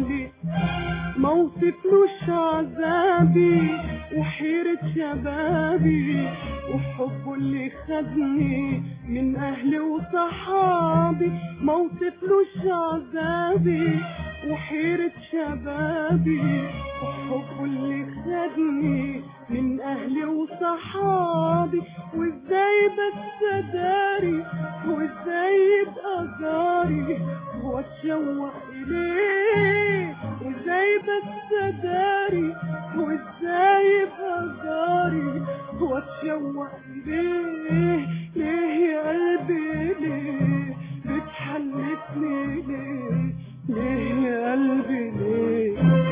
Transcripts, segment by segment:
عليه موصفلوش عذابي وحيرة شبابي وحبه اللي خدني من أهلي وصحابي موصفلوش عذابي وحيرة شبابي وحبه اللي خدني من أهلي وصحابي وإزاي بس أداري وإزاي يبقى جاري وأتشوق إليه وإزاي بس أداري وإزاي يبقى جاري وأتشوق إليه ليه يا قلبي ليه بتحلفني ليه ليه يا قلبي ليه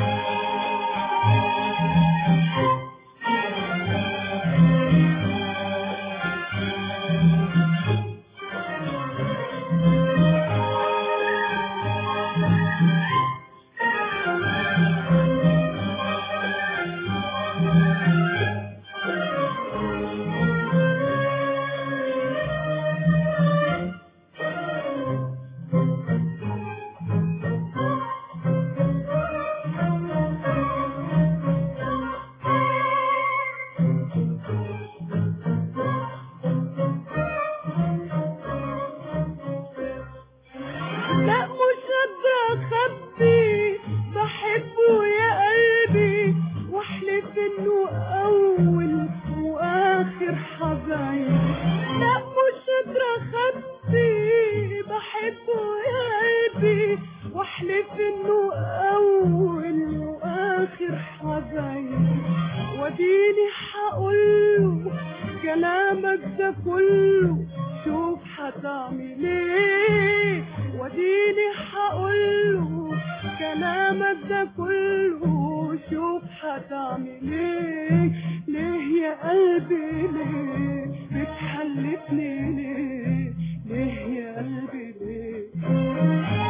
لا مش قادرة أخبي بحبه يا قلبي واحلف انه اول واخر حبايب لا مش قادرة اخبي بحبه يا قلبي واحلف انه اول واخر حبايب وديني هقوله كلامك ده كله شوف هتعمل ايه وديني هقوله كلامك ده كله شوف هتعمل ايه ليه يا قلبي ليه بتحلفني ليه ليه يا قلبي ليه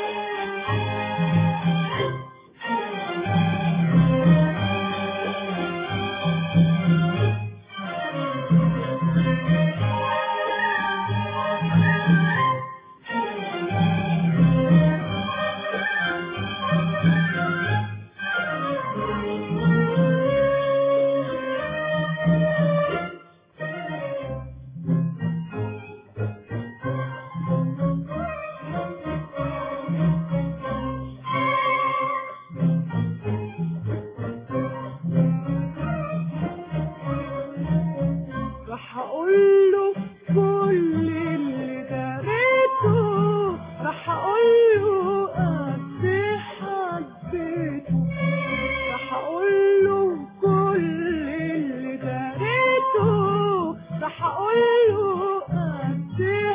راح اقوله كل اللي دريته راح اقوله قد إيه حبيته راح اقوله كل اللي دريته راح اقوله قد إيه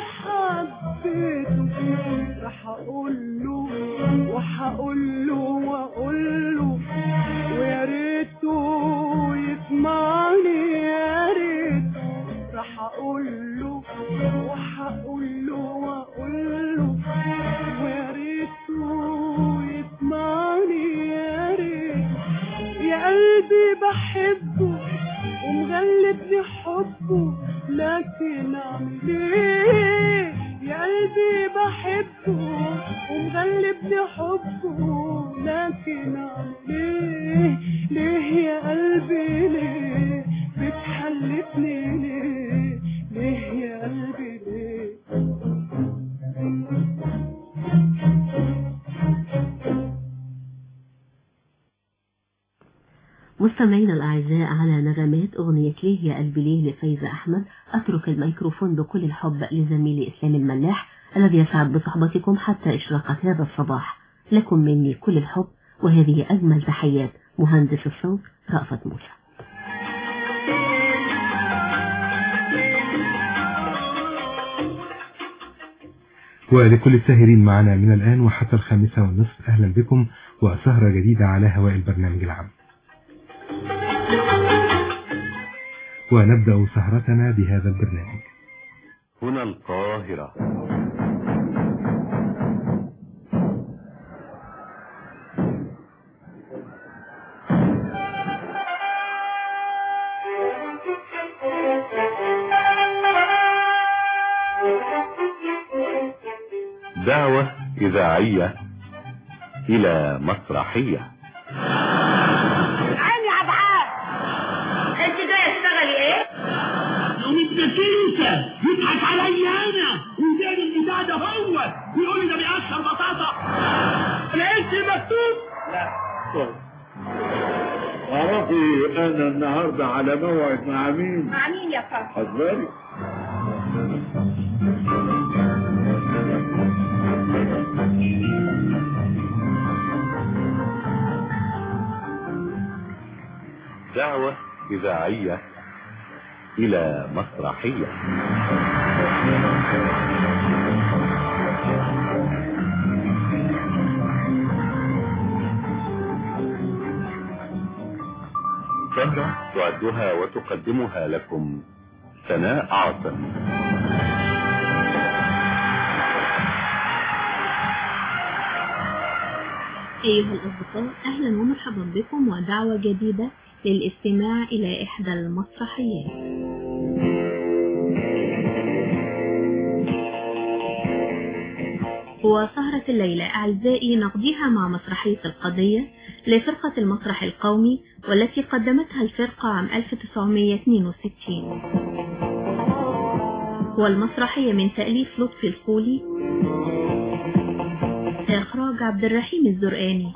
حبيته راح اقوله وهقوله واقوله ويا ريته يسمعني يا ريت راح اقوله وهقوله واقوله ويا ريته يسمعني يا ريت يا قلبي بحبه ومغلبني حبه لكن اعمل ايه يا قلبي بحبه ومغلبني حبه لكن اعمل ايه ليه يا قلبي ليه بتحلفني ليه ليه يا قلبي ليه مستمعينا الأعزاء على نغمات أغنية ليه يا قلبي ليه لفايزة أحمد أترك الميكروفون بكل الحب لزميلي إسلام الملاح الذي يسعد بصحبتكم حتى إشراقة هذا الصباح لكم مني كل الحب وهذه أجمل تحيات مهندس الصوت رأفت موسى ولكل الساهرين معنا من الآن وحتى الخامسة والنصف أهلا بكم وسهرة جديدة على هواء البرنامج العام ونبدأ سهرتنا بهذا البرنامج هنا القاهرة دعوة إذاعية إلى مسرحية عيني يا ابعاد انت جاي تشتغلي ايه؟ يوم ابن انت يضحك عليا انا ويدير البتاع ده هو ويقول لي ده بيقشر بطاطا لقيت مكتوب اعرفي انا النهارده على موعد مع مين مع مين يا فندم؟ حذري دعوة إذاعية إلى مسرحية سهرة تعدها وتقدمها لكم سناء عاصم أيها الأصدقاء أهلا ومرحبا بكم ودعوة جديدة للاستماع إلى إحدى المسرحيات وسهرة الليلة أعزائي نقضيها مع مسرحية القضية لفرقة المسرح القومي والتي قدمتها الفرقة عام 1962 والمسرحية من تأليف لطفي الخولي إخراج عبد الرحيم الزرقاني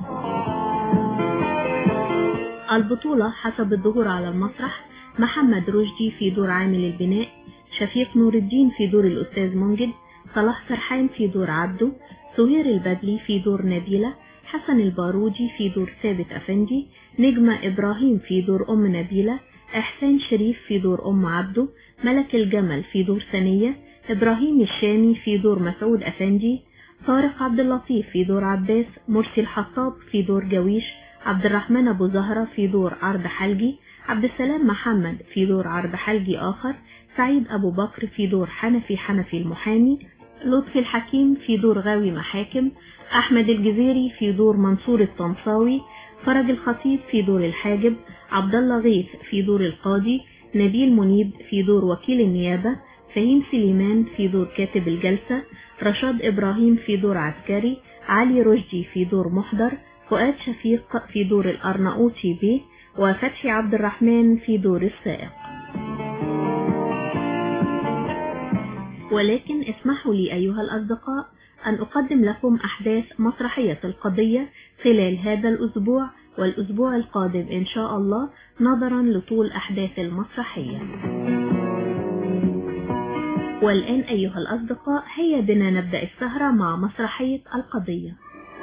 البطولة حسب الظهور على المسرح محمد رشدي في دور عامل البناء شفيق نور الدين في دور الأستاذ منجد صلاح سرحان في دور عبده سهير البدلي في دور نبيلة حسن البارودي في دور ثابت أفندي نجمة إبراهيم في دور أم نبيلة إحسان شريف في دور أم عبده ملك الجمل في دور ثانية إبراهيم الشامي في دور مسعود أفندي طارق عبد اللطيف في دور عباس مرسي الحطاب في دور جويش عبد الرحمن أبو زهرة في دور عرض حلجي عبد السلام محمد في دور عرض حلجي آخر سعيد أبو بكر في دور حنفي حنفي المحامي لطفي الحكيم في دور غاوي محاكم أحمد الجزيري في دور منصور الطنصاوي فرج الخطيب في دور الحاجب عبد الله غيث في دور القاضي نبيل منيب في دور وكيل النيابة فهيم سليمان في دور كاتب الجلسة رشاد إبراهيم في دور عسكري علي رشدي في دور محضر فؤاد شفيق في دور الأرناؤوطي بيه وفتحي عبد الرحمن في دور السائق ولكن اسمحوا لي أيها الأصدقاء أن أقدم لكم أحداث مسرحية القضية خلال هذا الأسبوع والأسبوع القادم إن شاء الله نظرا لطول أحداث المسرحية والآن أيها الأصدقاء هيا بنا نبدأ السهرة مع مسرحية القضية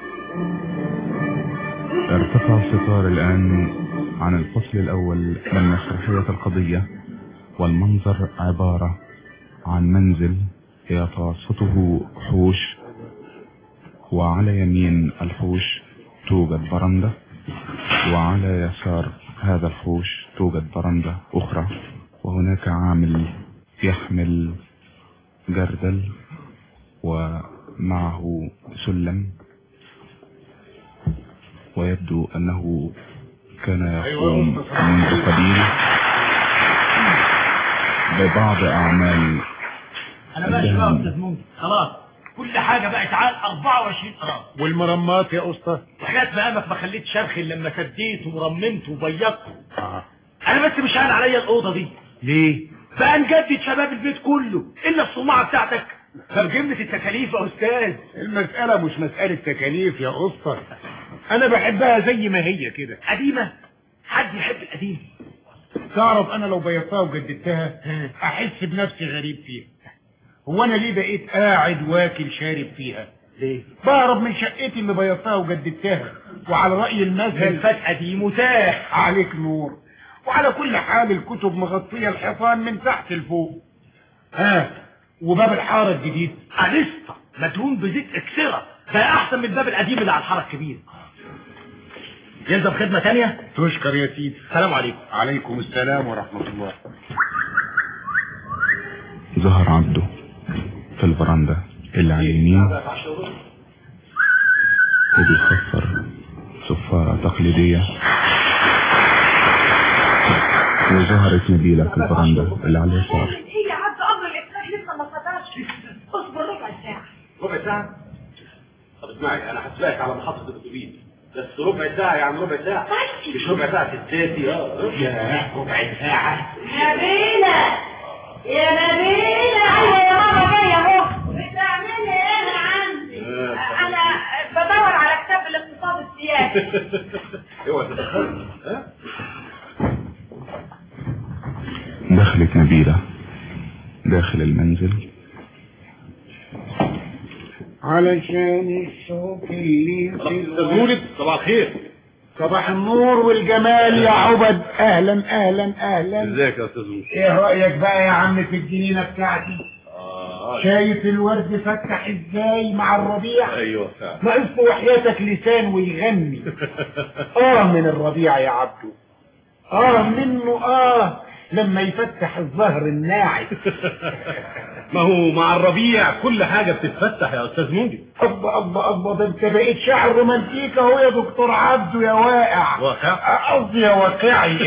ارتفع الستار الآن عن الفصل الأول من مسرحية القضية والمنظر عبارة عن منزل يتوسطه حوش وعلى يمين الحوش توجد برندة وعلى يسار هذا الحوش توجد برندة أخرى وهناك عامل يحمل جردل ومعه سلم ويبدو أنه كان يقوم منذ قليل ببعض أعمال انا ماشي بقى يا استاذ ممكن خلاص كل حاجه بقت عال 24 قرار والمرمات يا اسطى وحاجات مقامك ما خليت شرخي لما سديت ورممت وبيضت انا بس مش قال عليا الاوضه دي ليه بقى نجدد شباب البيت كله الا الصماعه بتاعتك فبجمله التكاليف يا استاذ المسألة مش مسألة تكاليف يا اسطى انا بحبها زي ما هي كده قديمه حد يحب القديم تعرف انا لو بيضتها وجددتها احس بنفسي غريب فيها هو انا ليه بقيت قاعد واكل شارب فيها ليه بهرب من شقتي اللي بيضتها وجددتها وعلى رأي المثل الفات قديم وتاه عليك نور وعلى كل حال الكتب مغطية الحيطان من تحت لفوق ها وباب الحارة الجديد انستا مدهون بزيت اكسرة ده احسن من الباب القديم اللي على الحاره الكبير يلزم خدمه تانية تشكر يا سيدي السلام عليكم عليكم السلام ورحمة الله ظهر عبده في البرندة اللي على اليمين وبيصفر صفارة تقليدية وظهرت نبيلة في البرندة اللي على اليسار هي يا عبد امر الاسلام لسه ما صدرش اصبر ربع ساعه ربع ساعه طب اسمعي انا هسبقك على محطه الاتوبيس بس ربع ساعه يعني ربع ساعه مش ربع ساعه ستاتي اه يا ربع ساعة نبيلة يا نبيلة ايوه يا ماما جاية اهو بتعملي ايه هنا عندي انا بدور على كتاب الاقتصاد السياسي اوعى تتدخلي ها دخلت نبيلة داخل المنزل علشان الشوك اللي في تزولد صباح الخير صباح النور والجمال يا عبد اهلا اهلا اهلا ازيك يا استاذ موسى ايه رأيك بقى يا عم في الجنينة بتاعتي اه شايف الورد فتح ازاي مع الربيع ايوه فعلا ناقص له وحياتك لسان ويغني اه من الربيع يا عبدو اه منه اه لما يفتح الظهر الناعم ما هو مع الربيع كل حاجه بتتفتح يا استاذ موجي الله الله الله ده انت بقيت شاعر رومانتيك اهو يا دكتور عبدو يا واقع واقع قصدي يا واقعي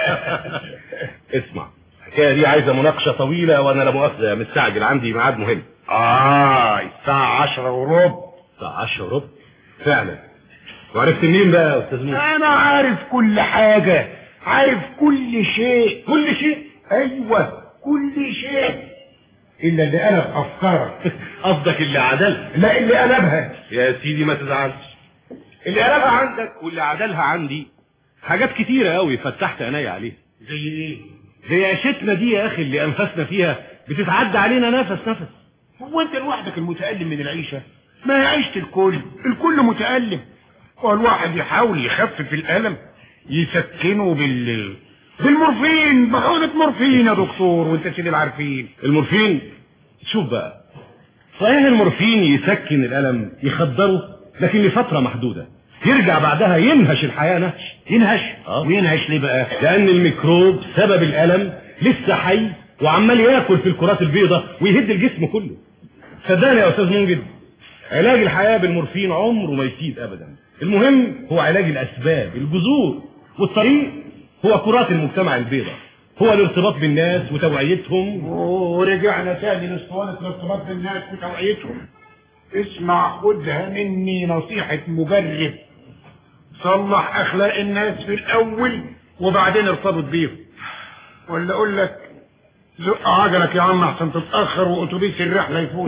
اسمع الحكايه دي عايزه مناقشه طويله وانا لا مؤاخذه مستعجل عندي ميعاد مهم اه الساعة عشرة وربع الساعه 10 وربع فعلا وعرفت منين بقى يا استاذ موسى انا عارف كل حاجة عارف كل شيء كل شيء ايوه كل شيء الا اللي قلب افكارك قصدك اللي عدلها لا اللي قلبها يا سيدي ما تزعلش اللي قلبها عندك واللي عدلها عندي حاجات كتيره قوي فتحت عيني عليها زي ايه زي عيشتنا دي يا اخي اللي انفسنا فيها بتتعدى علينا نفس نفس هو انت لوحدك المتألم من العيشة ما هي عيشة الكل الكل متألم هو الواحد يحاول يخفف الألم يسكنه بال بالمورفين بحقنة مورفين يا دكتور وانت سيدي العارفين المورفين شوف بقى صحيح المورفين يسكن الالم يخدره لكن لفتره محدوده يرجع بعدها ينهش الحياه نهش ينهش آه. وينهش ليه بقى لان الميكروب سبب الالم لسه حي وعمال ياكل في الكرات البيضاء ويهد الجسم كله صدقني يا استاذ منجد علاج الحياه بالمورفين عمره ما يفيد ابدا المهم هو علاج الاسباب الجذور والطريق هو كرات المجتمع البيضاء هو الارتباط بالناس وتوعيتهم ورجعنا تاني لاسطوانة الارتباط بالناس وتوعيتهم اسمع خدها مني نصيحة مجرب صلح اخلاق الناس في الاول وبعدين ارتبط بيهم ولا اقول لك زق عجلك يا عم احسن تتاخر واتوبيس الرحله يفوت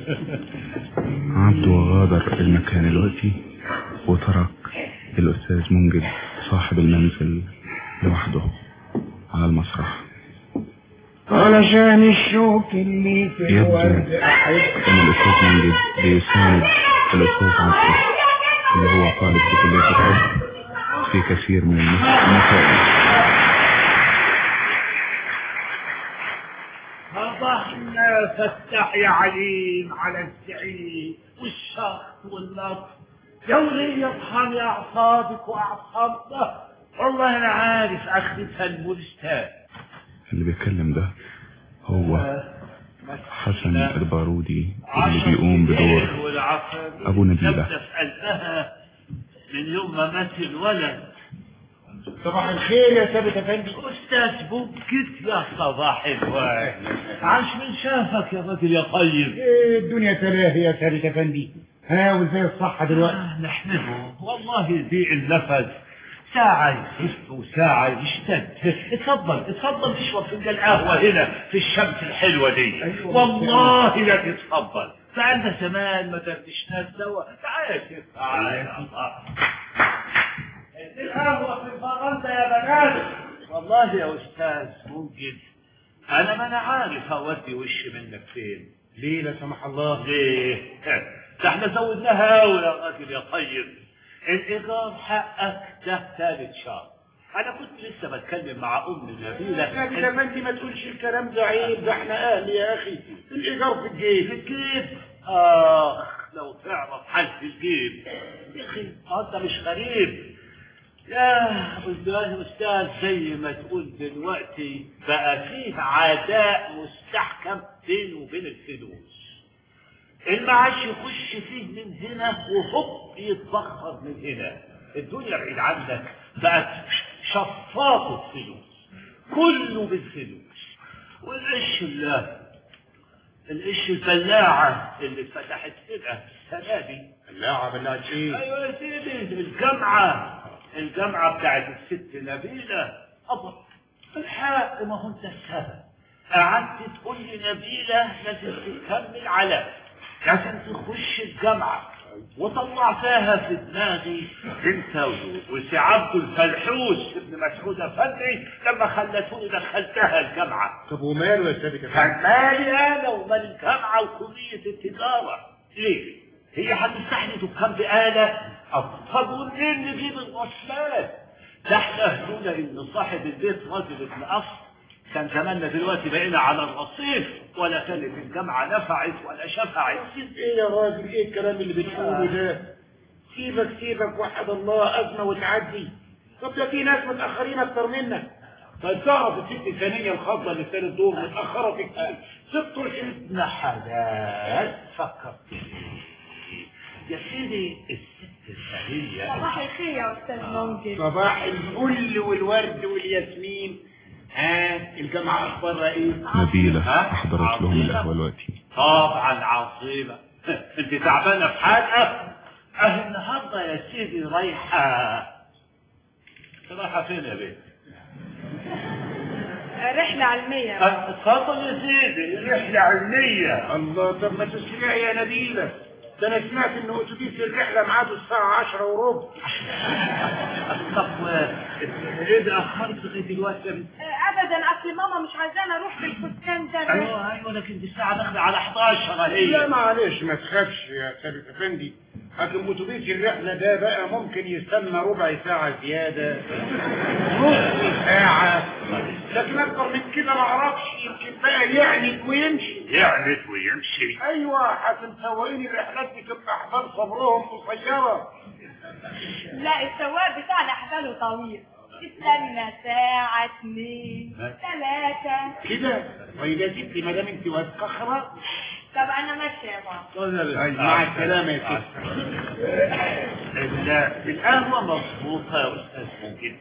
عبده غادر المكان الوقتي وترك الأستاذ منجد صاحب المنزل لوحده على المسرح علشان الشوك اللي في يبدو الورد احب أن الأستاذ منجد بيساند الأستاذ عبده اللي هو طالب في كلية الطب في كثير من المس- المسائل صبحنا فتح يا عليم على الزعيم والشخص واللطف يا ولي ارحم يا اعصابك واعصابنا والله انا عارف اخذتها المرستان اللي بيتكلم ده هو حسن البارودي اللي بيقوم بدور أبو نبيلة. في قلبها من يوم ما مات الولد صباح الخير يا ثابت افندي استاذ بكت يا صباح الورد عاش من شافك يا راجل يا طيب ايه الدنيا تلاهي يا ثابت افندي ها وازاي الصحة دلوقتي نحمده والله يضيع النفس ساعة يخف وساعة يشتد اتفضل اتفضل تشرب فنجان قهوة هنا في الشمس الحلوة دي أيوة. والله لا تتفضل بقالنا زمان ما دردشناش سوا تعال يا شيخ تعال يا الله القهوة في الفرنسا يا بنات والله يا أستاذ ممكن أنا ما أنا عارف أودي وشي منك فين ليه لا سمح الله ليه؟ ده احنا زودناها قوي يا راجل يا طيب الإيجار حقك ده ثالث شهر أنا كنت لسه بتكلم مع أم نبيلة ثابت افندي ما تقولش الكلام ده عيب ده احنا اهل يا اخي الايجار في الجيب في الجيب آخ لو تعرف حل في الجيب يا أخي أنت مش غريب يا والله أستاذ زي ما تقول دلوقتي بقى فيه عداء مستحكم بينه وبين الفلوس المعاش يخش فيه من هنا وهوب يتبخر من هنا الدنيا بعيد عنك بقت شفاطة فلوس كله بالفلوس والقش الله القش البلاعة اللي اتفتحت هنا السنة دي اللاعب اللي ايه ايوه يا سيدي الجامعة الجامعة بتاعت الست نبيلة أبا الحق ما هو انت السبب قعدت تقول لي نبيلة لازم تكمل على لازم تخش الجامعة وطلعتها في دماغي انت و- وسي عبد الفلحوس ابن مسعود افندي لما خلتوني دخلتها الجامعة طب وماله يا سيدي كمان كان مالي انا ومال الجامعه وكليه التجاره ليه؟ هي هتفتح لي دكان بآلة طب ومنين نجيب الغسالات؟ ده احنا هدونا ان صاحب البيت راجل ابن اصل كان زماننا دلوقتي بقينا على الرصيف ولا كانت الجامعه نفعت ولا شفعت ايه يا راجل ايه الكلام اللي بتقوله ده سيبك سيبك وحد الله ازمه وتعدي طب ده في ناس متاخرين اكتر منك طيب تعرف الست الثانيه الخضراء اللي في ثالث دور متاخره في كتير ست اشهر ابن حلال فكرت يا سيدي الست الثانيه صباح الخير يا استاذ موجد صباح الفل والورد والياسمين ها الجامعه اخبارها ايه نبيلة ها؟ أحضرت لهم القهوة دلوقتي طبعا عظيمة انت تعبانة في حاجة اه النهاردة يا سيدي رايحة رايحة فين يا بيه؟ رحلة علمية اه، اتفضل يا سيدي رحلة علمية الله طب ما تسرع يا نبيله ده انا سمعت ان اتوبيس الرحله ميعاده الساعه 10 وربع طب ايه ده اخرت لغاية دلوقتي يا بنت؟ ابدا اصل ماما مش عايزانا اروح بالفستان ده ايوه ايوه لكن دي الساعة داخلة على 11 لا هي معلش ما تخافش يا ثابت افندي لكن اتوبيس الرحله ده بقى ممكن يستنى ربع ساعه زياده نص ساعه لكن اكتر من كده ما اعرفش يمكن بقى يعند ويمشي يعند ويمشي ايوه حسن سواقين الرحلات بتبقى احبال صبرهم قصيره لا السواق بتاعنا احباله طويل استنى ساعة اتنين ثلاثة كده طيب يا ستي ما دام انت واثقه خلاص طب انا ماشية يا بابا مع السلامه يا ستي ال- القهوة مظبوطة يا أستاذ ممكن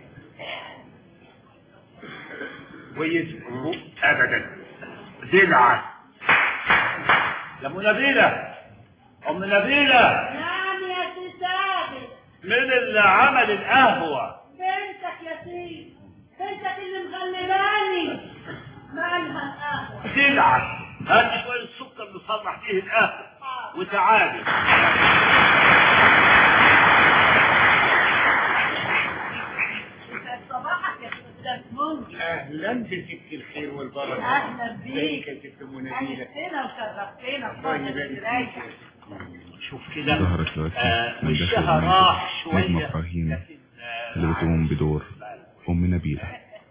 كويس أبدا دلعة يا أم نبيلة أم نبيلة نعم يا سي ثابت مين اللي عمل القهوة؟ بنتك يا سيدي بنتك اللي مغلباني مالها القهوة دلعة هات شوية السكر نصلح فيه القهوة وتعالي صباحك يا استاذ منجي اهلا بست الخير والبركه اهلا ازيك بيك يا ست ام نبيله انستنا وشرفتنا الله بفضل يبارك القراية. فيك شوف كده ظهرت دلوقتي آه، من وشها داخل راح المنزل نجمة شوية إبراهيم لكن، آه، اللي بتقوم بدور أم نبيلة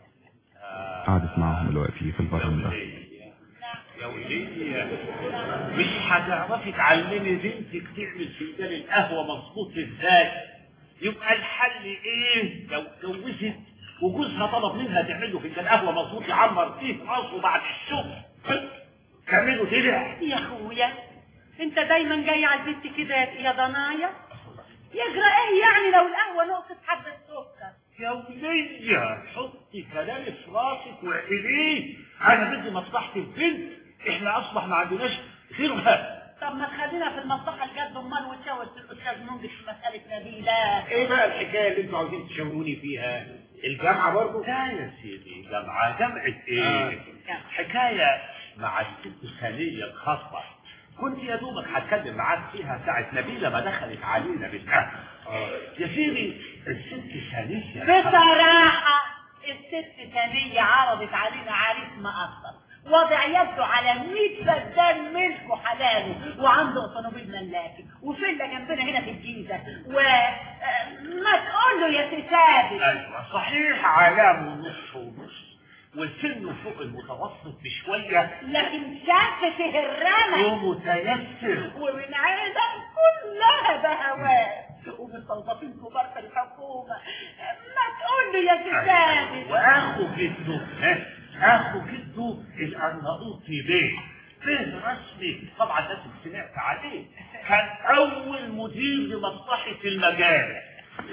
قعدت معهم دلوقتي في البرندة يا وليدي مش هتعرفي تعلمي بنتك تعمل فنجان القهوة مظبوط ازاي يبقى الحل ايه لو اتجوزت وجوزها طلب منها تعمل له فنجان قهوة مظبوط يعمر فيه راسه بعد الشغل تعمله دلع يا اخويا انت دايما جاي على البيت كده يا ضنايا يجرى ايه يعني لو القهوه نقطه حبه سكر يا ولية حطي كلامي في راسك واعقليه انا بدي مصلحة البنت احنا اصبح ما عندناش غيرها طب ما تخلينا في المصلحه الجد امال وتشاور في الاستاذ منجد في مساله نبيله ايه بقى الحكايه اللي انتوا عاوزين تشاوروني فيها الجامعه برضه لا يا سيدي جامعة جامعة آه. ايه حكاية مع الست ثانية الخاصة كنت يا دوبك هتكلم معاك فيها ساعة نبيلة ما دخلت علينا بالقهوة يا سيدي الست ثانية بصراحه الست ثانيه عرضت علينا عريس مقصر وضع يده على 100 فدان ملكه حلاله وعنده اوتوموبيل ملاكي وفيلا جنبنا هنا في الجيزه و آه، ما تقول له يا سي ثابت ايوه صحيح علام ونص ونص وسنه فوق المتوسط بشوية لكن شاب فيه الرمى ومتيسر ومن عيلة كلها بهوات ومستوظفين كبار في الحكومة ما تقول له يا سي ثابت واخو جده ها اخو جده الارناؤوطي بيه بيه رسمي طبعا لازم سمعت عليه كان اول مدير لمصلحة المجال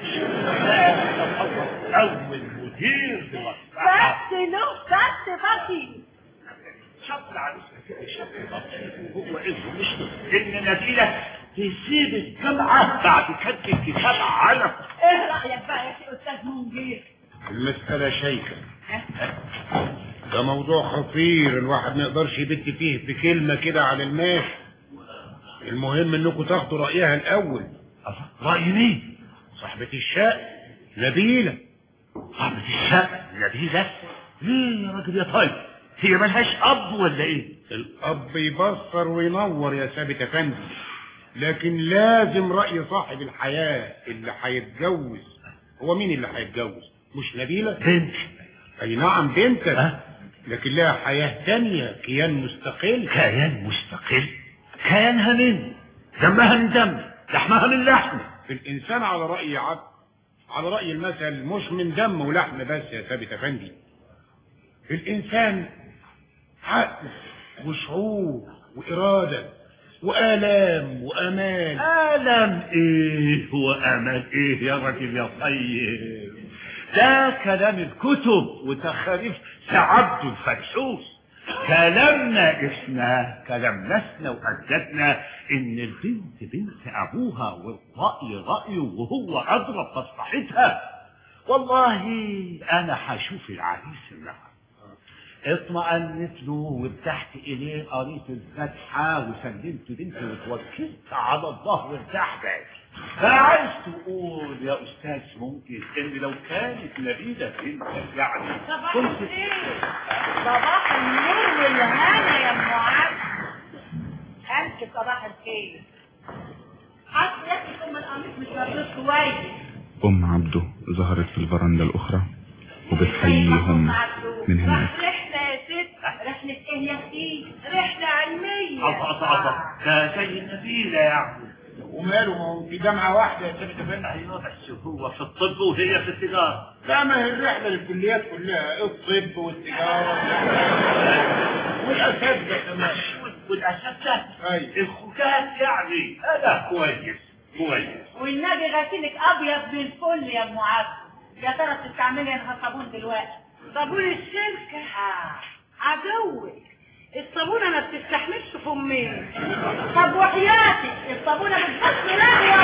اول مدير لمصلحة بس له بس بطي شط على شط بسيط وهو اسمه مش ان نبيلة تسيب الجامعة بعد كتب الكتاب على ايه رايك بقى يا سي استاذ منجير المسألة شيكة ده موضوع خطير الواحد ما يقدرش يبت فيه بكلمة كده على الماشي المهم انكم تاخدوا رأيها الاول رأي مين؟ صاحبة الشقة نبيلة صاحبة الشقة نبيلة ليه يا راجل يا طيب هي ملهاش أب ولا إيه؟ الاب يبصر وينور يا ثابت افندي لكن لازم رأي صاحب الحياة اللي هيتجوز هو مين اللي هيتجوز مش نبيلة بنت اي نعم بنتك أه؟ لكن لها حياة تانية كيان مستقل كيان مستقل كيانها من دمها من دم لحمها من لحم الانسان على رأي عبد على رأي المثل مش من دم ولحم بس يا ثابت افندي الانسان عقل وشعور وإرادة وآلام وأمان ألم إيه وأمل إيه يا راجل يا طيب ده كلام الكتب وتخاريف سعبد الفرسوس كلامنا احنا كلام ناسنا واجدادنا ان البنت بنت ابوها والرأي رأيه وهو ادرى بمصلحتها والله انا هشوف العريس النهارده اطمأنت له وارتحت اليه قريت الفاتحة وسلمت بنتي وتوكلت على الله وارتاح بالي فعايز تقول يا استاذ ممكن ان لو كانت نبيلة بنتك يعني صباح كنت الخير صباح النور والهنا يا ام عبد الف صباح الخير حاسس ياكل ام القميص مش مربوط كويس أم عبده ظهرت في البرندة الأخرى وبتحييهم من هناك رحلة يا ست رحلة ايه يا اختي رحلة علمية الله الله الله ده زي النبيلة يعني وماله ما هو في جامعة واحدة يا ثابت افندي ايوه بس هو في الطب وهي في التجارة لا ما هي الرحلة للكليات كلها الطب والتجارة والأساتذة كمان والاساتذة أيوة. الخجات يعني هذا كويس كويس والنبي غسيلك ابيض من الفل يا ام عبد يا ترى بتستعملي انها صابون دلوقتي صابون السلكة عدوك الصابونة ما بتستحملش فمين طب وحياتك الصابونة بتحط رغوة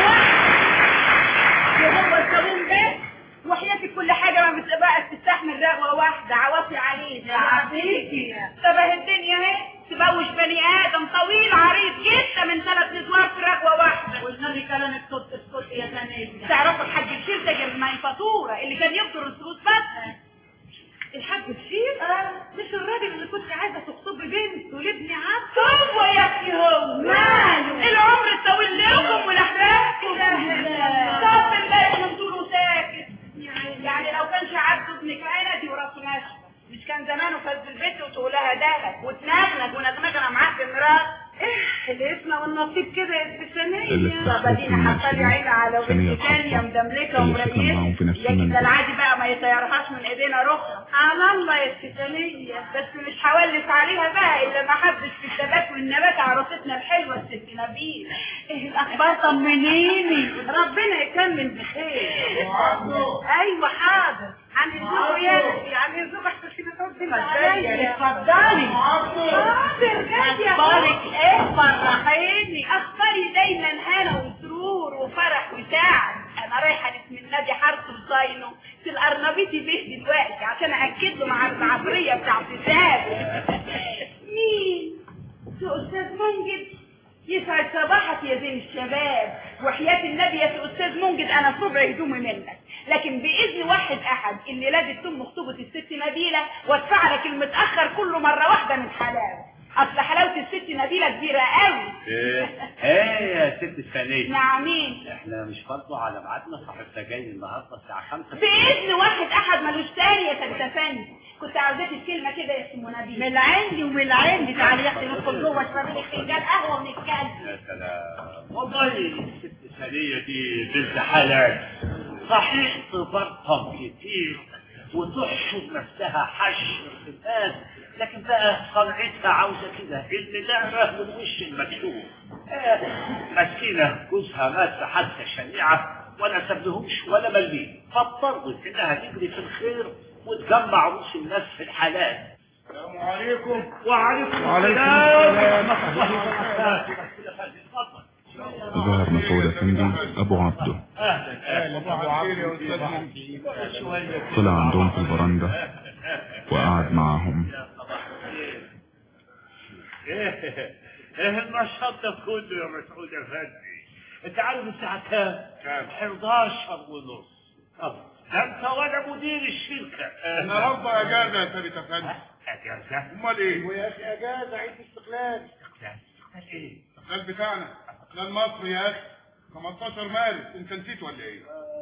واحدة هو الصابون ده وحياتك كل حاجة ما بتبقى تستحمل رغوة واحدة عواطي عليه يا عبيدي شبه الدنيا اهي تبوش بني ادم طويل عريض جدا من ثلاث ادوار في رغوة واحدة والنبي كلامك صوت الصوت يا زنادي تعرفوا الحاج بشير ده جنب ما الفاتورة اللي كان يفطر الفلوس بس الحاج بشير مش الراجل اللي كنت عايزه تخطبي بنته لابن عبد هو يا اختي هو ماله العمر الطويل لكم ولحبابكم طب بالله من طوله ساكت يعني لو كانش عبد ابنك عندي وراسه ناشفه مش كان زمانه فاز البيت وتقولها دهب وتنغنغ ونغنغنا معاك الميراث ايه الاسم والنصيب كده يا اللي استثنائيه استخلص طب ادينا من حاطه لي عيني على ثانية بنت تانية الخاصة مدملكه اللي سكن معاهم في نفس ومريضه لكن ده المنزل. العادي بقى ما يطيرهاش من ايدينا رخصة على الله يا استثنائيه بس مش هولف عليها بقى الا ما حدش في الثبات والنبات عروستنا الحلوه الست نبيل ايه الاخبار طمنيني ربنا يكمل بخير ايوه حاضر عن الزوج يا بنتي عن الزوج احسن كده اتفضلي اتفضلي حاضر جاي اخبارك ايه فرحيني اخباري دايما هنا وسرور وفرح وسعد انا رايحه لاسم النادي حرس وصاينه في الارنبيطي بيه دلوقتي عشان اكد له مع العبريه بتاعت الذهب مين يا استاذ منجد يسعد صباحك يا زين الشباب وحياة النبي يا استاذ منجد انا في ربع هدومي منك لكن باذن واحد احد اللي لازم تم خطوبة الست نبيلة وادفع لك المتاخر كله مرة واحدة من حلاوة اصل حلاوة الست نبيلة كبيرة قوي ايه ايه يا ست الثانية نعمين احنا مش برضه على ميعادنا صاحبنا جاي النهارده الساعة 5 باذن واحد احد ملوش تاني يا سيدة فندم كنت عاوزاكي كلمة كده يا ام نبيل من عندي ومن عندي تعالي يا اختي ندخل جوه اشربي لك فنجان قهوة ونتكلم يا سلام والله الست الثانية دي بنت حلال صحيح تبرطم كتير وتحشر نفسها حشر في الناس لكن بقى صنعتها عاوزة كده المدعرة من وش المكشوف آه، مسكينة جوزها مات في حادثة شنيعة ولا سابلهمش ولا مليم فاضطرت انها تجري في الخير وتجمع رؤوس الناس في الحلال السلام عليكم وعليكم وعليكم السلام السلام. ورحمة الله وبركاته اتفضل ظهر مسعود أفندي أبو عبده اهلا ابو عبد يا استاذ مهدي شويه طلع عندهم في البرندة وقعد معهم ايه ايه النشاط ده كله يا مسعود افندي انت عارف الساعه كام؟ كام؟ 11 ونص طب ده انت وانا مدير الشركه النهارده اجازه يا ثابت افندي اجازه امال ايه؟ ويا اخي اجازه عيد استقلال استقلال استقلال ايه؟ الاستقلال بتاعنا استقلال مصر يا اخي 15 مارس انت نسيت ولا ايه؟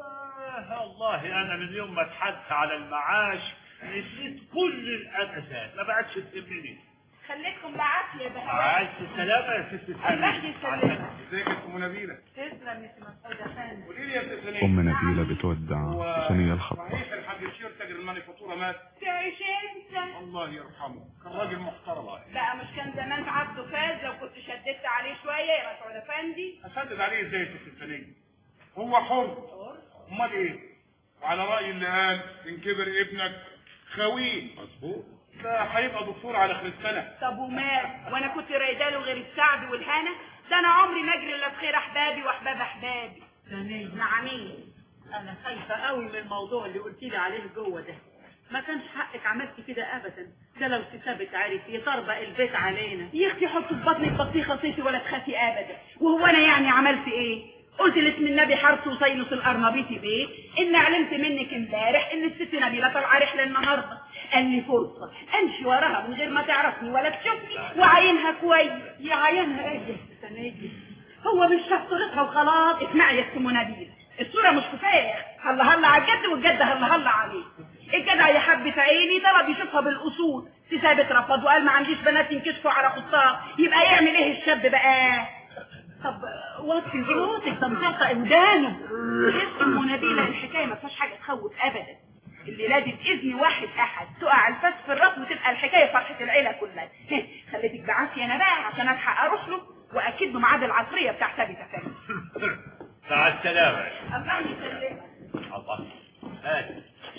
آه والله انا من يوم ما اتحدت على المعاش نسيت كل الاجازات ما بقتش تهمني خليكم بعافيه بقى عايز السلامه يا ست الله يسلمك ازيك يا ام نبيله؟ تسلم يا سي مسعود افندي قولي لي يا ست سنين أم نبيلة بتودع ثانية الخطة صحيح الحاج الشير تاجر المانيفاتوره مات تعيش انت الله يرحمه كان راجل محترم بقى مش كان زمان عبده فاز لو كنت شددت عليه شويه يا مسعود افندي اسدد عليه ازاي يا ست سنين؟ هو حر امال ايه؟ وعلى راي اللي قال ان كبر ابنك خويه مظبوط ده هيبقى دكتور على اخر السنه طب ومال وانا كنت رايداله غير السعد والهنا ده انا عمري ما اجري الا بخير احبابي واحباب احبابي نعمين انا خايفه قوي من الموضوع اللي قلت لي عليه جوه ده ما كانش حقك عملت كده ابدا ده لو ثابت عارف يطربق البيت علينا يا اختي حط في بطنك بطيخه صيفي ولا تخافي ابدا وهو انا يعني عملت ايه قلت لاسم النبي حرص وصينص الارنبيطي بيه ان علمت منك امبارح ان الست نبيله طالعه رحله النهارده قال لي فرصه امشي وراها من غير ما تعرفني ولا تشوفني وعينها كويس يا عيانها ايه يا سناجي هو مش شاف صورتها وخلاص اسمعي يا ام نبيل الصوره مش كفايه هلا هلا على الجد والجد هلا هلا عليه الجدع يا حبة عيني طلب يشوفها بالاصول ثابت رفض وقال ما عنديش بنات ينكشفوا على خطاب يبقى يعمل ايه الشاب بقى طب وطي صوتك ده مطرطق ودانه اسمه نبيلة الحكاية ما فيهاش حاجة تخوف أبدا اللي لازم إذن واحد أحد تقع الفاس في الراس وتبقى الحكاية فرحة العيلة كلها هه، خليتك بعافية أنا بقى عشان ألحق أروح له وأكيد له ميعاد العصرية بتاع ثابت أفندي مع السلامه الله يسلمك الله هادي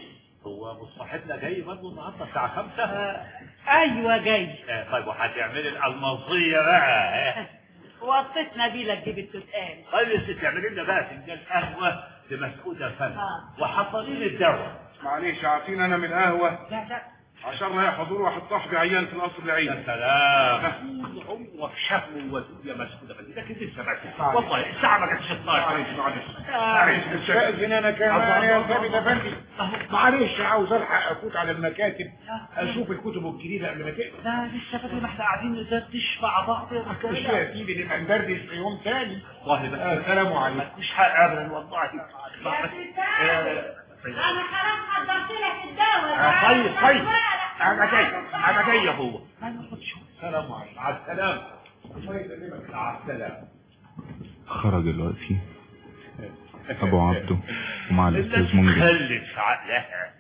هو مصطحبنا جاي برضه النهارده الساعه 5 ايوه جاي آه طيب وهتعملي الالماظيه بقى آه. وطيت نبيلة تجيب التتقال طيب يا ست اعملي لنا بقى فنجان قهوه لمسعود الفن آه. وحصلي لي الدواء معلش عارفين انا من القهوه لا لا عشان رايح حضور واحد صاحبي عيان في القصر العيني يا سلام عمرك شهم وزوج يا مسعود الفن لكن لسه بدري والله الساعه ما جاتش 12 معلش استاذن انا كمان يا ثابت افندي معلش عاوز الحق افوت على المكاتب اشوف الكتب الجديده قبل ما تقفل لا لسه بدري ما احنا قاعدين ندردش مع بعض يا مش يا سيدي نبقى ندردش في يوم تاني والله بس آه، السلام عليكم مش حق ابدا والله أنا خلاص حضرت لك الدواء آه، طيب طيب انا جاي انا جاي يا هو السلام عليكم على السلامه الله يسلمك على السلامه خرج دلوقتي أبو عبده ومع الأستاذ منجد خلف عقلها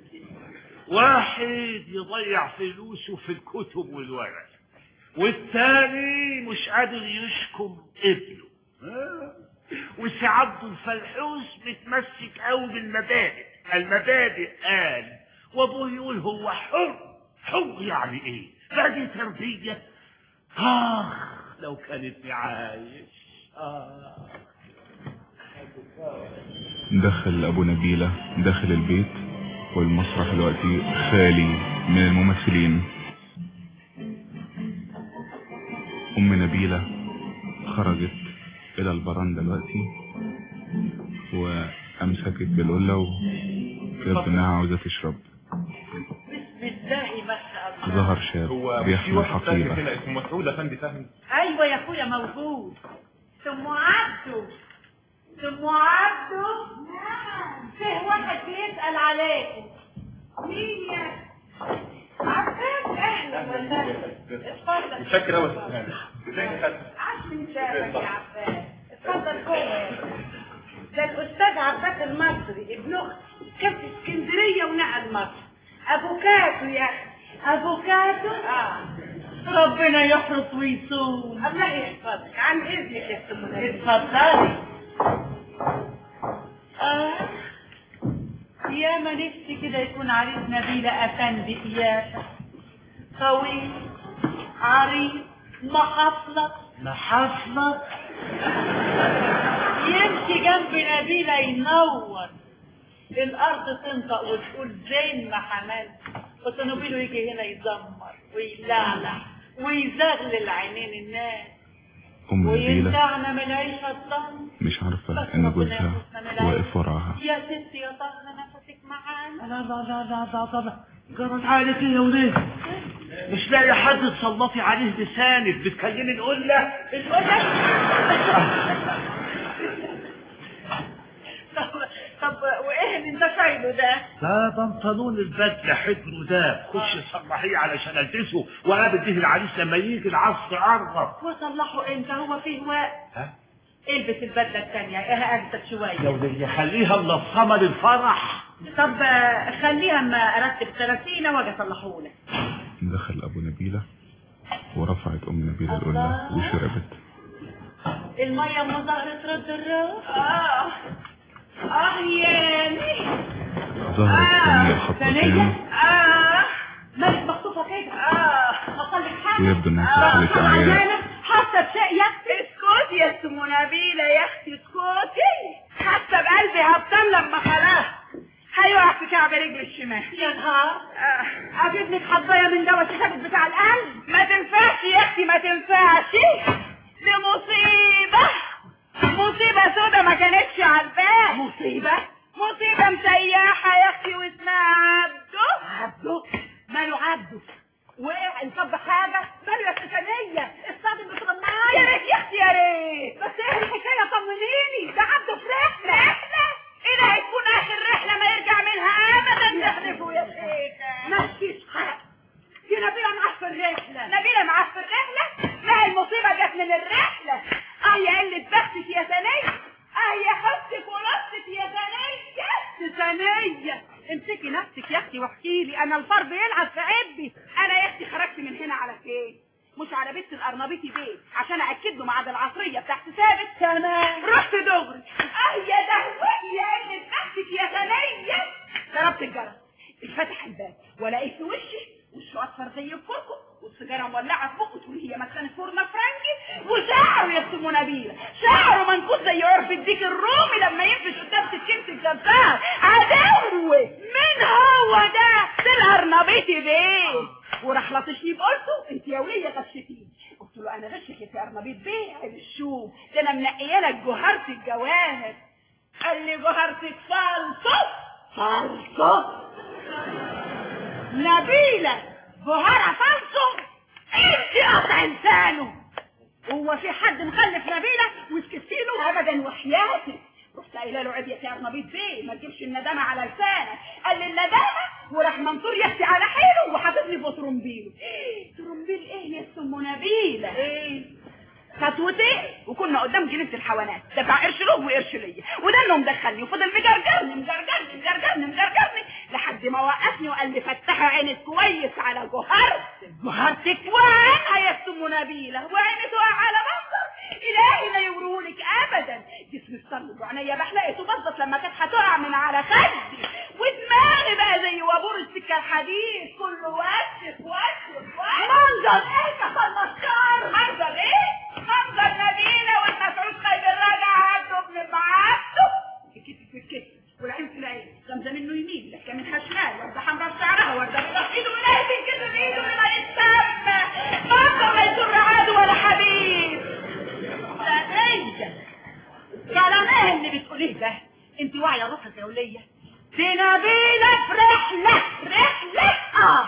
واحد يضيع فلوسه في الكتب والورق والتاني مش قادر يشكم ابنه ها؟ وسي عبد الفلحوس متمسك قوي بالمبادئ المبادئ قال وابوه يقول هو حر حر يعني ايه لا دي تربيه اخ لو كانت عايش اه دخل أبو نبيلة داخل البيت والمسرح دلوقتي خالي من الممثلين أم نبيلة خرجت إلى البرندة دلوقتي وأمسكت بالقلة وقالت إنها عاوزة تشرب بسم الله ما شاء الله ظهر شاب بيحمل حقيبة اسمه مسعود افندي فهمي ايوه يا اخويا موجود ثم عبده ثم عبده فيه واحد بيسأل عليكم مين يا عباس اهلا وسهلا اتفضل متشكر قوي عاش من شافك يا عباس اتفضل جوه ده الاستاذ عباس المصري ابن اختي كان في اسكندريه ونقل مصر افوكاتو يا اخي افوكاتو اه ربنا يحرس ويصوم الله يحفظك عن اذنك يا ست منى اتفضلي اه يا ما نفسي كده يكون عريس نبيلة أفندي قياسة طويل عريض محفلة محافظة يمشي جنب نبيلة ينور الأرض تنطق وتقول زين ما حملت وتنوبيله يجي هنا يزمر ويلعلع ويزغلل عينين الناس أم نبيلة ويمتعنا من عيشة الضم مش عارفة إن جوزها واقف وراها يا ستي يا طهنا نفسك معانا لا لا لا لا لا لا جرت عليك يا وليه مش لاقي حد تصلفي عليه لسانك بتكلمي القلة القلة طب طب وايه اللي انت شايله ده؟ ده بنطلون البدلة حجره ده خش صلحيه علشان البسه وقابل به العريس لما يجي العصر قرب وصلحه امتى هو فيه وقت ها؟ البس البدله الثانيه ايه اجدد يا شويه وليه خليها ملصمة للفرح طب آه، خليها اما ارتب ثلاثين واجي اصلحه لك دخل أبو نبيلة ورفعت أم نبيلة القلة وشربت الميه ام زهره ترد الروح اه اه ياني ظهرت ثانية خطوتين اه مالك مخطوفه كده اه اصلي حاجه ويبدو إنها دخلت أعياء حاسه بشيء اسكتي يا ام نبيله يا اختي اسكتي حاسه بقلبي هبطان لما خلاص هيقع في كعب رجل الشمال يا نهار اجيب لك حبايه من دواء الثابت بتاع القلب ما تنفعش يا اختي ما تنفعش دي مصيبه مصيبه سودا ما كانتش على البال مصيبه مصيبه مسيحه يا اختي واسمها عبده عبده ماله عبده وقع انصب حاجه ماله يا سكنيه الصادم بترماي يا ريت يا اختي يا ريت بس ايه الحكايه طمنيني ده عبده في رحله رحله ايه ده هتكون اخر رحله ما يرجع منها ابدا تحلفوا يا شيخه مفيش حق دي نبيله معاه في الرحله نبيله معاه في الرحله ما هي المصيبه جت من الرحله اه يا قله بختك يا ثانيه اه يا حبك ونفسك يا ثانيه ثانيه امسكي نفسك يا اختي واحكي لي انا الفار بيلعب في عبي انا يا اختي خرجت من هنا على فين مش على بيت القرنبيطي بيت عشان اكد له ميعاد العصريه بتاعت ثابت تمام رحت دغري اه يا دهوتي يا قله بختك يا ثانيه ضربت الجرس اتفتح الباب والاقيه في وشي وشه اصفر زي الكركم والسيجاره مولعه في بقه تقول هي مكان فرن فرنجي وشعره يا ام نبيله شعره منكوس زي عرف الديك الرومي لما ينفش قدام سكينه الجزار عدو مين هو ده ده الارنبيطي بيه وراح لطشني بقولته انت يا وليه غشتيني قلت له انا غشك يا ارنبيط بيه عيب الشوم ده انا منقيه لك جوهره الجواهر قال لي جوهرتك فالصو فالصو نبيلة جوهرة فالصو انت قطع لسانه هو في حد مخلف نبيلة وسكتي له ابدا وحياتي رحت قايله له عيب يا ارنبيط بيه ما تجيبش الندامه على لسانك قال لي الندامه وراح منصور يحكي على حيله وحاططني في ترومبيل ترومبيل ايه يا ام نبيله ايه خطوتين وكنا قدام جنينه الحيوانات دفع قرش له وقرش ليا وده انه مدخلني وفضل مجرجرني مجرجرني مجرجرني مجرجرني لحد ما وقفني وقال لي فتحي عينك كويس على جوهرتك جوهرتك وعينها يا ام نبيله وعيني تقع على منظر الهي لا يوريهولك ابدا جسمي اصطلب وعينيا بحلقته بظبط لما كانت هتقع من على خدي ودماغي بقى زي وابور السكه الحديد كله وش وش وش منظر ايه يا خلصان منظر ايه منظر نبيله والمسعود خيب الراجع عبده ابن معبده الكتف في الكتف والعين في العين غمزه منه يمين لكه منها شمال ورده حمراء في شعرها ورده بيضاء في ايده ولايه في الكتف في ايده من السمه منظر ما يسر عدو ولا حبيب ثانية كلام ايه اللي بتقوليه ده انت واعية روحك يا ولية دي نبيلة في رحلة رحلة اه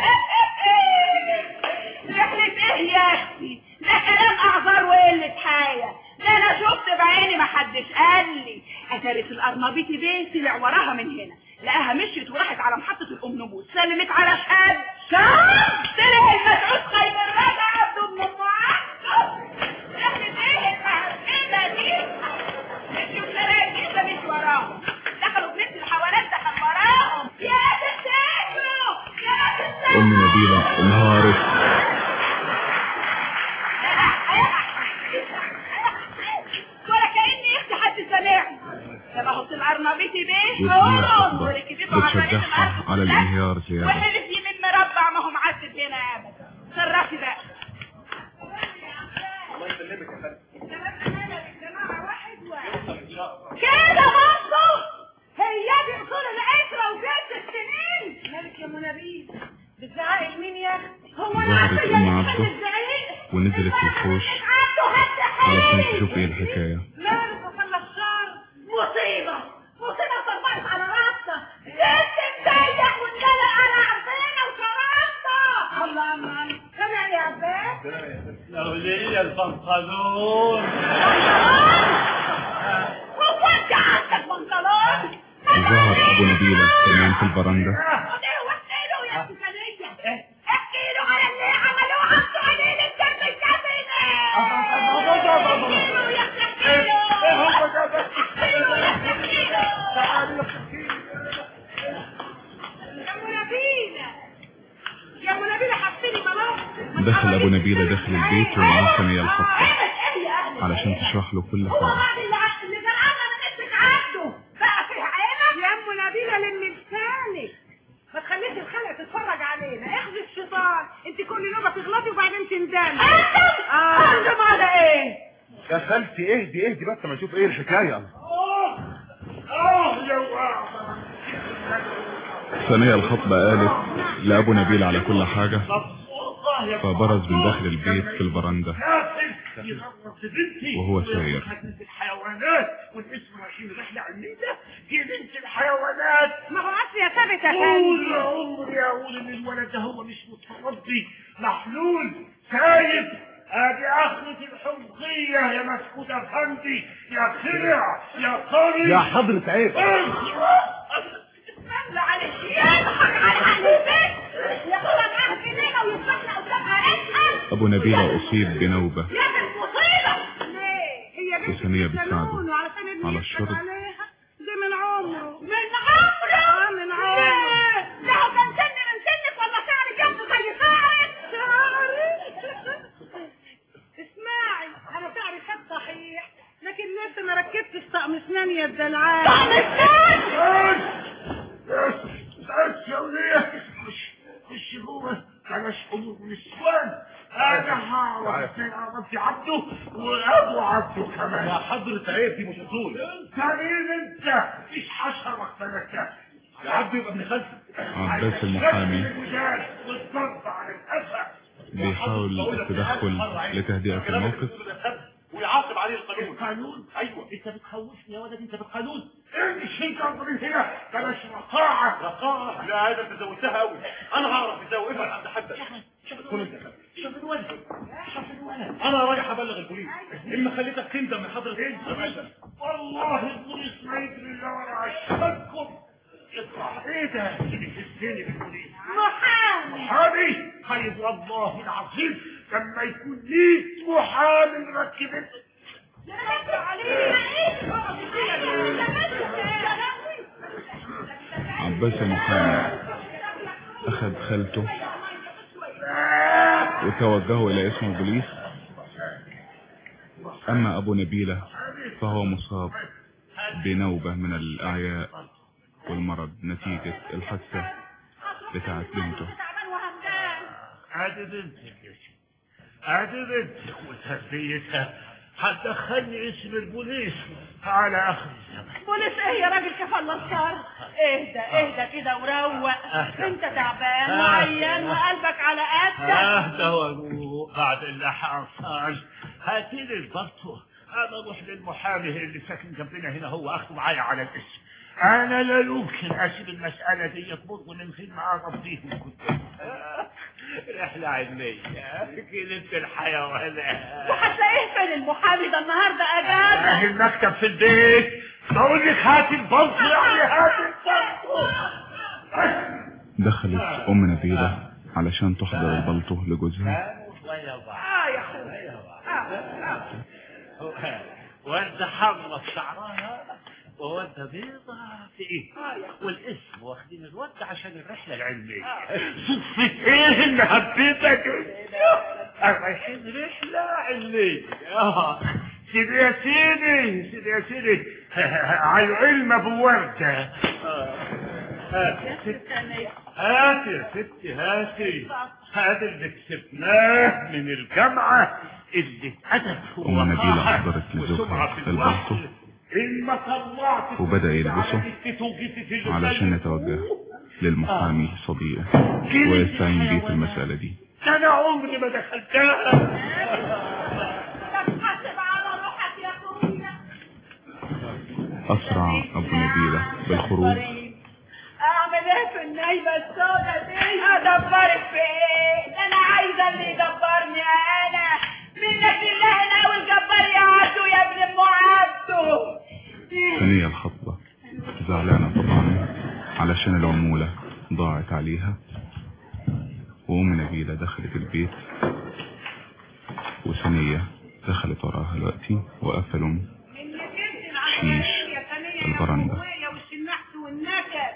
رحلة ايه يا اختي ده كلام اعذار وقلة حاجة ده انا شفت بعيني ما حدش قال لي اتارت الارنبيطي بيه طلع وراها من هنا لقاها مشيت وراحت على محطة الام نبوس سلمت على شهاد شهاد طلع المسعود خير الرجع عبد ابن ام عبده رحلة ايه المعرفة دي مشي وسلاكين ده مش وراهم دخلوا في نفس الحوالات دخل وراهم يا تساكلوا يا تساكلوا أم نبيلة انهارت ولا كأني يا اختي حد سامعني لما احط الارنبيطي بيه والدنيا اهو تكبر وركبته على العين بتشجعها على الانهيار زيادة وحلف يمين مربع ما هو معذب هنا ابدا صرفي بقى الله يسلمك يا فندم زعق لمين يا اختي هو انا ظهرت عارفه أم يعني عبده حد الزعيق ونزلت في الحوش عبده هات علشان حيلي تشوف ايه الحكاية مالك وخلى الشر مصيبة مصيبة طبقت على راسنا لسه مضايق واتكلم على عبدنا وكرامته الله الله سمع يا عباس لو لي البنطلون هو انت عندك بنطلون وظهر أبو نبيلة كمان في البرندة خديه واحكيله يا سكانية احكيله على اللي عملوه عبده عليه الدم الجبني احكيله يا احكيله احكيله يا احكيله يا منابيلة يا منابيلة حطيني ملوك دخل أبو نبيلة داخل البيت ومعاه ثانية الخطة ايه يا اهل علشان تشرح له كل هو حاجة بعد اللي ع- اللي جرعنا من اسمك عبده بقى في عينك يا ام نبيله لم لسانك ما تخليش الخلق تتفرج علينا اخذي الشيطان انت كل نوبه تغلطي وبعدين تندمي اه اندم على ايه يا خالتي اهدي اهدي بس ما نشوف ايه الحكاية اه يا واحد ثانية الخطبة قالت لأبو نبيل على كل حاجة والله يا فبرز من داخل البيت في البرندة يا يخلص بنتي وهو ساير. خدمة الحيوانات والاسم رايحين رحلة عنيدة دي بنت الحيوانات ما هو اصل يا ثابت يا طول خالي عمري اقول ان الولد ده هو مش متربي محلول سايب ادي اخرة الحمقية يا مسعود افندي يا خلع يا طري يا حضرة عيب لا عليك يضحك على اهل البيت ياخدها معاه في ليله ويفتحنا قدام عينها أبو نبيلة أصيب بنوبة يا ابن مصيبه ليه هي بنت وثانية بتسألونه بتساعده علشان ابني على يضحك الشرب. عليها دي من عمره من عمره اه من عمره ده هو كان سن من سنك ولا شعرك يبدو زي شعرك شعري اسمعي انا شعري خد صحيح لكن لسه ما ركبتش طقم اسنان يا الدلعان طقم اسنان بس بس يا وليه مش مش جوه بلاش حضور نسوان انا هعرف ازاي عرفت عبده وابو عبده كمان يا حضرة عيب دي مش اصول انت مين انت مش حشرك بلدك يا عبده يبقى ابن خالتي عباس المحامي والضرب على الاسد بيحاول التدخل لتهدئة الموقف ويعاقب عليه القانون القانون ايوه انت بتخوفني يا ولد انت بالقانون امشي قبل هنا بلاش رقاعة رقاعة لا هذا انت زودتها قوي انا هعرف ازاي افعل عند حدك كن انت شوف الولد شوف الولد انا رايح ابلغ البوليس اما خليتك تندم من حضرة انت والله البوليس ما يدري الا ورا عشانكم اطلع ايه ده اللي بيهزني بالبوليس محامي محامي طيب والله العظيم لما يكون ليك محامي مركب عباس المحامي أخذ خالته وتوجهوا إلى اسم البوليس أما أبو نبيلة فهو مصاب بنوبة من الأعياء والمرض نتيجة الحادثة بتاعت بنته ادي بنتك يا شيخ ادي بنتك وتربيتها هتدخلني اسم البوليس على اخر الزمن بوليس ايه يا راجل كفى الله الشر اهدى اهدى كده وروق انت تعبان آه. وعيان وقلبك على قدك اهدى وروق بعد اللي حصل هاتيلي البطو انا اروح للمحامي اللي ساكن جنبنا هنا هو اخده معايا على الاسم انا لا يمكن اسيب المسألة دي تمر وننزل معاه رفضيهم كنت رحلة علمية كلمة الحيوانات وهتلاقيه فين المحامي ده النهارده اهي اجازه المكتب في البيت بقول لك هات البلطو يعني هات البلطو دخلت أم نبيلة علشان تحضر البلطو لجوزها اه يا اخويا وانت حمرا في شعرها وانت بيضة في ايه والاسم واخدين الواد عشان الرحلة العلمية صدفة ايه اللي حبيتك رايحين رحلة علمية اه سيدي يا سيدي سيدي يا سيدي على العلم ابو وردة هاتي يا ستي هاتي هذا اللي كسبناه من الجامعة اللي اتت أم نبيلة أحضرت لزوجها البلطو إما طلعت وبدأ يلبسه علشان يتوجه للمحامي صديقه ويستعين بيه في المسألة دي انا عمري ما دخلتها تحاسب على روحك يا اخويا أسرع أبو نبيلة بالخروج اعمل ايه في النايمه السوداء دي ادبرك في ايه ده انا عايزه اللي يدبرني انا منك لله انا والجبار يا عبدو يا ابن ام عبدو ثانية الخطبة زعلانة طبعا علشان العمولة ضاعت عليها وأم نبيلة دخلت البيت وثانية دخلت وراها دلوقتي وقفلوا شيش البرندة وش النحس والنكد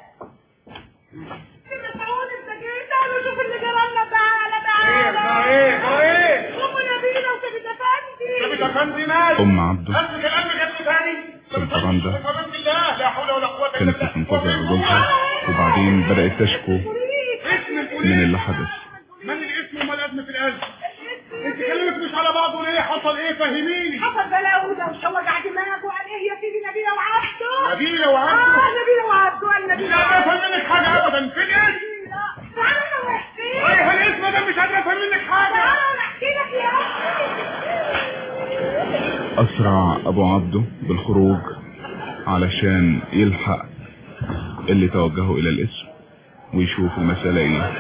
مسعود انت جاي تعالوا شوف اللي جرالنا تعالى تعالى ايه ايه ام نبيله وسيد افندي طب افندي مال أم عبده امسك الامر جنبي ثاني في البرندة بفضل الله لا حول ولا قوه الا كانت بالله بتنتظر رجولها وبعدين بدأت تشكو اسم من البوليس اللي حدث من الاسم وما الازمه في القلب انت كلامك مش على بعضه ليه حصل ايه فهميني حصل بلاوي ده وشوج على دماغه قال ايه يا سيدي نبيله وعبده نبيله وعبده اه نبيله وعبده قال لا نبيله ما افهم منك حاجه ابدا في الاسم تعالى انا واحكي رايح الاسم ده مش قادر افهم منك حاجه تعالى انا احكي لك يا اخي أسرع أبو عبده بالخروج علشان يلحق اللي توجهوا إلى الاسم ويشوف المسألة إيه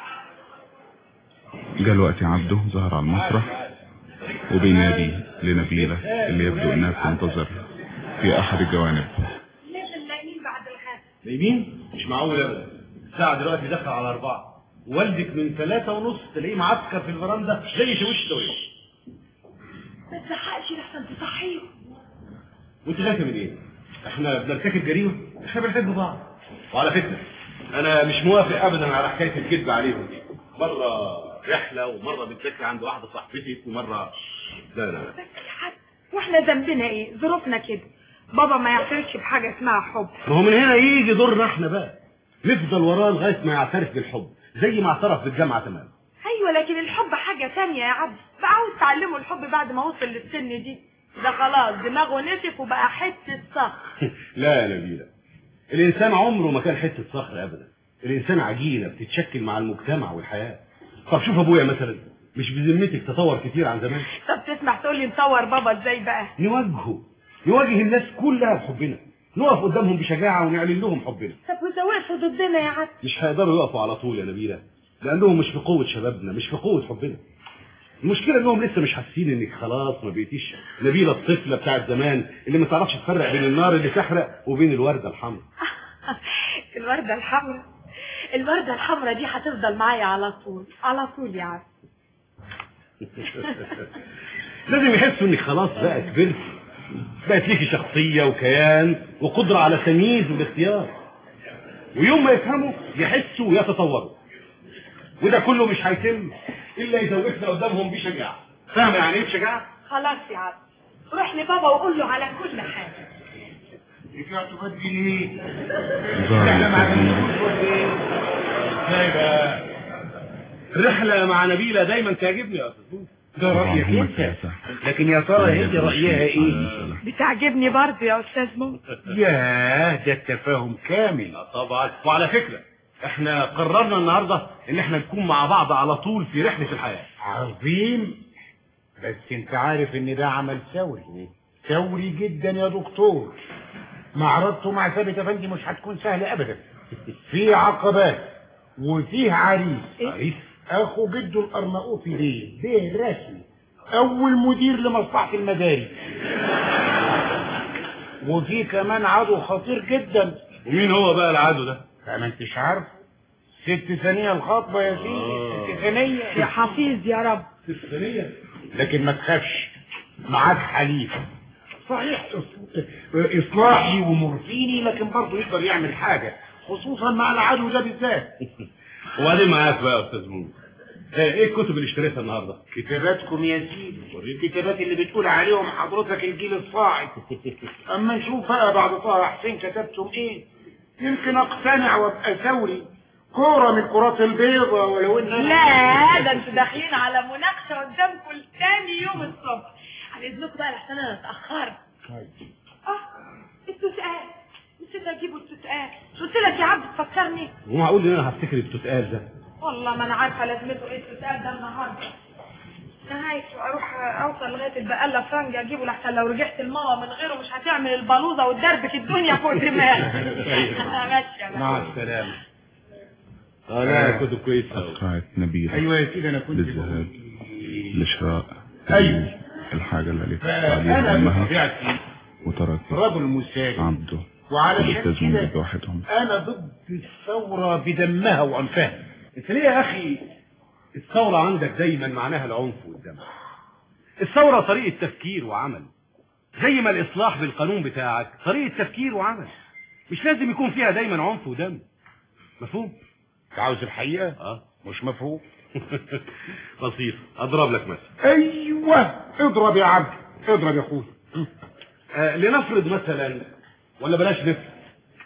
جاء الوقت عبده ظهر على المسرح وبينادي لنبيلة اللي يبدو إنها بتنتظر في أحد الجوانب لازم نايمين بعد الغد نايمين مش معقول ابدا الساعه دلوقتي داخله على أربعة والدك من ثلاثة ونص تلاقيه معسكر في الفرندا زي شويش تويش ما تزحقش لحسن تصحيه وانت خايفه من ايه؟ احنا بنرتكب جريمه احنا بنحب بعض وعلى فكره انا مش موافق ابدا على حكايه الكذب عليهم دي مره رحله ومره بتذاكر عند واحده صاحبتي ومره لا لا لا بس يا حاج واحنا ذنبنا ايه ظروفنا كده بابا ما يعترفش بحاجه اسمها حب ما هو من هنا يجي دورنا احنا بقى نفضل وراه لغايه ما يعترف بالحب زي ما اعترف بالجامعه تمام ايوه لكن الحب حاجه تانية يا عبد بقى عاوز تعلمه الحب بعد ما وصل للسن دي ده خلاص دماغه نشف وبقى حته صخر لا يا نبيلة الإنسان عمره ما كان حتة صخر أبدا الإنسان عجينة بتتشكل مع المجتمع والحياة طب شوف أبويا مثلا مش بذمتك تطور كتير عن زمان طب تسمح تقول لي نصور بابا ازاي بقى نواجهه نواجه الناس كلها بحبنا نقف قدامهم بشجاعة ونعلن لهم حبنا طب وإذا وقفوا ضدنا يا عبد مش هيقدروا يقفوا على طول يا نبيلة لأنهم مش في قوة شبابنا مش في قوة حبنا المشكلة انهم لسه مش حاسين انك خلاص ما بقيتيش نبيلة الطفلة بتاعت زمان اللي ما تعرفش تفرق بين النار اللي تحرق وبين الوردة الحمراء الوردة الحمراء الوردة الحمراء دي هتفضل معايا على طول على طول يا عبد لازم يحسوا انك خلاص بقى كبرت بقت ليكي شخصية وكيان وقدرة على التمييز والاختيار ويوم ما يفهموا يحسوا ويتطوروا وده كله مش هيتم الا اذا وقفنا قدامهم بشجاعة فاهم يعني ايه بشجاعة؟ خلاص يا عبد روح لبابا وقول له على كل حاجة رجعت بدي ليه ظهر احنا مع الأستاذ ازاي بقى؟ الرحلة مع نبيلة دايما تعجبني يا استاذ ده رأيك طبعاً هو انت السياسة. لكن يا ترى هي رأيها ايه بتعجبني برضه يا استاذ ممكن ياه ده التفاهم كامل طبعا وعلى فكرة احنا قررنا النهاردة ان احنا نكون مع بعض على طول في رحلة الحياة عظيم بس انت عارف ان ده عمل ثوري ثوري جدا يا دكتور معرضته مع ثابت افندي مش هتكون سهلة ابدا في عقبات وفيه عريس عريس اخو جده الارناؤوطي ليه ده رسمي اول مدير لمصلحة المدارس وفي كمان عضو خطير جدا ومين هو بقى العدو ده؟ فما انتش عارف ست ثانية الخطبة يا سيدي ست ثانية يا حفيظ يا رب الثانية لكن ما تخافش معاك حليف صحيح إص- اصلاحي ومورفيني لكن برضه يقدر يعمل حاجة خصوصا مع العدو ده بالذات وبعدين معاك بقى يا استاذ مون ايه إيه الكتب اللي اشتريتها النهارده؟ كتاباتكم يا سيدي الكتابات اللي بتقول عليهم حضرتك الجيل الصاعد اما نشوف بقى بعد طه حسين كتبتم ايه يمكن اقتنع وابقى ثوري كورة من الكرات البيضاء ولو ان لا ده انتوا داخلين على مناقشة قدامكم تاني يوم الصبح على اذنكم بقى لحسن انا اتأخرت اه السؤال نسيت اجيبه التتقال قلت لك يا عبد تفكرني ومعقول ان انا هفتكر التتقال ده والله ما انا عارفه لازمته ايه التتقال ده النهارده نهايته اروح اوصل لغايه البقاله فرنج اجيبه لحسن لو رجعت الماما من غيره مش هتعمل البلوزه والدرب الدنيا فوق دماغي ماشيه بقى. مع السلامة اه لا كتب كويسه أوي. أسرعت نبيلة ايوه يا سيدي انا كنت للذهاب لشراء أيوة. الحاجة اللي قالت فانا عليها أمها بطبيعتي وترك رجل مسالم عبده وعلشان والأستاذ كده مجد واحدهم انا ضد الثورة بدمها وانفها انت ليه يا اخي الثوره عندك دايما معناها العنف والدم الثوره طريقه تفكير وعمل زي ما الاصلاح بالقانون بتاعك طريقه تفكير وعمل مش لازم يكون فيها دايما عنف ودم مفهوم عاوز الحقيقة اه مش مفهوم بسيط اضرب لك مثلا ايوه اضرب يا عبد اضرب يا اخوي آه لنفرض مثلا ولا بلاش نفرض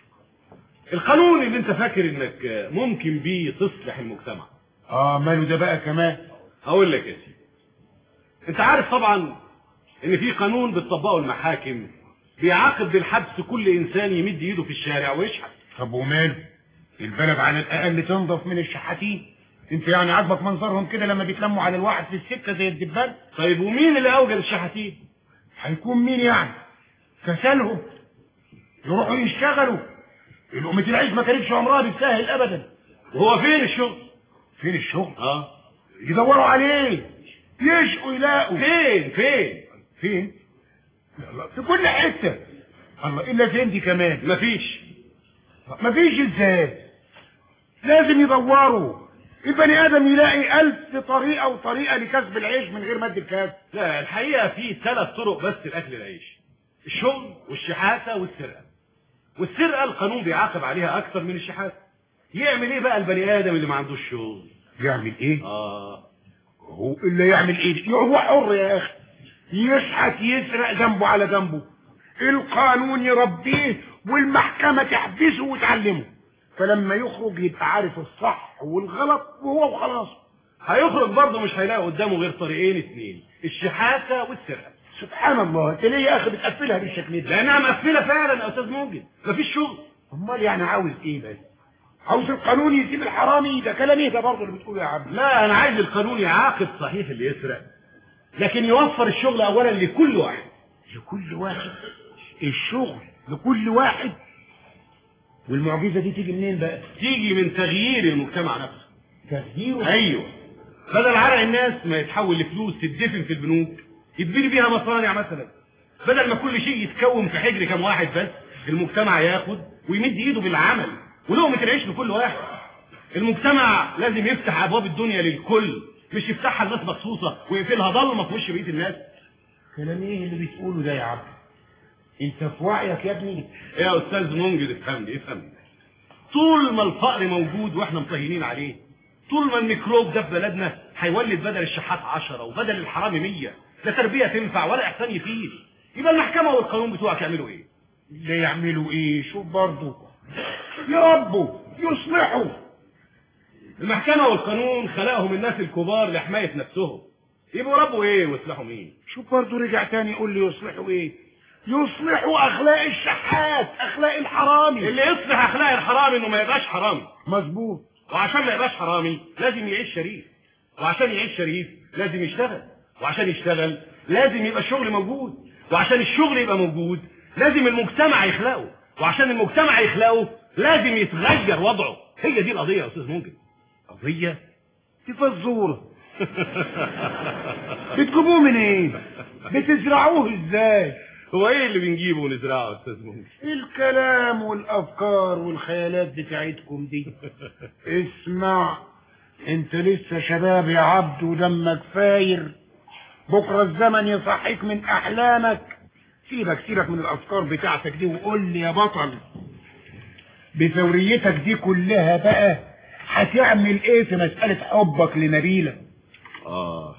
القانون اللي انت فاكر انك آه، ممكن بيه تصلح المجتمع اه ماله ده بقى كمان هقول لك يا سيدي انت عارف طبعا ان في قانون بتطبقه المحاكم بيعاقب بالحبس كل انسان يمد ايده في الشارع ويشحت طب وماله البلد على الاقل تنضف من الشحاتين انت يعني عاجبك منظرهم كده لما بيتلموا على الواحد في السكه زي الدبان طيب ومين اللي اوجد الشحاتين هيكون مين يعني كسلهم يروحوا يشتغلوا لقمة العيش ما كانتش عمرها بالسهل ابدا وهو فين الشغل فين الشغل اه يدوروا عليه يشقوا يلاقوا فين فين فين لا، في كل حته الله الا فين دي كمان مفيش مفيش ازاي لازم يدوروا البني ادم يلاقي الف طريقه وطريقه لكسب العيش من غير مد الكاس لا الحقيقه في ثلاث طرق بس لاكل العيش الشغل والشحاته والسرقه والسرقه القانون بيعاقب عليها اكتر من الشحاته يعمل ايه بقى البني ادم اللي ما عندوش شغل يعمل ايه اه هو اللي يعمل ايه هو حر يا اخي يشحت يسرق ذنبه على ذنبه القانون يربيه والمحكمة تحبسه وتعلمه فلما يخرج يبقى عارف الصح والغلط وهو وخلاص هيخرج برضه مش هيلاقي قدامه غير طريقين اتنين الشحاته والسرقه سبحان الله انت ليه يا اخي بتقفلها بالشكل ده لانها مقفله فعلا يا استاذ موجد مفيش شغل امال يعني عاوز ايه بس عاوز القانون يسيب الحرامي ده كلام ايه ده برضه اللي بتقوله يا عم لا انا عايز القانون يعاقب صحيح اللي يسرق لكن يوفر الشغل اولا لكل واحد لكل واحد الشغل لكل واحد والمعجزة دي تيجي منين بقى تيجي من تغيير المجتمع نفسه تغييره ايوه بدل عرق الناس ما يتحول لفلوس تدفن في البنوك يتبني بيها مصانع مثلا بدل ما كل شيء يتكون في حجر كام واحد بس المجتمع ياخد ويمد ايده بالعمل ولقمة العيش لكل واحد المجتمع لازم يفتح ابواب الدنيا للكل مش يفتحها لناس مخصوصه ويقفلها ضلمه في وش بقيه الناس كلام ايه اللي بتقوله ده يا عم انت في وعيك يا ابني يا استاذ منجد افهمني افهمني طول ما الفقر موجود واحنا مطهنين عليه طول ما الميكروب ده في بلدنا هيولد بدل الشحات عشرة وبدل الحرامي مية لا تربية تنفع ولا إحسان يفيد يبقى المحكمة والقانون بتوعك يعملوا إيه؟ لا يعملوا ايه شوف برضه يربوا يصلحوا المحكمة والقانون خلقهم الناس الكبار لحماية نفسهم يبقوا ربوا إيه ويصلحوا مين؟ شوف برضه رجع تاني يقول لي يصلحوا ايه يصلحوا اخلاق الشحات اخلاق الحرامي اللي يصلح أخلاق الحرامي إنه ما يبقاش حرامي مظبوط وعشان ما يبقاش حرامي لازم يعيش شريف وعشان يعيش شريف لازم يشتغل وعشان يشتغل لازم يبقى الشغل موجود وعشان الشغل يبقى موجود لازم المجتمع يخلقه وعشان المجتمع يخلقه لازم يتغير وضعه هي دي القضية يا أستاذ ممكن قضية دي فزوره بتجيبوه منين بتزرعوه ازاي هو ايه اللي بنجيبه ونزرعه يا استاذ ممكن الكلام والافكار والخيالات بتاعتكم دي اسمع انت لسه شباب يا عبد ودمك فاير بكره الزمن يصحيك من احلامك سيبك سيبك من الافكار بتاعتك دي وقول لي يا بطل بثوريتك دي كلها بقى هتعمل ايه في مسألة حبك لنبيلة اه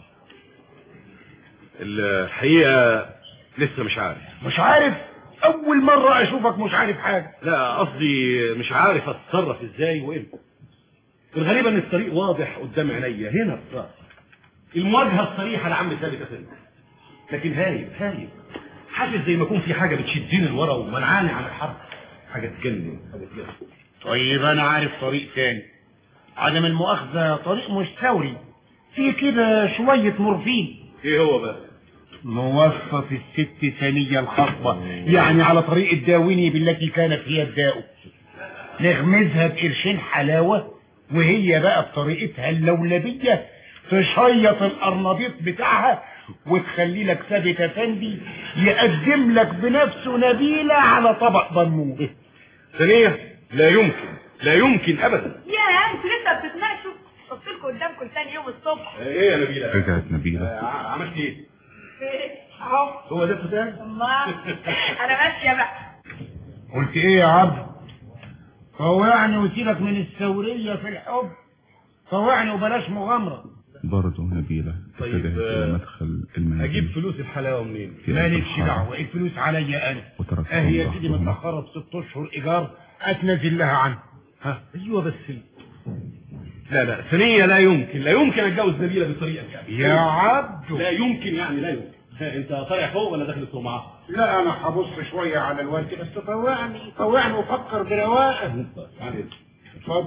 الحقيقة لسه مش عارف مش عارف اول مرة اشوفك مش عارف حاجة لا قصدي مش عارف اتصرف ازاي وامتى الغريب ان الطريق واضح قدام عينيا هنا في راسي المواجهه الصريحه لعم ثابت افندي لكن هايب هايب حاسس زي ما يكون في حاجه بتشدني لورا ومنعاني عن الحرب حاجه تجنن حاجه تجنن طيب انا عارف طريق تاني عدم المؤاخذة طريق مش ثوري فيه كده شوية مورفين ايه هو بقى موسط الست ثانية الخطبة يعني على طريق الداويني بالتي كانت هي الداء نغمزها بقرشين حلاوة وهي بقى بطريقتها اللولبية تشيط القرنبيط بتاعها وتخلي لك ثابت افندي يقدم لك بنفسه نبيلة على طبق بنور ثانية لا يمكن لا يمكن ابدا يا انتوا لسه بتتناقشوا قلت لكم قدامكم تاني يوم الصبح ايه يا نبيلة رجعت نبيلة عملت ايه اهو هو ده فتان الله انا ماشيه بقى قلت ايه يا عبد طوعني وسيبك من الثورية في الحب طوعني وبلاش مغامرة برضه نبيلة طيب، اتجهت آه، إلى مدخل المنزل اجيب فلوس الحلاوة منين في مالكش الحارة دعوة الفلوس عليا انا وتركتهم اهي يا سيدي لوحدهم. متأخرة بست اشهر ايجار اتنزل لها عنه ها ايوه بس ال- لا لا ثانية لا يمكن لا يمكن اتجوز نبيلة بالطريقة دي يعني يا عبدو لا يمكن يعني لا يمكن ها، انت طالع فوق ولا داخل السوق معاه لا انا هبص شوية على الورد بس طوعني طوعني وفكر برواقة يعني اتفضل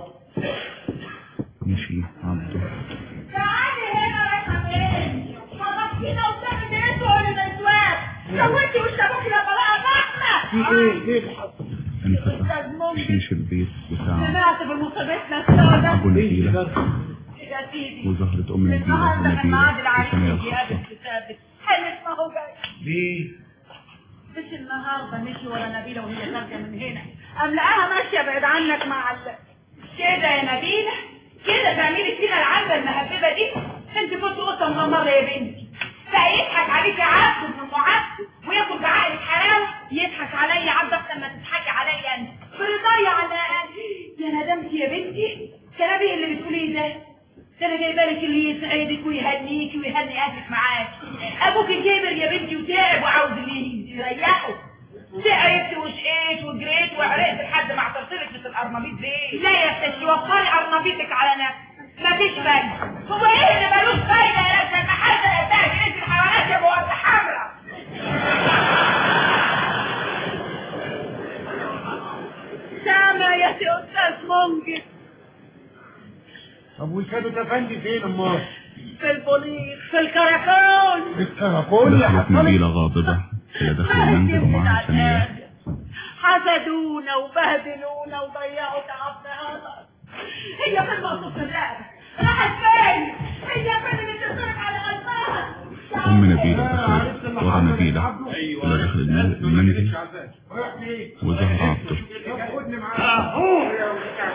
مشي عبده تعالي هنا رايحه فين؟ خلصتينا قدام البيت ولا الاسواق سويتي وش ابوك لما بقى فاهمه في ايه ايه اللي حصل انفتح شيش البيت بتاع سمعت بمصيبتنا السوداء أبو نبيلة يا سيدي وظهرت أم نبيلة النهارده كان ميعاد ونبيلة العريس في ثانية يجي يقابل الخطة كتابك حلف ما هو جاي ليه مش النهارده مشي ورا نبيله وهي خارجه من هنا قام لقاها ماشيه بعيد عنك مع ال... كده يا نبيله كده تعملي فينا العلبه المهببه دي انت كنت قطه مغمره يا بنتي بقى يضحك عليك يا عبد ابن ام عبد وياخد بعقلك حلاوه يضحك عليا عبد احسن ما تضحكي عليا انت برضايا على يا ندمتي يا بنتي كلامي إيه اللي بتقوليه ده ده انا جايبه لك اللي يسعدك ويهنيكي ويهني اهلك معاك ابوك كبر يا بنتي وتعب وعاوز اللي يريحه تعبت وشقيت وجريت وعرقت لحد ما اعترتلك مثل القرنبيط دي لا يا ستي وفري قرنبيطك على نفسك مفيش فايده هو ايه اللي ملوش فايده يا نفسك ما حد يدعي جنس الحيوانات يا ابو ورد حمرا سامع يا سي استاذ منجد طب والثابت افندي فين امال في البوليس في الكراكون الكراكون يا دخلت حصل نبيلة غاضبة إلى داخل المنزل ومعها ثانية حسدونا وبهدلونا وضيعوا تعبنا هذا هي في المقصود في الرقبة راحت فين؟ هي فين اللي تصرف على غلطان؟ أم نبيلة دخلت ورا نبيلة إلى داخل الم- المنزل رايح فين وظهر عبده طب خدني معاك اهو يا استاذ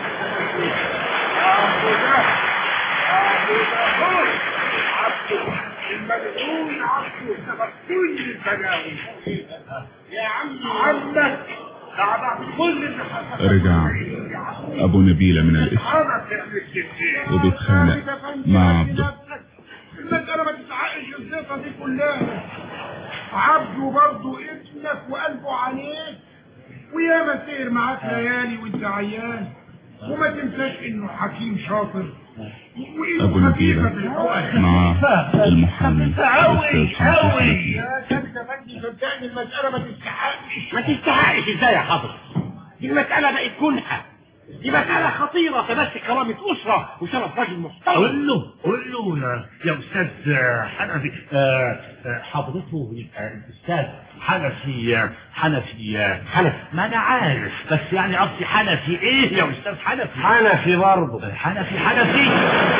اهو ده اهو ده هو عبده الملعون عبده سبب كل البلاوي يا عم عمك بعد كل اللي حصل رجع أبو نبيلة من الاسم انا تعمل الجنسية وبيتخانق مع عبده المسألة ما تستحقش الثقة دي كلها عبده برضه ابنك وقلبه عليك وياما سير معاك ليالي وانت عيان وما تنساش انه حكيم شاطر أبو نبيلة مع المحامي الأستاذ حمزة حنفي يا كابتن افندي صدقني المسألة ما تستحقش ما تستحقش ازاي يا حضرتك دي المسألة بقت كلحة دي مسألة خطيرة تمس كرامة أسرة وشرف راجل محترم قول له قول له يا يا استاذ حنفي آه، آه، حضرته يبقى الاستاذ حنفي آه، حنفي آه، حنفي ما انا عارف بس يعني قصدي حنفي ايه يا استاذ حنفي حنفي برضه حنفي حنفي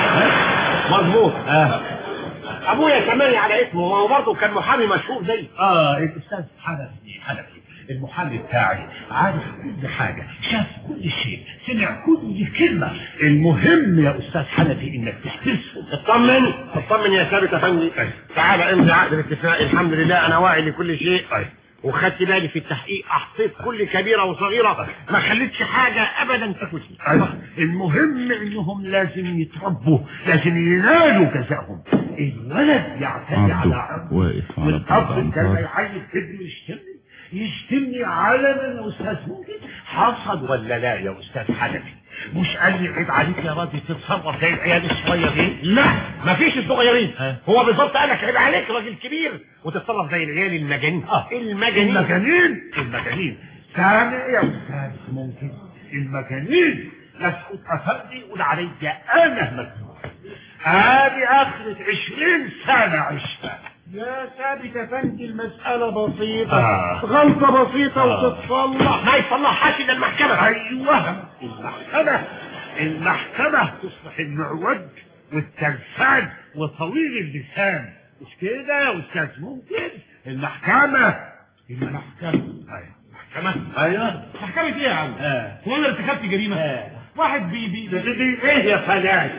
مظبوط آه. أبويا سماني على اسمه ما هو برضه كان محامي مشهور زي اه الاستاذ حنفي حنفي المحامي بتاعي عارف كل حاجة شاف كل شيء سمع كل كلمة المهم يا استاذ حنفي انك تحتسه اطمن اطمن يا ثابت يا فندم تعال امضي عقد الاتفاق الحمد لله انا واعي لكل شيء وخدت بالي في التحقيق احصيت كل كبيره وصغيره ما خليتش حاجه ابدا تفوتني أيوة. المهم انهم لازم يتربوا لازم ينالوا جزائهم الولد يعتدي على عبده عمه واقف على بعض والاب كان أمتار يعيد ابنه يشتمني يشتمني علنا يا استاذ ممكن حصل ولا لا يا استاذ حنفي مش قال لي عيب عليك يا راجل تتصرف زي العيال الصغير دي لا مفيش الصغيرين ها؟ هو بالظبط قالك عيب عليك راجل كبير وتتصرف زي العيال المجانين آه. المجانين المجانين المجانين ثاني يا استاذ ممكن المجانين مسعود افندي يقول علي انا مجنون ادي اخرة عشرين سنة عشتها يا ثابت افندي المسألة بسيطة آه. غلطة بسيطة آه. وتتصلح ما يصلحهاش الا المحكمة ايوه المحكمة المحكمة تصلح المعوج والتلفان وطويل اللسان مش كده يا استاذ ممكن المحكمة المحكمة ايوه محكمة ايوه محكمة ايه يا عم؟ اه هو انا ارتكبت جريمة؟ واحد بي بي دي دي ايه يا فلاح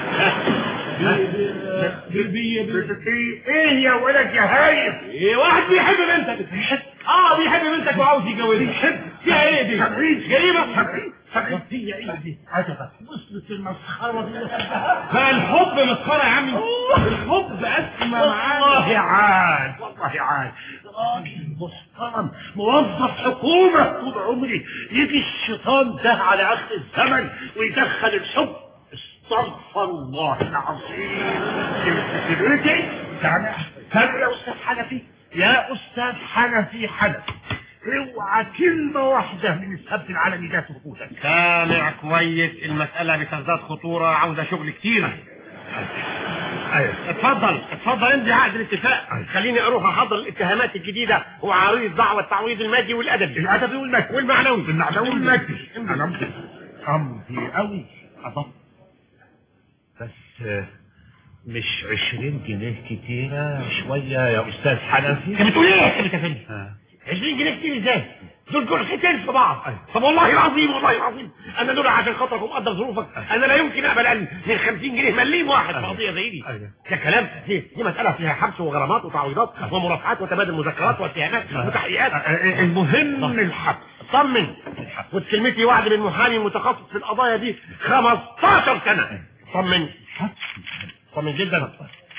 بي بي بي ايه يا ولد يا هايف ايه واحد بيحب بنتك اه بيحب بنتك وعاوز يتجوزها فيها ايه دي؟ جريمة؟ سبعين هي ايه دي عجبك وصلت المسخرة دي بقى الحب مسخرة يا عمي الحب اسمى معانا والله عاد والله عاد راجل محترم موظف حكومة طول عمري يجي الشيطان ده على اخر الزمن ويدخل الحب استغفر الله العظيم سمعتي؟ سامع سامع يا استاذ حنفي يا استاذ حنفي حنفي اوعى كلمة واحدة من السبت العالمي ده تفوتك سامع كويس المسألة بتزداد خطورة عاوزة شغل كتير ايوه اتفضل اتفضل امضي عقد الاتفاق خليني اروح احضر الاتهامات الجديدة وعريض دعوة التعويض المادي والادبي الادبي والمادي والمعنوي المعنوي والمادي انا امضي امضي قوي اضبط بس آه، مش عشرين جنيه كتيرة شوية يا استاذ حنفي انت بتقول ايه يا سيدي تفندي آه. 20 جنيه كتير ازاي دول جرحتين في بعض طب والله العظيم والله العظيم انا دول عشان خاطرك ومقدر ظروفك انا لا يمكن اقبل اقل من 50 جنيه مليم واحد في قضيه زي دي أيوة. ده كلام دي, دي مساله فيها حبس وغرامات وتعويضات ومرافعات وتبادل مذكرات واتهامات وتحقيقات آه، آه، المهم الحبس اطمن وكلمتي وعد للمحامي المتخصص في القضايا دي 15 سنه طمن طمن جدا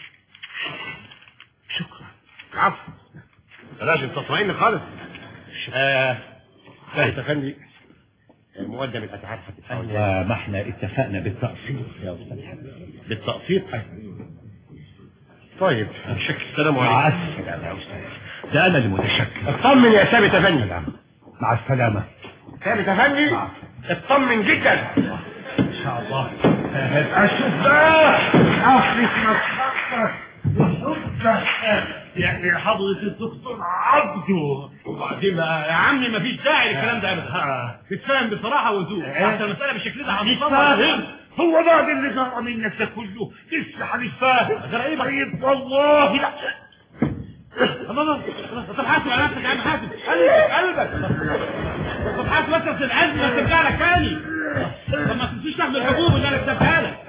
شكرا العفو لازم تطمئن خالص آه فهد افندي مقدم الاتحاد هتتحول ما احنا اتفقنا بالتقسيط يا استاذ بالتقسيط طيب شكل السلام عليكم مع السلامة يا استاذ ده انا اللي متشكر اطمن يا ثابت افندي مع السلامة ثابت افندي اطمن جدا ان شاء الله اشوف بقى اخرة مسخرة وحبك يعني حضرة الدكتور عبده وبعدين بقى يا عمي مفيش داعي للكلام ده ابدا تتفاهم بصراحة وذوق احسن المسألة بالشكل ده مش هتتصور. فاهم هو بعد اللي جرى منك ده كله لسه مش فاهم طيب والله لا الله الله طب حاسب على نفسك يا عم حاسب قلبك قلبك طب حاسب بس في العز ما ترجع لك تاني طب ما تنسيش تاخد الحبوب اللي انا كتبتها لك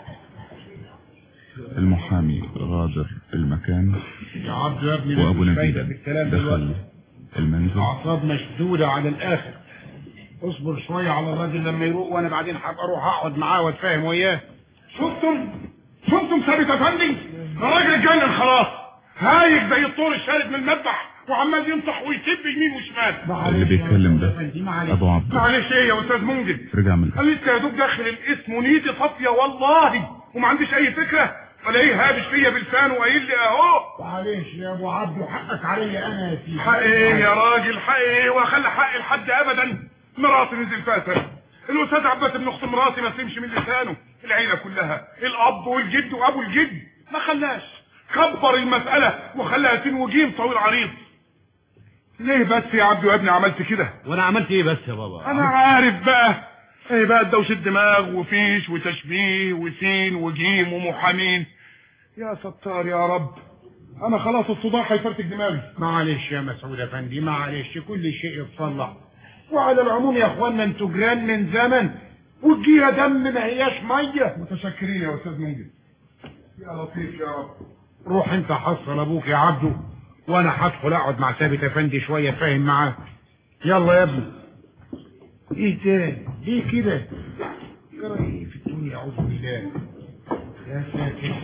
المحامي غادر المكان يا عبد يا ابني وأبو مفيش فايدة نبيل بالكلام دلوقتي. دخل المنزل اعصاب مشدودة على الاخر اصبر شوية على الراجل لما يروق وانا بعدين هبقى اروح اقعد معاه واتفاهم وياه شفتم شفتم ثابت افندي الراجل اتجنن خلاص هايج زي الطور الشارد من المذبح وعمال ينطح ويسب يمين وشمال اللي بيتكلم ده أبو عبد معلش ايه يا استاذ منجد رجع من قال لسه يا دوب داخل الاسم ونيتي صافيه والله وما عنديش اي فكره ولا ايه هابش فيا بلسان وقايل لي اهو معلش يا ابو عبده حقك عليا انا يا سيدي حق ايه يا راجل حق ايه واخلي حق لحد ابدا مراتي نزل فاتر الاستاذ عباس بن اخت مراتي ما تمشي من لسانه العيله كلها الاب والجد وابو الجد ما خلاش كبر المساله وخلاها تنوجيم طويل عريض ليه بس يا عبدو يا ابني عملت كده وانا عملت ايه بس يا بابا انا عارف بقى ايه بقى دوشة دماغ وفيش وتشبيه وسين وجيم ومحامين يا ستار يا رب انا خلاص الصداع هيفرتك دماغي معلش يا مسعود افندي معلش كل شيء يتصلح وعلى العموم يا اخوانا انتوا جيران من زمن والجيره دم ما هياش ميه متشكرين يا استاذ منجد يا لطيف يا رب روح انت حصل ابوك يا عبده وانا هدخل اقعد مع ثابت افندي شويه فاهم معاه يلا يا ابني ايه ده ليه كده جرى ايه في الدنيا اعوذ بالله يا ساتر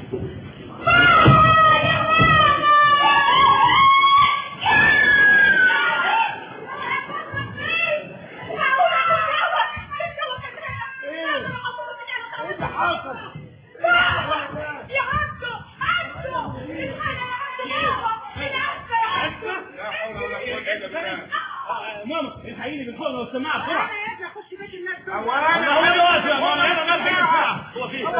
ماما الحقيني بالفوق والسماعه بسرعه انا يا ابني اخش بيت الناس دول انا هو دلوقتي يا ماما انا نازل بسرعه هو فين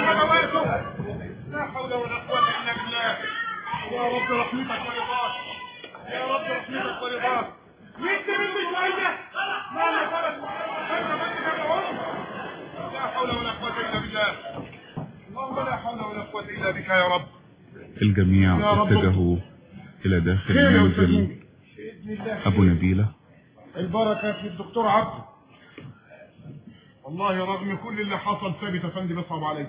لا حول ولا قوة إلا بالله يا رب رحمتك ورضاك يا رب رحمتك ورضاك مد مني شوية ما أنا فرس أنا بس كده لا حول ولا قوة إلا بالله اللهم لا حول ولا قوة إلا بك يا رب الجميع يا رب. اتجهوا إلى داخل خير يا أستاذ منزل ممكن. بإذن الله أبو نبيلة البركة في الدكتور عبده والله رغم كل اللي حصل ثابت افندي بيصعب عليا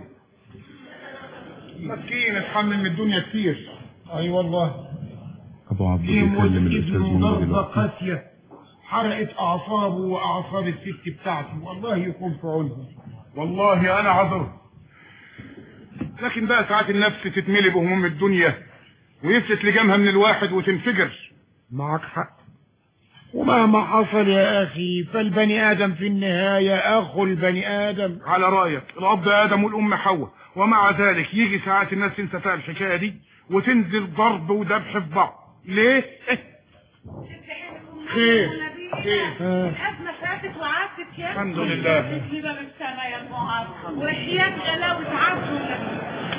مسكين اتحمل من الدنيا كتير اي والله أبو عبد ايه موت بيكلم الأستاذ ابنه منى ضربة دلوقتي قاسية حرقت اعصابه واعصاب الست بتاعته والله يكون في عونهم والله انا عذر لكن بقى ساعات النفس تتملي بهموم الدنيا ويفلت لجامها من الواحد وتنفجر معك حق ومهما حصل يا اخي فالبني ادم في النهاية اخو البني ادم على رايك الاب ادم والام حواء ومع ذلك يجي ساعات الناس تنسى فيها الحكاية دي وتنزل ضرب وذبح في بعض ليه؟ خير خير آه. الازمه فاتت وعدت يا الحمد لله تسليمة من السماء يا المعاذ وحياة غلاوة عبد النبي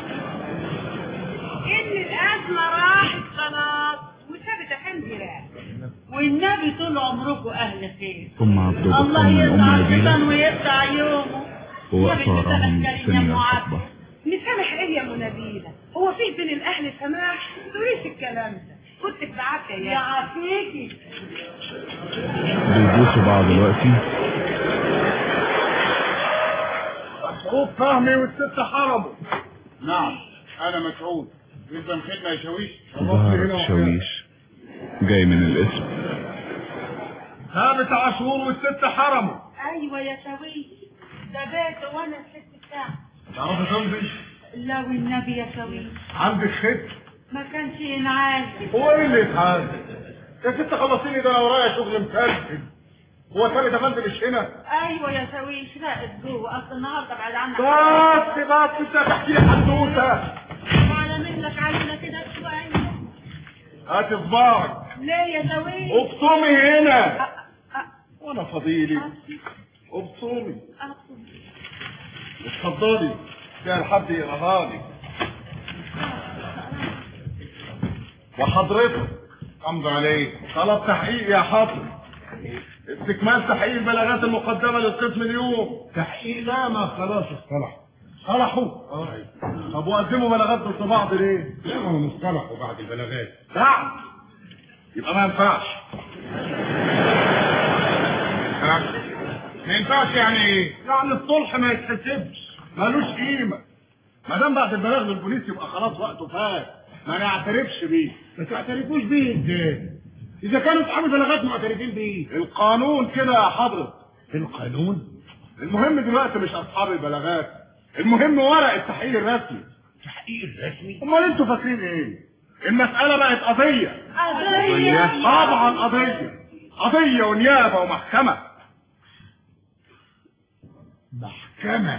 إن الأزمة راحت خلاص وثابت حمدي لا والنبي طول عمركم أهل خير أم عبد الله بتطمن أم يسعد نبيلة الشيطان ويقطع يومه وأثارهم سن الخطبة نسامح ايه يا ام نبيله هو في بين الاهل سماح تقوليش الكلام ده كنت بعافيه يا يا عافيكي بيبوسوا بعض دلوقتي مسعود فهمي والست حرمه نعم انا مسعود يلزم خدمه يا شاويش ظهر شاويش جاي من الاسم ثابت عاشور والست حرمه أيوة يا شويش ده بيت وأنا الست بتاعي تعرفي تمضي لا والنبي يا شويش عندك خد ما كانش ينعاد هو ايه اللي يتعاد يا ست خلصيني ده انا ورايا شغل مكلف هو ثابت يا فندم مش هنا ايوه يا شويش راقد جوه اصل النهارده بعد عنك بس بس انت هتحكي لي حدوته وعلى مهلك علينا كده شويه هات صباعك ليه يا شويش ابصمي هنا وانا فضيلي ابصمي اتفضلي فيها لحد يقراها لي وحضرتك امضي عليه طلب تحقيق يا حضر استكمال تحقيق البلاغات المقدمة للقسم اليوم تحقيق لا ما خلاص اصطلحوا صلحوا طب وقدموا بلاغات ضد بعض ليه؟ لا ما هم اصطلحوا بعد البلاغات بعد يبقى ما ينفعش ها؟ ما ينفعش يعني ايه؟ يعني الصلح ما يتحسبش ملوش قيمة ما دام بعد البلاغ للبوليس يبقى خلاص وقته فات ما نعترفش بيه ما تعترفوش بيه ازاي؟ إذا كانوا أصحاب البلاغات معترفين بيه القانون كده يا حضرة القانون؟ المهم دلوقتي مش أصحاب البلاغات المهم ورق التحقيق الرسمي التحقيق الرسمي؟ أمال أنتوا فاكرين إيه؟ المسألة بقت قضية قضية طبعا قضية قضية ونيابة ومحكمة محكمة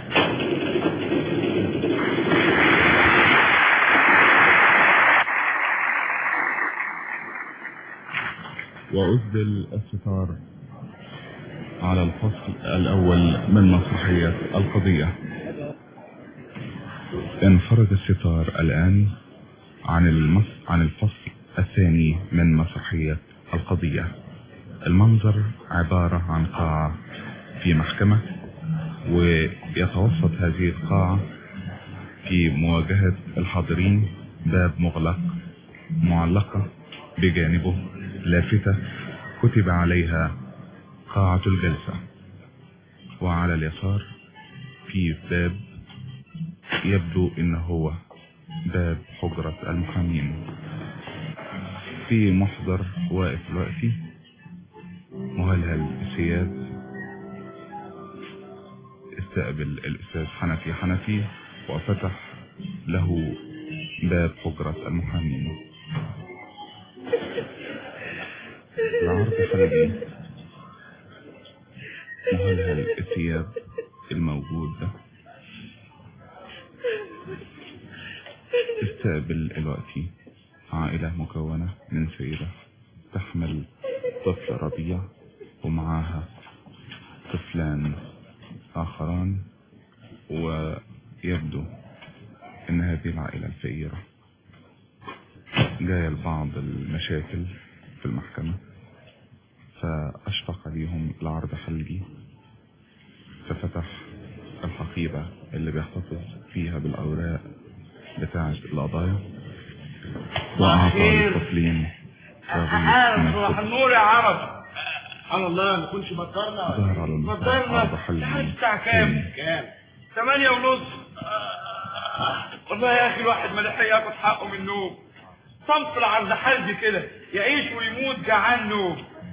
وأسدل الستار على الفصل الأول من مسرحية القضية انفرد الستار الآن عن المس... عن الفصل الثاني من مسرحية القضية المنظر عبارة عن قاعة في محكمة ويتوسط هذه القاعة في مواجهة الحاضرين باب مغلق معلقة بجانبه لافتة كتب عليها قاعة الجلسة وعلى اليسار في باب يبدو ان هو باب حجرة المحامين في محضر واقف دلوقتي مهلهل ثياب استقبل الأستاذ حنفي حنفي وفتح له باب حجرة المحامين العرض خارجي مهلهل الثياب الموجود ده استقبل الوقت عائلة مكونة من سيدة تحمل طفل رضيع ومعاها طفلان آخران ويبدو أن هذه العائلة الفقيرة جاية لبعض المشاكل في المحكمة فأشفق عليهم العرض حلقي ففتح الحقيبة اللي بيحتفظ فيها بالأوراق بتاعة القضايا وأعطى خير. للطفلين رغيف من صباح الخبز النور يا عرب سبحان الله ما كنتش مطرنا ظهر على المسرح مطرنا عرض حلقي لحد الساعة كام؟ كام؟ ثمانية ونص آه، والله يا أخي الواحد ما لحق ياخد حقه من النوم صنف العرض حلبي كده يعيش ويموت جعان نوم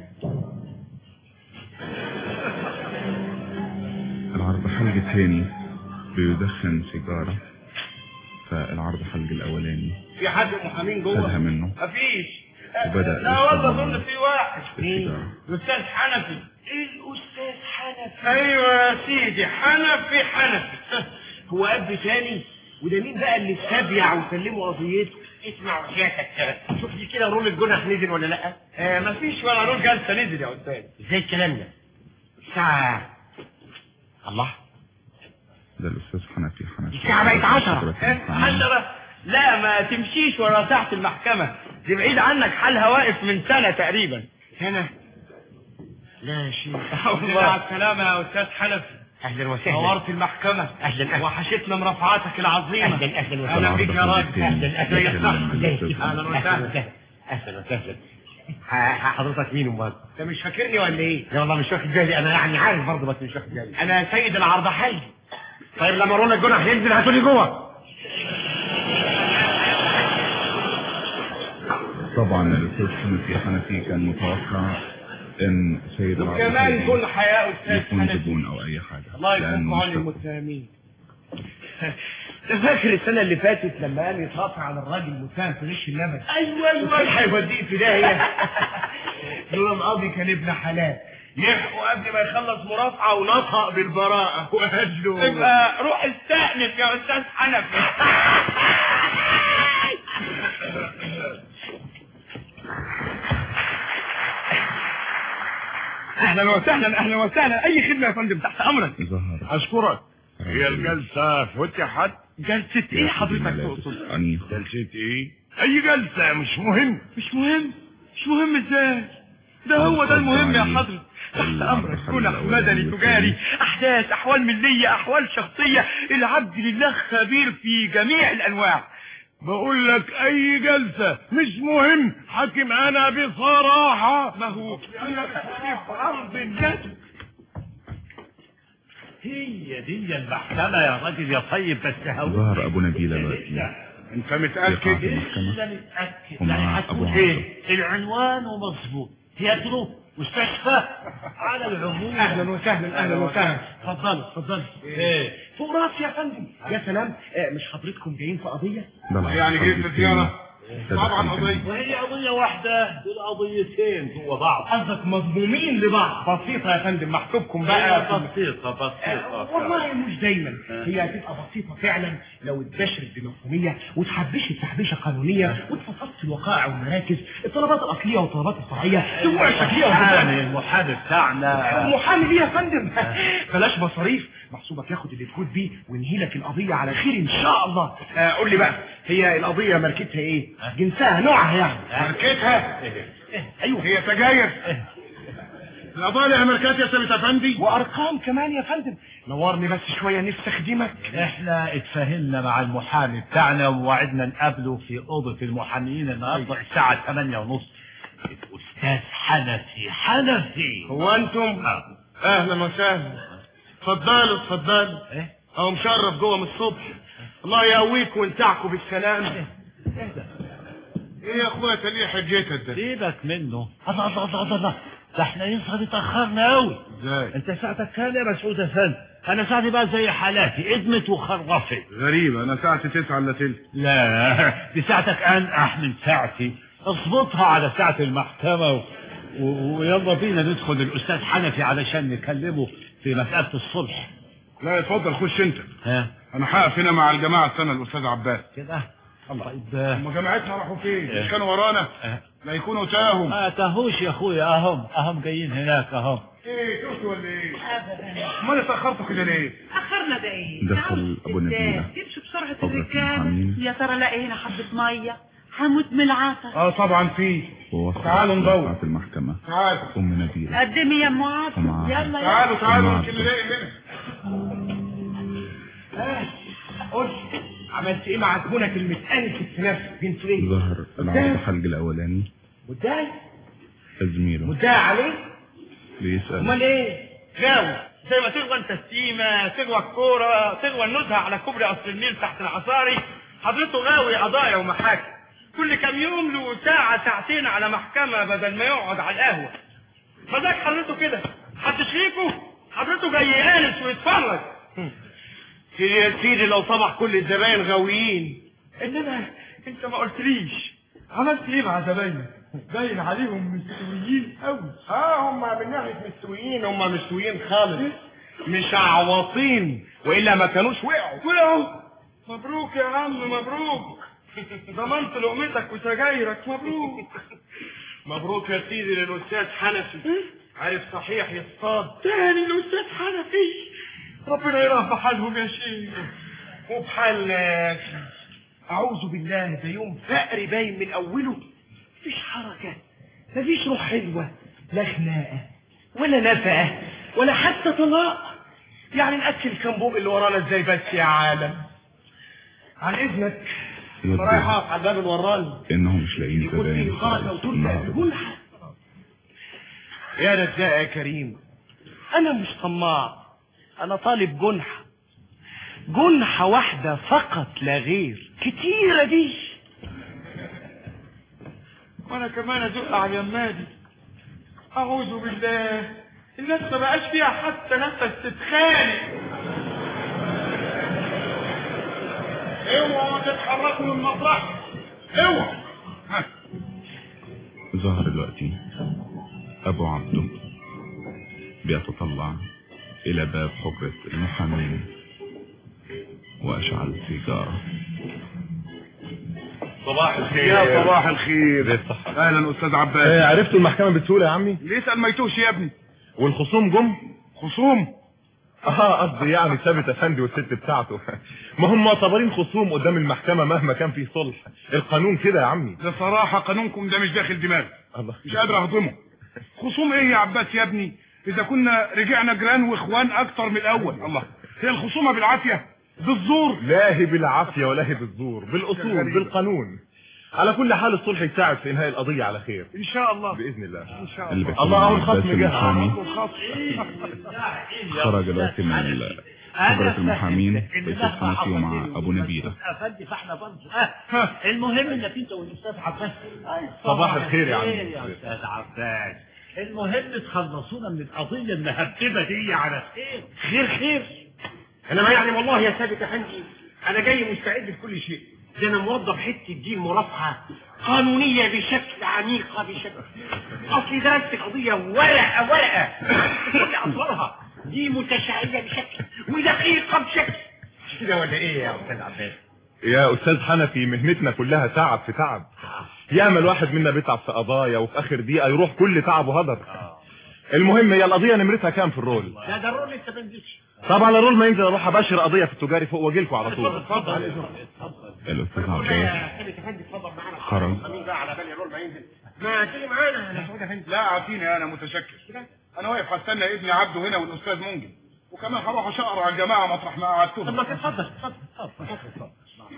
العرض حلق الثاني بيدخن سيجارة فالعرض حلق الأولاني في حد محامين خدها جوه؟ منه مفيش وبدأ لا والله يشرب اظن في واحد السيجارة الاستاذ حنفي الاستاذ حنفي ايوه يا سيدي حنفي حنفي هو اب تاني وده مين بقى اللي استبيع وسلموا قضيته اسمع وحياتك كده شوف لي كده رول الجنح نزل ولا لا آه مفيش ولا رول جلسه نزل يا استاذ ازاي الكلام ده الساعه الله ده الأستاذ حنفي حنفي الساعه بقت 10 10 10 لا ما تمشيش ورا تحت المحكمة دي بعيد عنك حالها واقف من سنة تقريبا سنة لا يا شيخ والله على السلامة يا أستاذ حنفي أهلا وسهلا نورت المحكمة أهلا أهلا وحشتنا مرافعاتك العظيمة أهلا أهلا وسهلا أهلا بك يا راجل أهلا أهلا أهلا وسهلا أهلا وسهلا حضرتك مين امال؟ انت مش فاكرني ولا ايه؟ لا والله مش واخد بالي انا يعني عارف برضه بس مش واخد بالي انا سيد العرض حلي طيب لما رونا الجنح ينزل هاتولي جوه طبعا الأستاذ حنفي حنفي كان متوقع ان سيد العرض وكمان حلقي كل حياة أستاذ يكون حنفي زبون او اي حاجة الله لأنه يكون عون مش- المتهمين انت فاكر السنة اللي فاتت لما قال يترافع على الراجل المتهم في غش اللبن ايوه ايوه هيوديه في داهية لولا القاضي كان ابن حلال يلحقوا قبل ما يخلص مرافعة ونطق بالبراءة وقال له يبقى روح استأنف يا أستاذ حنفي اهلا وسهلا اهلا وسهلا اي خدمه يا فندم تحت امرك ظهر اشكرك هي الجلسة فتحت جلسه ايه حضرتك تقصد أنيس جلسة ايه؟ أي جلسة مش مهم مش مهم مش مهم ازاي ده هو ده المهم يا حضرة تحت امرك جنح مدني تجاري احداث احوال ملية احوال شخصية العبد لله خبير في جميع الانواع بقول لك أي جلسة مش مهم حاكم أنا بصراحة ما هو في عرض الجد هي دي المحكمة يا راجل يا طيب بس هقول ظهر ابو نبيل دلوقتي أنت في قاعة متأكد؟ المحكمة لسه متأكد ومع يعني أبو هتقول عمرو. ايه العنوان ومظبوط تياترو مستشفى على العموم اهلا وسهلا اهلا وسهلا اتفضل اتفضل ايه فوق راسي يا فندم يا سلام آه، مش حضرتكم جايين في قضيه ده العرض يعني حلقي جيت الثاني. زيارة ده طبعا دخل قضية كمان. وهي قضية واحدة دول قضيتين جوا بعض قصدك مضمومين لبعض بسيطه يا فندم محسوبكم بقى بقى بسيطة آه، بسيطة والله مش دايما هي هتبقى بسيطة فعلا لو اتبشرت بمفهومية وتحبشت تحبيشة قانونية واتفصلت الوقائع والمراكز الطلبات الأصلية والطلبات الفرعية تبقى شكلية المحامي المحامي بتاعنا محامي ليه يا فندم بلاش مصاريف محسوبك ياخد اللي تفوت بيه وينهي لك القضية على خير إن شاء الله آه قول لي بقى هي القضية ماركتها إيه؟ جنسها نوعها يعني ماركتها أيوه هي سجاير القضايا لها ماركات يا سيدة أفندي وأرقام كمان يا فندم نورني بس شوية نفسي أخدمك احنا اتفاهمنا مع المحامي بتاعنا ووعدنا نقابله في اوضه المحاميين النهارده الساعه 8 ونص الاستاذ حنفي حنفي هو أنتم اهلا وسهلا اتفضلوا اتفضلوا ايه اهو مشرف جوه من الصبح الله يقويكم وينتعكم بالسلامه ايه يا اخويا تليه حجيتك ده سيبك منه الله الله الله الله, الله. ده احنا يظهر اتاخرنا قوي ازاي انت ساعتك كام يا مسعود افندي انا ساعتي بقى زي حالاتي ادمت وخرفت غريبة انا ساعتي تسعة الا تلت لا دي ساعتك انقح من ساعتي اظبطها على ساعة المحكمة و... و... ويلا بينا ندخل الاستاذ حنفي علشان نكلمه في مسألة الصلح لا اتفضل خش انت ها انا هقف هنا مع الجماعة السنة الاستاذ عباس كده الله طيب هم جماعتنا راحوا فين إيه. مش كانوا ورانا آه. لا يكونوا تاهوا ما تهوش يا اخويا اهم اهم جايين هناك اهم ايه شفتوا ولا ايه امال اتاخرتوا كده ليه اخرنا ده ايه دخل ابو نبيلة تمشوا بسرعه حضرة الرجاله المحامين. يا ترى لاقي هنا حبه ميه هموت من العطش اه طبعا في ووصل تعالوا ندور. ساعة المحكمة تعالوا ام نبيلة قدمي يا ام عاطف ومعاها. يلا يلا تعالوا تعالوا الله يمكن نلاقي منها قول عملت ايه مع زبونك المتأنس في نفسك بنت ايه ظهر العرض حلق الاولاني مدعي زميله مدعي عليه بيسأل امال ايه غاوي زي ما تغوى انت السيمة تغوى الكورة تغوى النزهة على كوبري قصر النيل تحت العصاري حضرته غاوي قضايا ومحاكم كل كام يوم له ساعة ساعتين على محكمة بدل ما يقعد على القهوة فذاك حضرته كده هتشريكه حضرته جاي يانس ويتفرج يا سيدي لو صبح كل الزباين غاويين انما انت ما قلتليش عملت ايه مع زباينك باين عليهم مستويين قوي اه هم من ناحيه مستويين هم مستويين خالص مش عواطين والا ما كانوش وقعوا وقعوا مبروك يا عم مبروك ضمنت لقمتك وسجايرك مبروك مبروك يا سيدي للاستاذ حنفي عارف صحيح يصطاد تاني الاستاذ حنفي ربنا يرفع حالهم يا شيخ وبحال اعوذ بالله ده يوم فقر باين من اوله مفيش حركة مفيش روح حلوة لا خناقة ولا نفقة ولا حتى طلاق يعني ناكل كام بوق اللي ورانا ازاي بس يا عالم عن اذنك يبدو رايح اقف على الباب الوراني انهم مش لاقيين يكون في زباين غلطه خالص وتلقى النهارده بجنحه يا رزاق يا كريم انا مش طماع انا طالب جنحه جنحه واحده فقط لا غير كتيره دي وانا كمان ازق على يمادي اعوذ بالله الناس ما بقاش فيها حتى نفس تتخانق اوعوا تتحركوا من مطرح اوعوا ظهر دلوقتي ابو عبده بيتطلع الى باب حجرة المحامين واشعل سيجارة صباح الخير يا صباح الخير اهلا استاذ عباس عرفتوا المحكمة بسهولة يا عمي ليه اسال ما يتوهش يا ابني والخصوم جم خصوم اه قصدي يعني ثابت افندي والست بتاعته ما هم معتبرين خصوم قدام المحكمة مهما كان في صلح القانون كده يا عمي بصراحة قانونكم ده مش داخل دماغي الله مش قادر اهضمه خصوم ايه يا عباس يا ابني اذا كنا رجعنا جيران واخوان اكتر من الاول الله هي الخصومة بالعافية بالزور لا هي بالعافية ولا هي بالزور بالاصول غريبة. بالقانون على كل حال الصلح يساعد في انهاء القضية على خير ان شاء الله باذن الله ان شاء اللي الله بيكتب الله أول عباس خصم جه. المحامي الخط. خرج دلوقتي من ال- حجرة المحامين الاستاذ حنفي ومع ابو نبيلة افندي فاحنا برضه آه. المهم انك انت والاستاذ عباس صباح الخير يا عم. يا استاذ عباس المهم تخلصونا من القضيه المهببه دي على خير خير خير انا ما يعني والله يا ثابت افندي انا جاي مستعد لكل شيء ده انا موظف حته دين مرافعه قانونيه بشكل عميقه بشكل اصلي درست القضيه ورقه ورقه كل اصلها دي متشعبه بشكل ودقيقه بشكل مش كده ولا ايه يا استاذ عباس يا استاذ حنفي مهنتنا كلها تعب في تعب ياما الواحد منا بيتعب في قضايا وفي اخر دقيقه يروح كل تعبه هدر المهم هي القضيه نمرتها كام في الرول لا ده الرول لسه ما نزلش طبعا الرول ما ينزل اروح اباشر قضيه في التجاري فوق واجيلكوا على طول اتفضل الاستاذ عباس يا ثابت افندي اتفضل معانا خرج مين بقى على بالي الرول ما ينزل ما تيجي معانا يا سعود افندي لا عافيني انا متشكر انا واقف هستنى ابني عبده هنا والاستاذ منجم وكمان هروح اشقر على الجماعه مطرح ما قعدتهم طب ما تتفضل اتفضل اتفضل اتفضل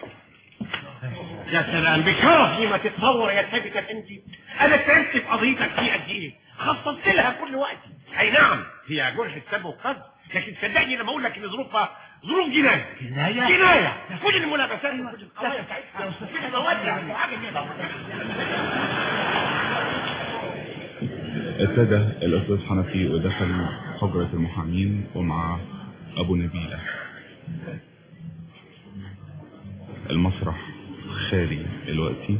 يا سلام بشرفي ما تتصور يا ثابت افندي انا تعبت في قضيتك دي قد ايه خصصت لها كل وقتي اي نعم هي جرح سب وقصد لكن صدقني لما اقول لك ان ظروفها ظروف جنايه جنايه جنايه كل الملابسات وكل القضايا بتاعتها فيها مواد وحاجه كده اتجه الاستاذ حنفي ودخل حجرة المحامين ومع ابو نبيلة المسرح خالي دلوقتي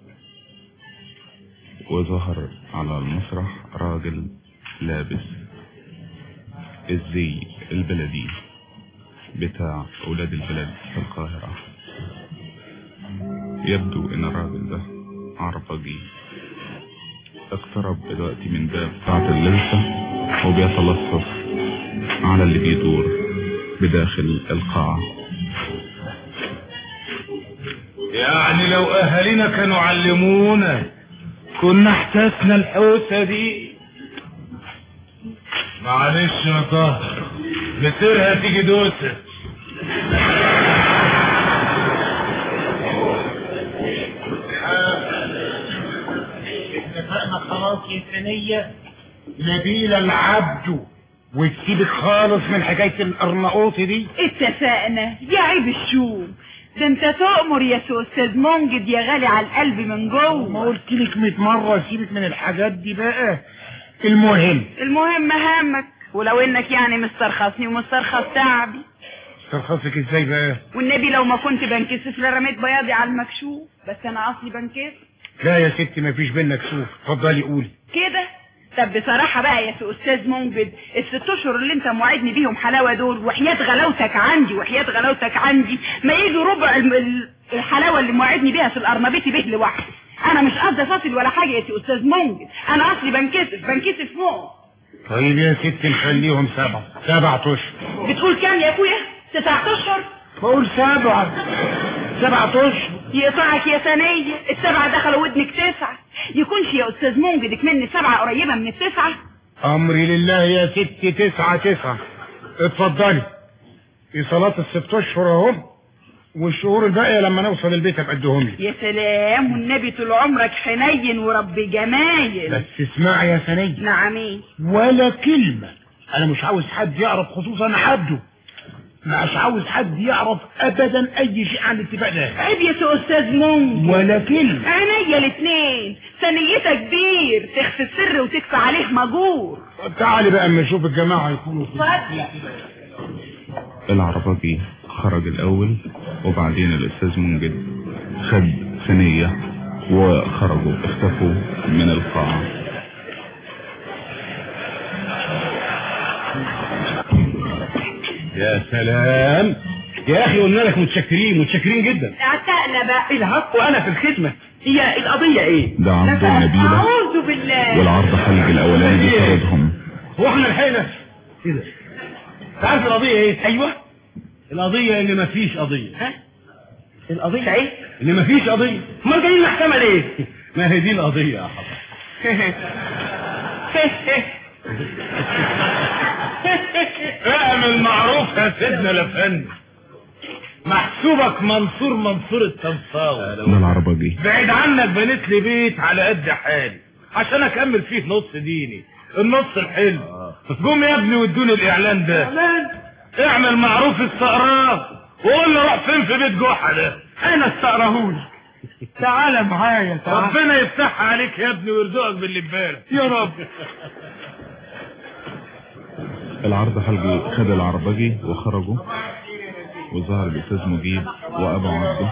وظهر على المسرح راجل لابس الزي البلدي بتاع أولاد البلد في القاهرة يبدو إن الراجل ده عربجي اقترب دلوقتي من باب ساعة اللبسة وبيتلصص على اللي بيدور بداخل القاعة يعني لو اهالينا كانوا علمونا كنا احتسنا الحوسه دي معلش يا طاهر مسيرها تيجي دوسه اتفقنا خلاص يا ثانية نبيلة العبد وتسيبك خالص من حكاية الأرناؤوط دي اتفقنا يا عيب الشوم ده انت تؤمر يا سو استاذ منجد يا غالي على القلب من ما جوه قلت لك 100 مرة سيبك من الحاجات دي بقى المهم المهم همك ولو انك يعني مسترخصني ومسترخص تعبي استرخصك ازاي بقى والنبي لو ما كنت بنكسف لرميت بياضي على المكشوف بس انا اصلي بنكسف لا يا ستي مفيش بينا كسوف اتفضلي قولي كده طب بصراحة بقى يا سو استاذ منجد الست اشهر اللي انت موعدني بيهم حلاوة دول وحياة غلاوتك عندي وحياة غلاوتك عندي ما يجوا ربع الم- ال- الحلاوة اللي موعدني بيها في الارنبيتي به لوحدي انا مش قصدي فاصل ولا حاجة يا سو استاذ منجد انا اصلي بنكسف بنكسف موت طيب يا ستي نخليهم سبعة سبعة اشهر بتقول كام يا اخويا تسعة اشهر بقول سبعة سبعة اشهر يقطعك يا ثانية السبعة دخلوا ودنك تسعة يكونش يا استاذ منجد من السبعة قريبة من التسعة امري لله يا ستي تسعة تسعة اتفضلي في صلاة الست اشهر اهو والشهور الباقية لما نوصل البيت ابقى اديهم لي يا سلام والنبي طول عمرك حنين ورب جمايل بس اسمعي يا ثانية نعمين ولا كلمة انا مش عاوز حد يعرف خصوصا حده مش عاوز حد يعرف ابدا اي شيء عن الاتفاق ده عيب يا سو استاذ منجد ولا كلمة عينيا الاتنين ثنيتك كبير تخفي السر وتكفى عليه مجور تعالي بقى اما نشوف الجماعة يكونوا فين. اتفضل العربجي خرج الأول وبعدين الأستاذ منجد خد ثنية وخرجوا اختفوا من القاعة يا سلام يا اخي قلنا لك متشكرين متشكرين جدا اعتقنا بقى العفو وانا في الخدمة هي القضية ايه ده عبد النبيلة اعوذ بالله والعرض حلق الأولاني بطردهم هو احنا لحقنا ايه ده انت عارف القضية ايه ايوه القضية ان مفيش قضية ها القضية ايه ان مفيش قضية امال جايين المحكمة ليه ما هي دي القضية يا حضرتك اعمل معروف يا سيدنا لفندم محسوبك منصور منصور التنصاوي ده العربجي بعيد عنك بنيت لي بيت على قد حالي عشان اكمل فيه نص ديني النص الحلو قوم يا ابني وادوني الاعلان ده اعمل معروف استقرار وقول له روح فين في بيت جحا ده انا استقرهولي تعالى معايا ربنا يفتحها عليك يا ابني ويرزقك باللي في بالك يا رب العرض حلقي خد العربجي وخرجوا وظهر الأستاذ مجيب وأبو عبده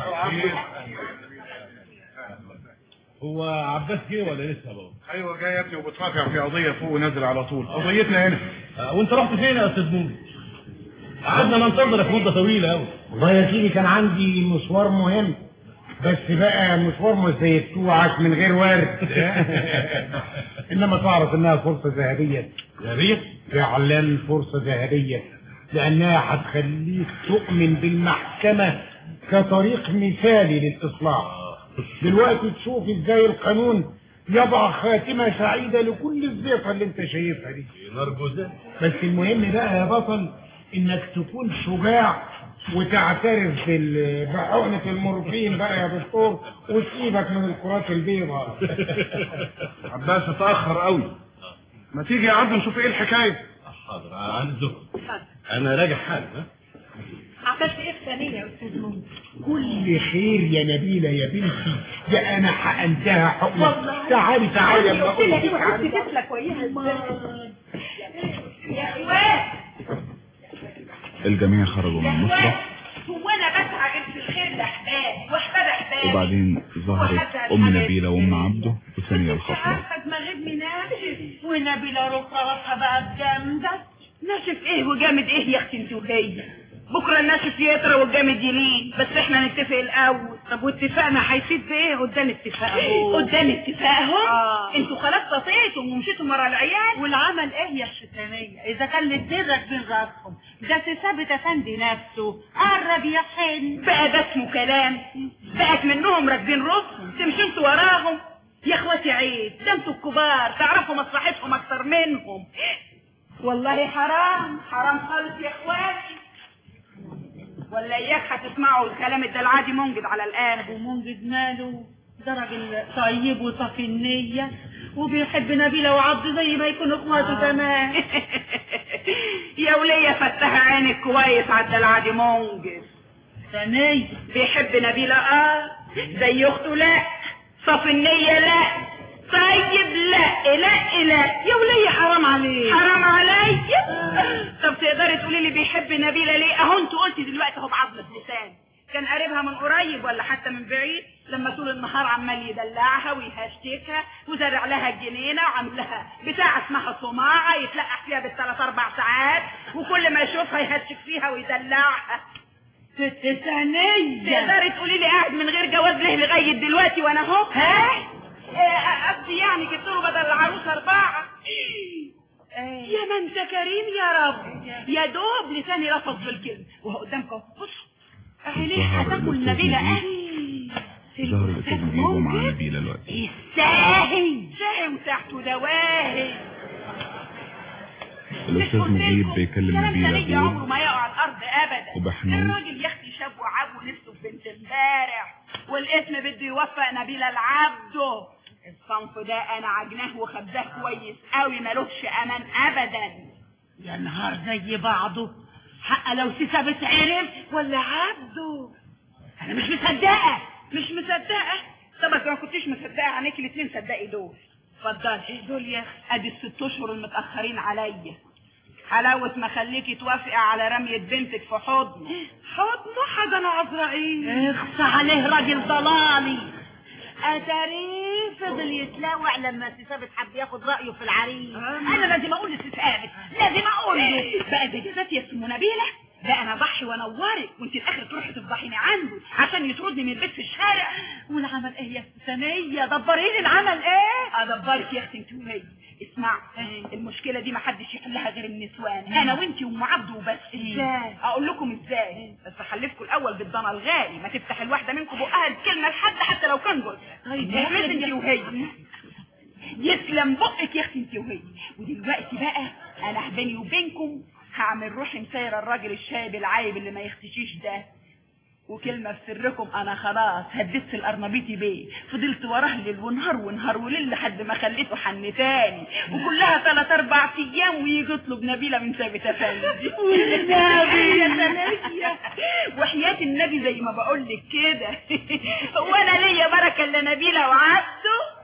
هو عباس جه ولا لسه بابا ايوه جاي يا ابني وبترافع في قضيه فوق ونازل على طول قضيتنا هنا وانت رحت فين يا استاذ مجيب قعدنا ننتظرك مده طويله قوي والله يا سيدي كان عندي مشوار مهم بس بقى مشوار مش زي بتوعك من غير ورد انما تعرف انها فرصه ذهبيه ذهبيه فعلا فرصه ذهبيه لانها هتخليك تؤمن بالمحكمه كطريق مثالي للاصلاح دلوقتي تشوف ازاي القانون يضع خاتمه سعيده لكل الزيطه اللي انت شايفها دي نرجو ده بس المهم بقى يا بطل انك تكون شجاع وتعترف بال- بحقنة المورفين بقى يا دكتور وتسيبك من الكرات البيضاء عباس اتاخر قوي ما تيجي يا عبد نشوف ايه الحكايه حاضر عنده انا راجع حالي ها عملت ايه في ثانية يا استاذ ممكن كل خير يا نبيلة يا بنتي ده انا حقنتها حقنة تعالي تعالي يا قلت لك بقول ايه وكنت تسلك وياها ازاي يا اخوات الجميع خرجوا من المسرح هو انا بسعى غير في الخير لاحباب واحباب احباب وبعدين ظهرت أم نبيلة وأم عبده وثانية الخطبة عارفه دماغي منافس ونبيله راسها راسها بقت جامده ناشف ايه وجامد ايه يا اختي انت وهي بكره الناشف يطرى والجامد يلين بس احنا نتفق الاول طب واتفاقنا هيفيد بايه قدام اتفاق اهو قدام اتفاق اهو آه. انتوا خلاص طفيتم ومشيتوا ورا العيال والعمل ايه يا الشتانية اذا كان الدين راكبين راسهم ده ثابت افندي نفسه قرب يا حن بقى ده اسمه كلام بقت منهم راكبين راسهم تمشوا انتوا وراهم يا اخواتي عيب ده انتوا الكبار تعرفوا مصلحتهم اكتر منهم والله حرام حرام خالص يا اخواتي ولا اياك هتسمعوا الكلام الدلعادي منجد على الان ومنجد ماله ده راجل طيب وصافي النية وبيحب نبيلة وعبد زي ما يكونوا اخواته كمان يا ولية فتح عينك كويس على الدلعادي منجد ثانية بيحب نبيلة اه زي اخته لا صافي النية لا طيب لا لا لا يا ولية حرام عليك حرام عليا طب تقدري تقولي لي بيحب نبيلة ليه اهو انت قلتي دلوقتي اهو بعض لسان كان قريبها من قريب ولا حتى من بعيد لما طول النهار عمال يدلعها ويهشتكها وزرع لها الجنينه وعامل لها بتاع اسمها صماعه يتلقح فيها بالثلاث اربع ساعات وكل ما يشوفها يهشك فيها ويدلعها ست ثانية تقدري تقولي لي قاعد من غير جواز ليه لغايه دلوقتي وانا اهو ها إيه، قصدي يعني جبت له بدل العروسه اربعه يا ما انت كريم يا رب يا دوب لساني لفظ بالكلمه وهو قدامكم بص اهي ليه ظهر هتاكل الأستاذ نبيله نجيب. اهي ظهر الأستاذ نجيب ومع نبيلة دلوقتي الساهي ساهي وتحته دواهي الأستاذ نجيب بيكلم كلام نبيلة ثانية عمره بيقول ما يقع على الارض ابدا وبحنون. الراجل يا اختي شاب وعاب ونفسه في بنت امبارح والاسم بده يوفق نبيلة لعبده الصنف ده انا عجناه وخبزاه كويس قوي ملوش امان ابدا يا نهار زي بعضه حق لو ثابت عرف ولا عبده انا مش مصدقه مش مصدقه طب بس ما كنتيش مصدقه عينيك الاتنين صدقي دول اتفضلي ايه دول يا اخي ادي الست اشهر المتاخرين عليا حلاوة ما خليكي توافقي على رمية بنتك في حضنه حضنه حضن عزرائيل اخصى عليه راجل ضلالي اتاريه فضل يتلاوع لما سي ثابت حب ياخد رايه في العريس انا لازم اقول لسي ثابت لازم اقول له بقى ده جزات يا ام نبيله ده انا ضحي وانورك وانت الاخر تروحي تفضحيني عنده عشان يطردني من البيت في الشارع والعمل ايه يا ثانية دبريني العمل ايه ادبرك يا اختي انت وهي اسمع المشكله دي ما حدش يحلها غير النسوان انا وانت وام عبده وبس ازاي؟ اقول لكم ازاي بس اخلفكم الاول بالضنا الغالي ما تفتح الواحده منكم بقها الكلمه لحد حتى لو كان جوزها طيب احمد انت وهي يسلم بقك يا اختي انت وهي ودلوقتي بقى انا بيني وبينكم هعمل روحي مسايره الراجل الشايب العايب اللي ما يختشيش ده وكلمة في سركم أنا خلاص هددت الأرنبيطي بيه فضلت وراه ليل ونهار ونهار وليل لحد ما خليته حن تاني وكلها ثلاث أربع أيام ويجي يطلب نبيلة من ثابت أفندي والنبي يا ثانية وحياة النبي زي ما بقول لك كده وأنا ليا بركة إلا نبيلة وعبده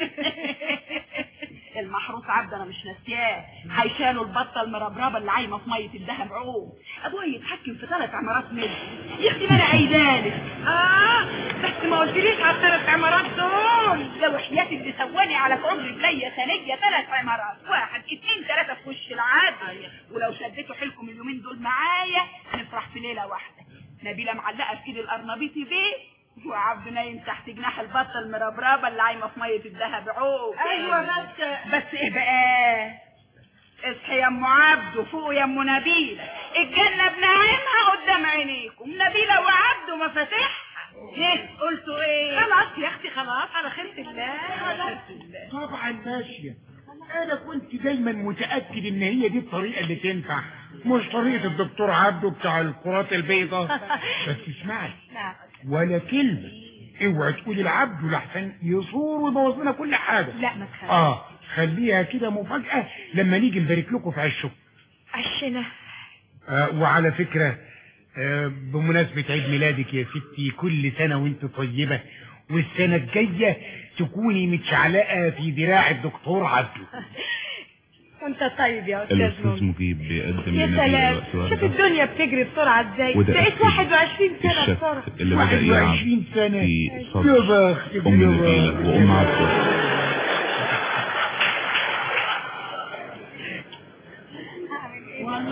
المحروس عبد انا مش ناسياه هيشالوا البطه المربربه اللي عايمه في ميه الدهب عوم ابوها يتحكم في ثلاث عمارات منه يا اختي ما انا عايزالك اه بس ما قلتليش على الثلاث عمارات دول لو حياتي اللي سواني على كعب رجليا ثانيه ثلاث عمارات واحد اتنين ثلاثه في وش العادي ولو شديتوا حيلكم اليومين دول معايا هنفرح في ليله واحده نبيله معلقه في ايد الارنبيطي بيه وعبد نايم تحت جناح البطه المربربه اللي عايمه في ميه الدهب عوم ايوه بس بس ايه بقى اصحي يا ام عبده فوق يا ام نبيله الجنه بنعيمها قدام عينيكم نبيله وعبده مفاتيحها ايه قلتوا ايه خلاص يا اختي خلاص على خيرة الله على خيرة الله طبعا ماشية انا كنت دايما متأكد ان هي دي الطريقة اللي تنفع مش طريقة الدكتور عبده بتاع الكرات البيضاء بس اسمعي نعم ولا كلمة اوعي تقولي لعبده لحسن يصور ويبوظ لنا كل حاجة لا ما تخافش اه خليها كده مفاجأة لما نيجي نبارك لكم في عشكم عشنا آه وعلى فكرة آه بمناسبة عيد ميلادك يا ستي كل سنة وانت طيبة والسنة الجاية تكوني متشعلقة في دراع الدكتور عبده وانت طيب يا استاذ الأستاذ مجدي مجيب بيقدم يا لنبيلة سلام الوقت شوف وردة الدنيا بتجري بسرعة ازاي وده بقيت أكيد 21 سنة الشك بسرعة اللي بدأ يلعب 21 سنة في يا صدر بختك أم يا نبيلة بختك. وأم عبده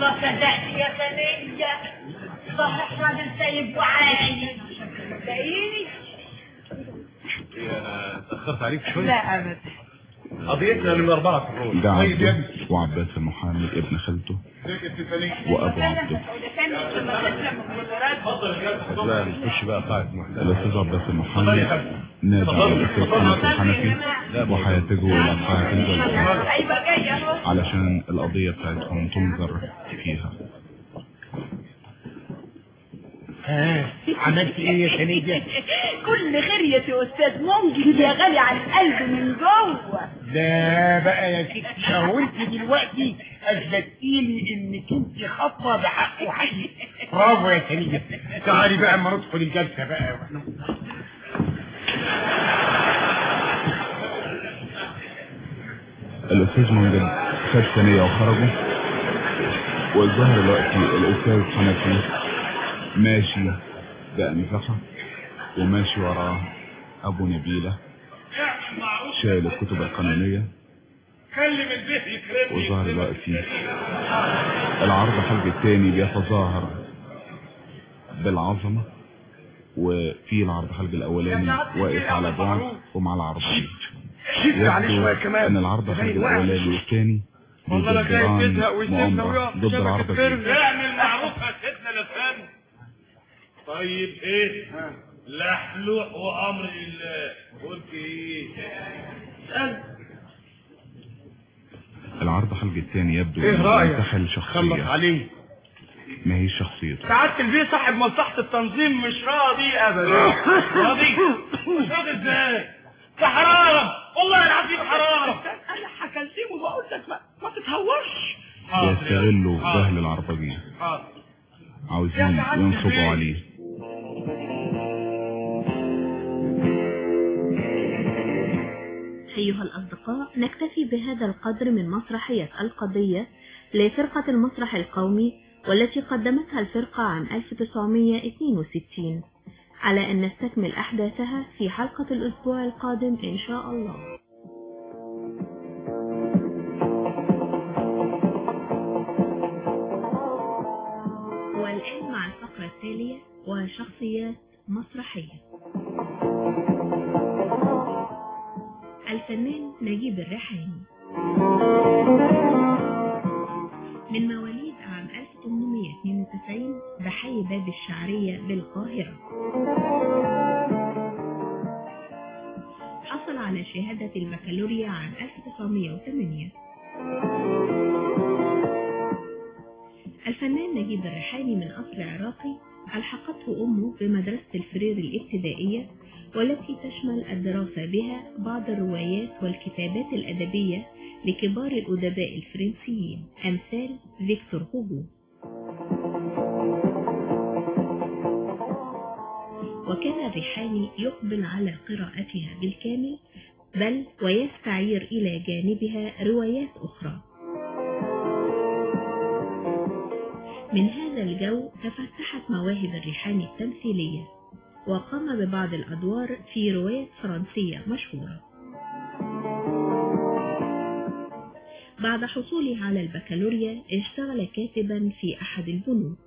ما صدقت يا ثانية صحيح راجل سايب وعايش تلاقيني انا اتاخرت عليك شويه لا ابدا قضيتنا من اربعه قرون ده طيب يا عبده وعباس المحامي ابن خالته ازيك يا ستفاني وابو عبده لا نخش بقى قاعد محترم الاستاذ عباس المحامي نادي الاستاذ انس الحنفي وهيتجهوا الى قاعة الجلسة هيبقى جاي اهو علشان القضية بتاعتهم تنظر فيها ها عملت ايه يا ثانية كل خير يا سي استاذ ممكن يا غالي على القلب من جوه لا بقى يا ستي اهو انت دلوقتي اثبتي لي انك انت خطوه بحق وحقيقي برافو يا ثانية تعالي بقى اما ندخل الجلسه بقى واحنا الاستاذ منجد خد ثانية وخرجوا والظاهر دلوقتي الاستاذ حنفي ماشي بأنفخة وماشي وراه ابو نبيلة شايل الكتب القانونية كلم البيت يكرمني وظهر دلوقتي العرض حلق التاني بيتظاهر بالعظمة وفي العرض حلق الاولاني واقف على بعد ومع العرضين شد عليه يبدو شويه كمان ان العرض حلق غير واحد. الاولاني والتاني والله لا جاي بيدبران تزهق ويسيبنا مؤامرة ويقف ضد شبكة العرض فيلم. الجديد. اعمل معروف يا سيدنا لسان طيب ايه لحلوح وامر لله قلت ايه اسال العرض حلق التاني يبدو إيه انه رأيك؟ انتحل خلص شخصية عليه ما هي شخصيته سعادة البيه صاحب مصلحة التنظيم مش راضي ابدا راضي مش راضي ازاي ده حرام والله العظيم حرام انا هكلمه واقول لك ما, ما تتهورش يستغلوا جهل العربجية حاضر عاوزين ينصبوا عليه أيها الأصدقاء نكتفي بهذا القدر من مسرحية القضية لفرقة المسرح القومي والتي قدمتها الفرقة عام 1962 على أن نستكمل أحداثها في حلقة الأسبوع القادم إن شاء الله والآن مع الفقرة التالية وشخصيات مسرحية الفنان نجيب الريحاني من مواليد عام 1892 بحي باب الشعرية بالقاهرة حصل على شهادة البكالوريا عام 1908 الفنان نجيب الريحاني من أصل عراقي ألحقته أمه بمدرسة الفرير الابتدائية والتي تشمل الدراسة بها بعض الروايات والكتابات الأدبية لكبار الأدباء الفرنسيين أمثال فيكتور هوغو وكان الريحاني يقبل على قراءتها بالكامل بل ويستعير إلى جانبها روايات أخرى من هذا الجو تفتحت مواهب الريحاني التمثيلية وقام ببعض الأدوار في رواية فرنسية مشهورة بعد حصوله على البكالوريا اشتغل كاتبا في أحد البنوك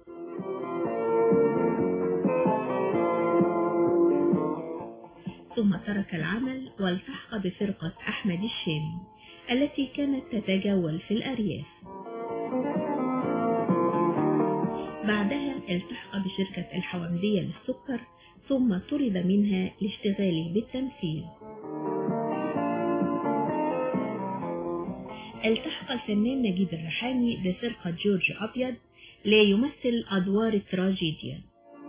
ثم ترك العمل والتحق بفرقة أحمد الشامي التي كانت تتجول في الأرياف بعدها التحق بشركة الحوامدية للسكر ثم طرد منها لاشتغاله بالتمثيل التحق الفنان نجيب الريحاني بفرقة جورج أبيض ليمثل أدوار التراجيديا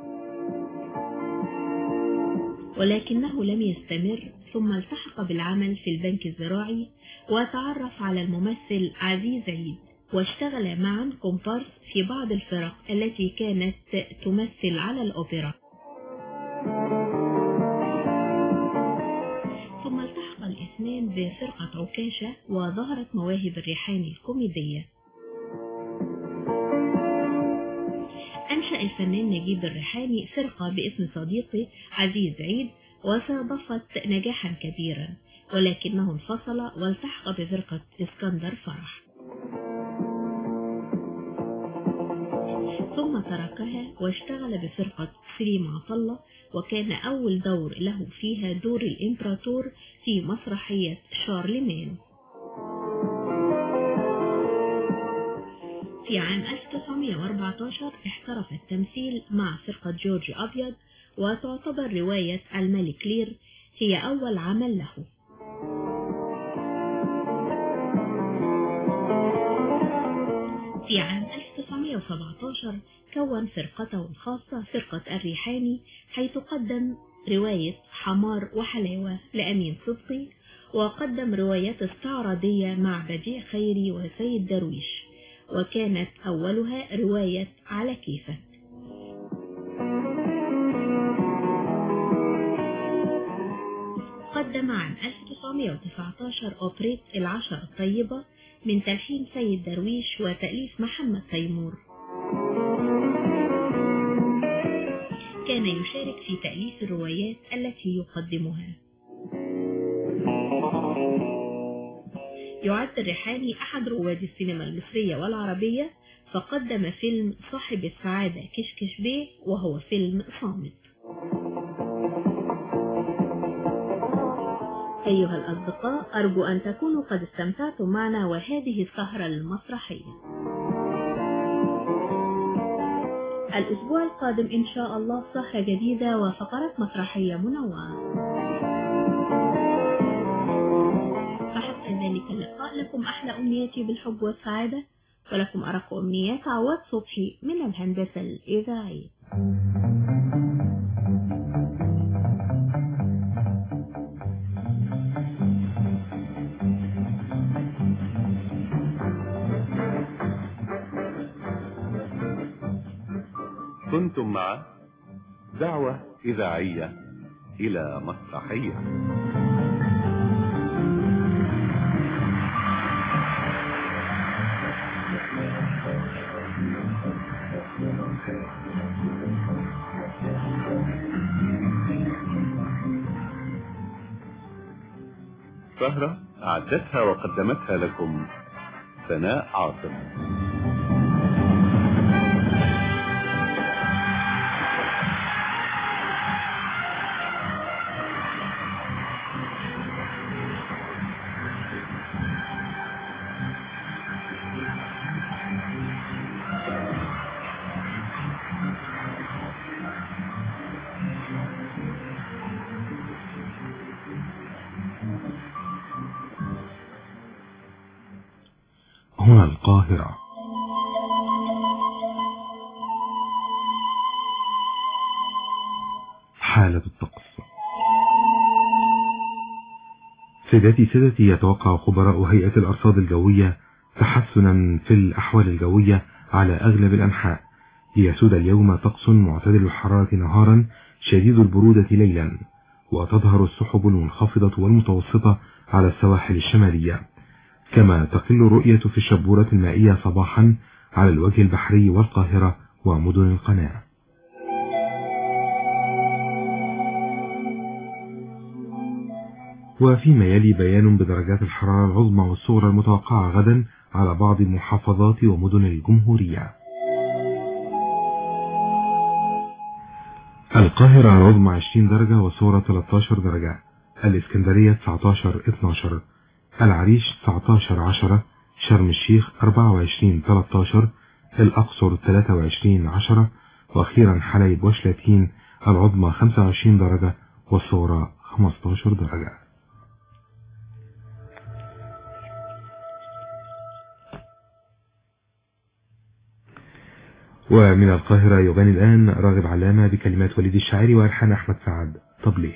ولكنه لم يستمر ثم التحق بالعمل في البنك الزراعي وتعرف على الممثل عزيز عيد واشتغل معا كومبارس في بعض الفرق التي كانت تمثل على الأوبرا ثم التحق الاثنان بفرقة عكاشة وظهرت مواهب الريحاني الكوميدية أنشأ الفنان نجيب الريحاني فرقة باسم صديقي عزيز عيد وصادفت نجاحا كبيرا ولكنه انفصل والتحق بفرقة اسكندر فرح ثم تركها واشتغل بفرقة سليم عطلة وكان أول دور له فيها دور الإمبراطور في مسرحية شارلمان في عام 1914 احترف التمثيل مع فرقة جورج أبيض وتعتبر رواية الملك لير هي أول عمل له في عام 1917 كون فرقته الخاصة فرقة الريحاني حيث قدم رواية حمار وحلاوة لأمين صدقي وقدم روايات استعراضية مع بديع خيري وسيد درويش وكانت أولها رواية على كيفك قدم عام 1919 أوبريت العشرة الطيبة من تلحين سيد درويش وتأليف محمد تيمور كان يشارك في تأليف الروايات التي يقدمها يعد الريحاني أحد رواد السينما المصرية والعربية فقدم فيلم صاحب السعادة كشكش بيه وهو فيلم صامت أيها الأصدقاء أرجو أن تكونوا قد استمتعتم معنا وهذه السهرة المسرحية الأسبوع القادم إن شاء الله سهرة جديدة وفقرات مسرحية منوعة فحتى ذلك اللقاء لكم أحلى أمنياتي بالحب والسعادة ولكم أرق أمنيات عواد صبحي من الهندسة الإذاعية كنتم مع دعوة إذاعية إلى مسرحية سهرة أعدتها وقدمتها لكم سناء عاصم هنا القاهرة حالة الطقس سيداتي سادتي يتوقع خبراء هيئة الأرصاد الجوية تحسنا في الأحوال الجوية على أغلب الأنحاء ليسود اليوم طقس معتدل الحرارة نهارا شديد البرودة ليلا وتظهر السحب المنخفضة والمتوسطة على السواحل الشمالية كما تقل الرؤية في الشبورة المائية صباحا على الوجه البحري والقاهرة ومدن القناة وفيما يلي بيان بدرجات الحرارة العظمى والصغرى المتوقعة غدا على بعض المحافظات ومدن الجمهورية القاهرة العظمى 20 درجة والصغرى 13 درجة الإسكندرية 19 12 العريش 19 10 شرم الشيخ 24 13 الأقصر 23 10 وأخيرا حلايب وشلاتين العظمى 25 درجة والصغرى 15 درجة ومن القاهرة يغني الآن راغب علامة بكلمات وليد الشاعري وألحان أحمد سعد طب ليه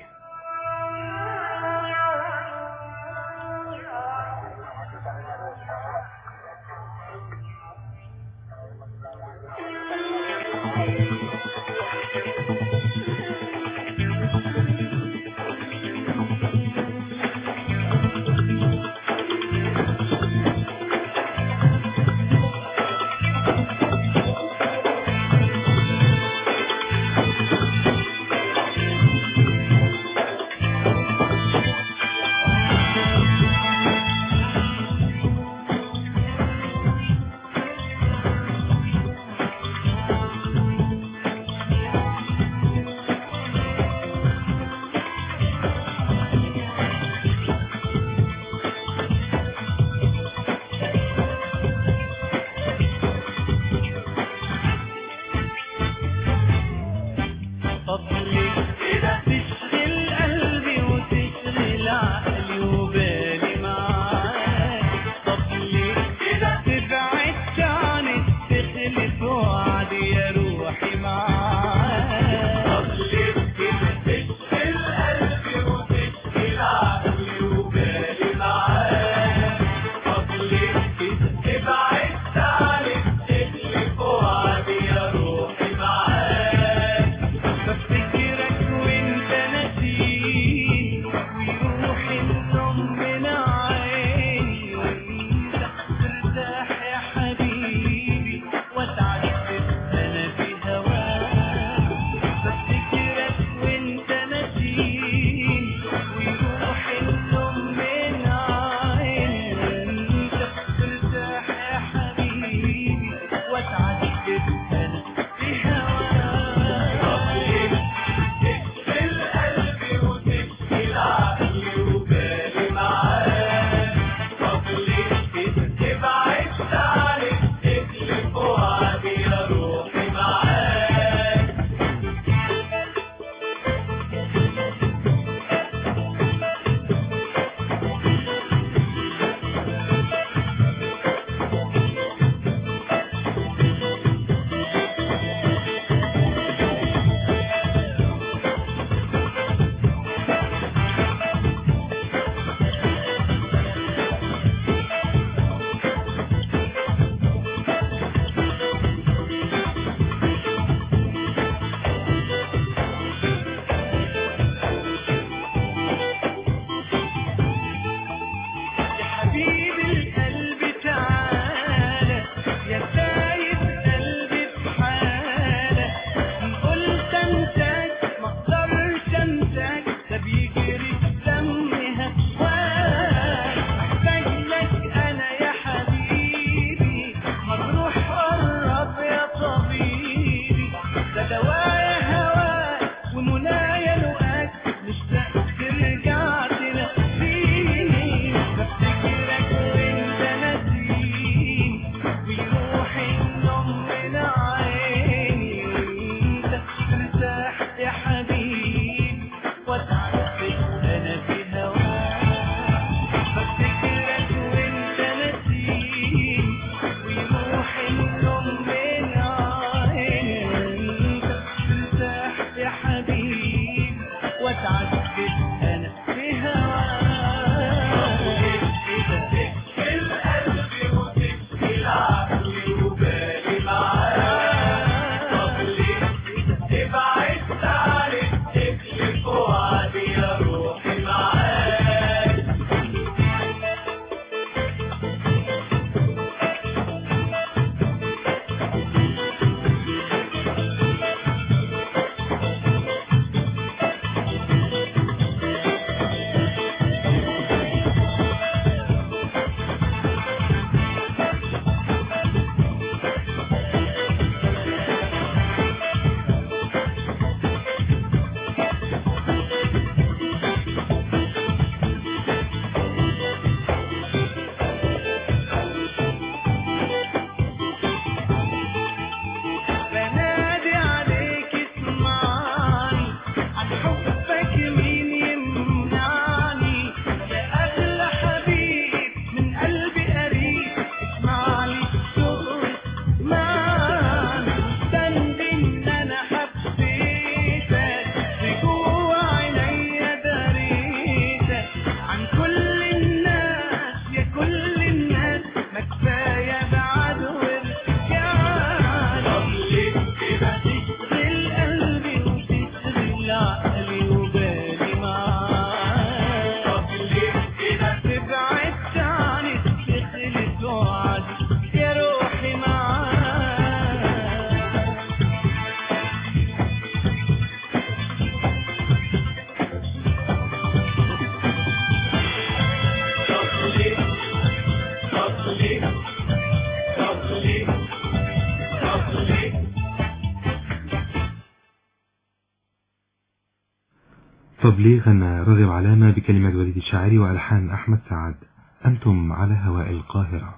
تبليغ أن راغب علامة بكلمة وليد الشاعري وألحان أحمد سعد أنتم على هواء القاهرة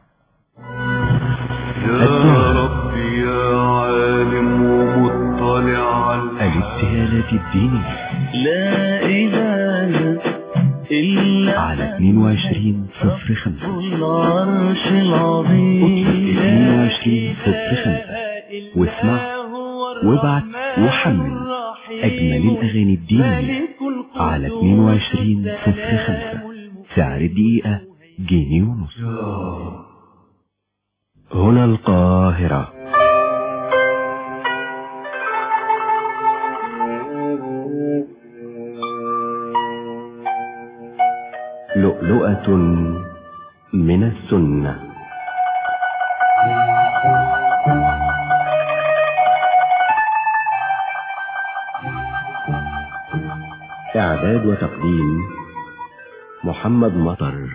يا رب يا عالم ومطلع على الابتهالات الدينية لا إله إلا على 22 صفر 5 العرش العظيم 22 صفر 5 واسمع وابعت وحمل أجمل الأغاني الدينية على 22 صفر 5 سعر الدقيقة جنيه ونص هنا القاهرة لؤلؤة من السنة إعداد وتقديم محمد مطر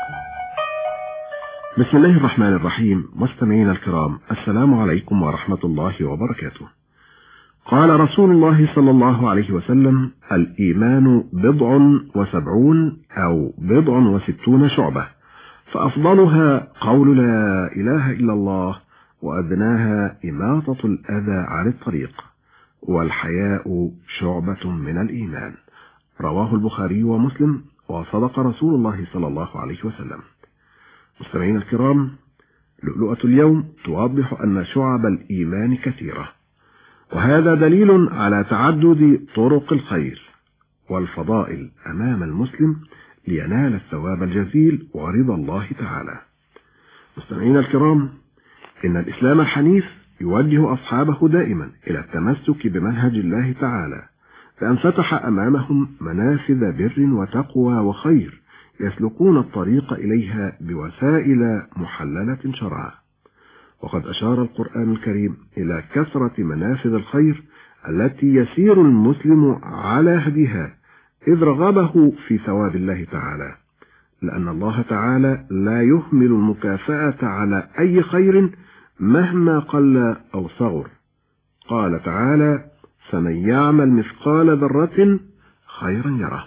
بسم الله الرحمن الرحيم مستمعينا الكرام السلام عليكم ورحمة الله وبركاته قال رسول الله صلى الله عليه وسلم الإيمان بضع وسبعون أو بضع وستون شعبة فأفضلها قول لا إله إلا الله وأدناها إماطة الأذى عن الطريق والحياء شعبة من الإيمان رواه البخاري ومسلم وصدق رسول الله صلى الله عليه وسلم مستمعين الكرام لؤلؤة اليوم توضح أن شعب الإيمان كثيرة وهذا دليل على تعدد طرق الخير والفضائل أمام المسلم لينال الثواب الجزيل ورضا الله تعالى مستمعين الكرام إن الإسلام الحنيف يوجه أصحابه دائما إلى التمسك بمنهج الله تعالى فأن فتح أمامهم منافذ بر وتقوى وخير يسلكون الطريق إليها بوسائل محللة شرعا وقد أشار القرآن الكريم إلى كثرة منافذ الخير التي يسير المسلم على هديها إذ رغبه في ثواب الله تعالى لأن الله تعالى لا يهمل المكافأة على أي خير مهما قل أو صغر قال تعالى فمن يعمل مثقال ذرة خيرا يره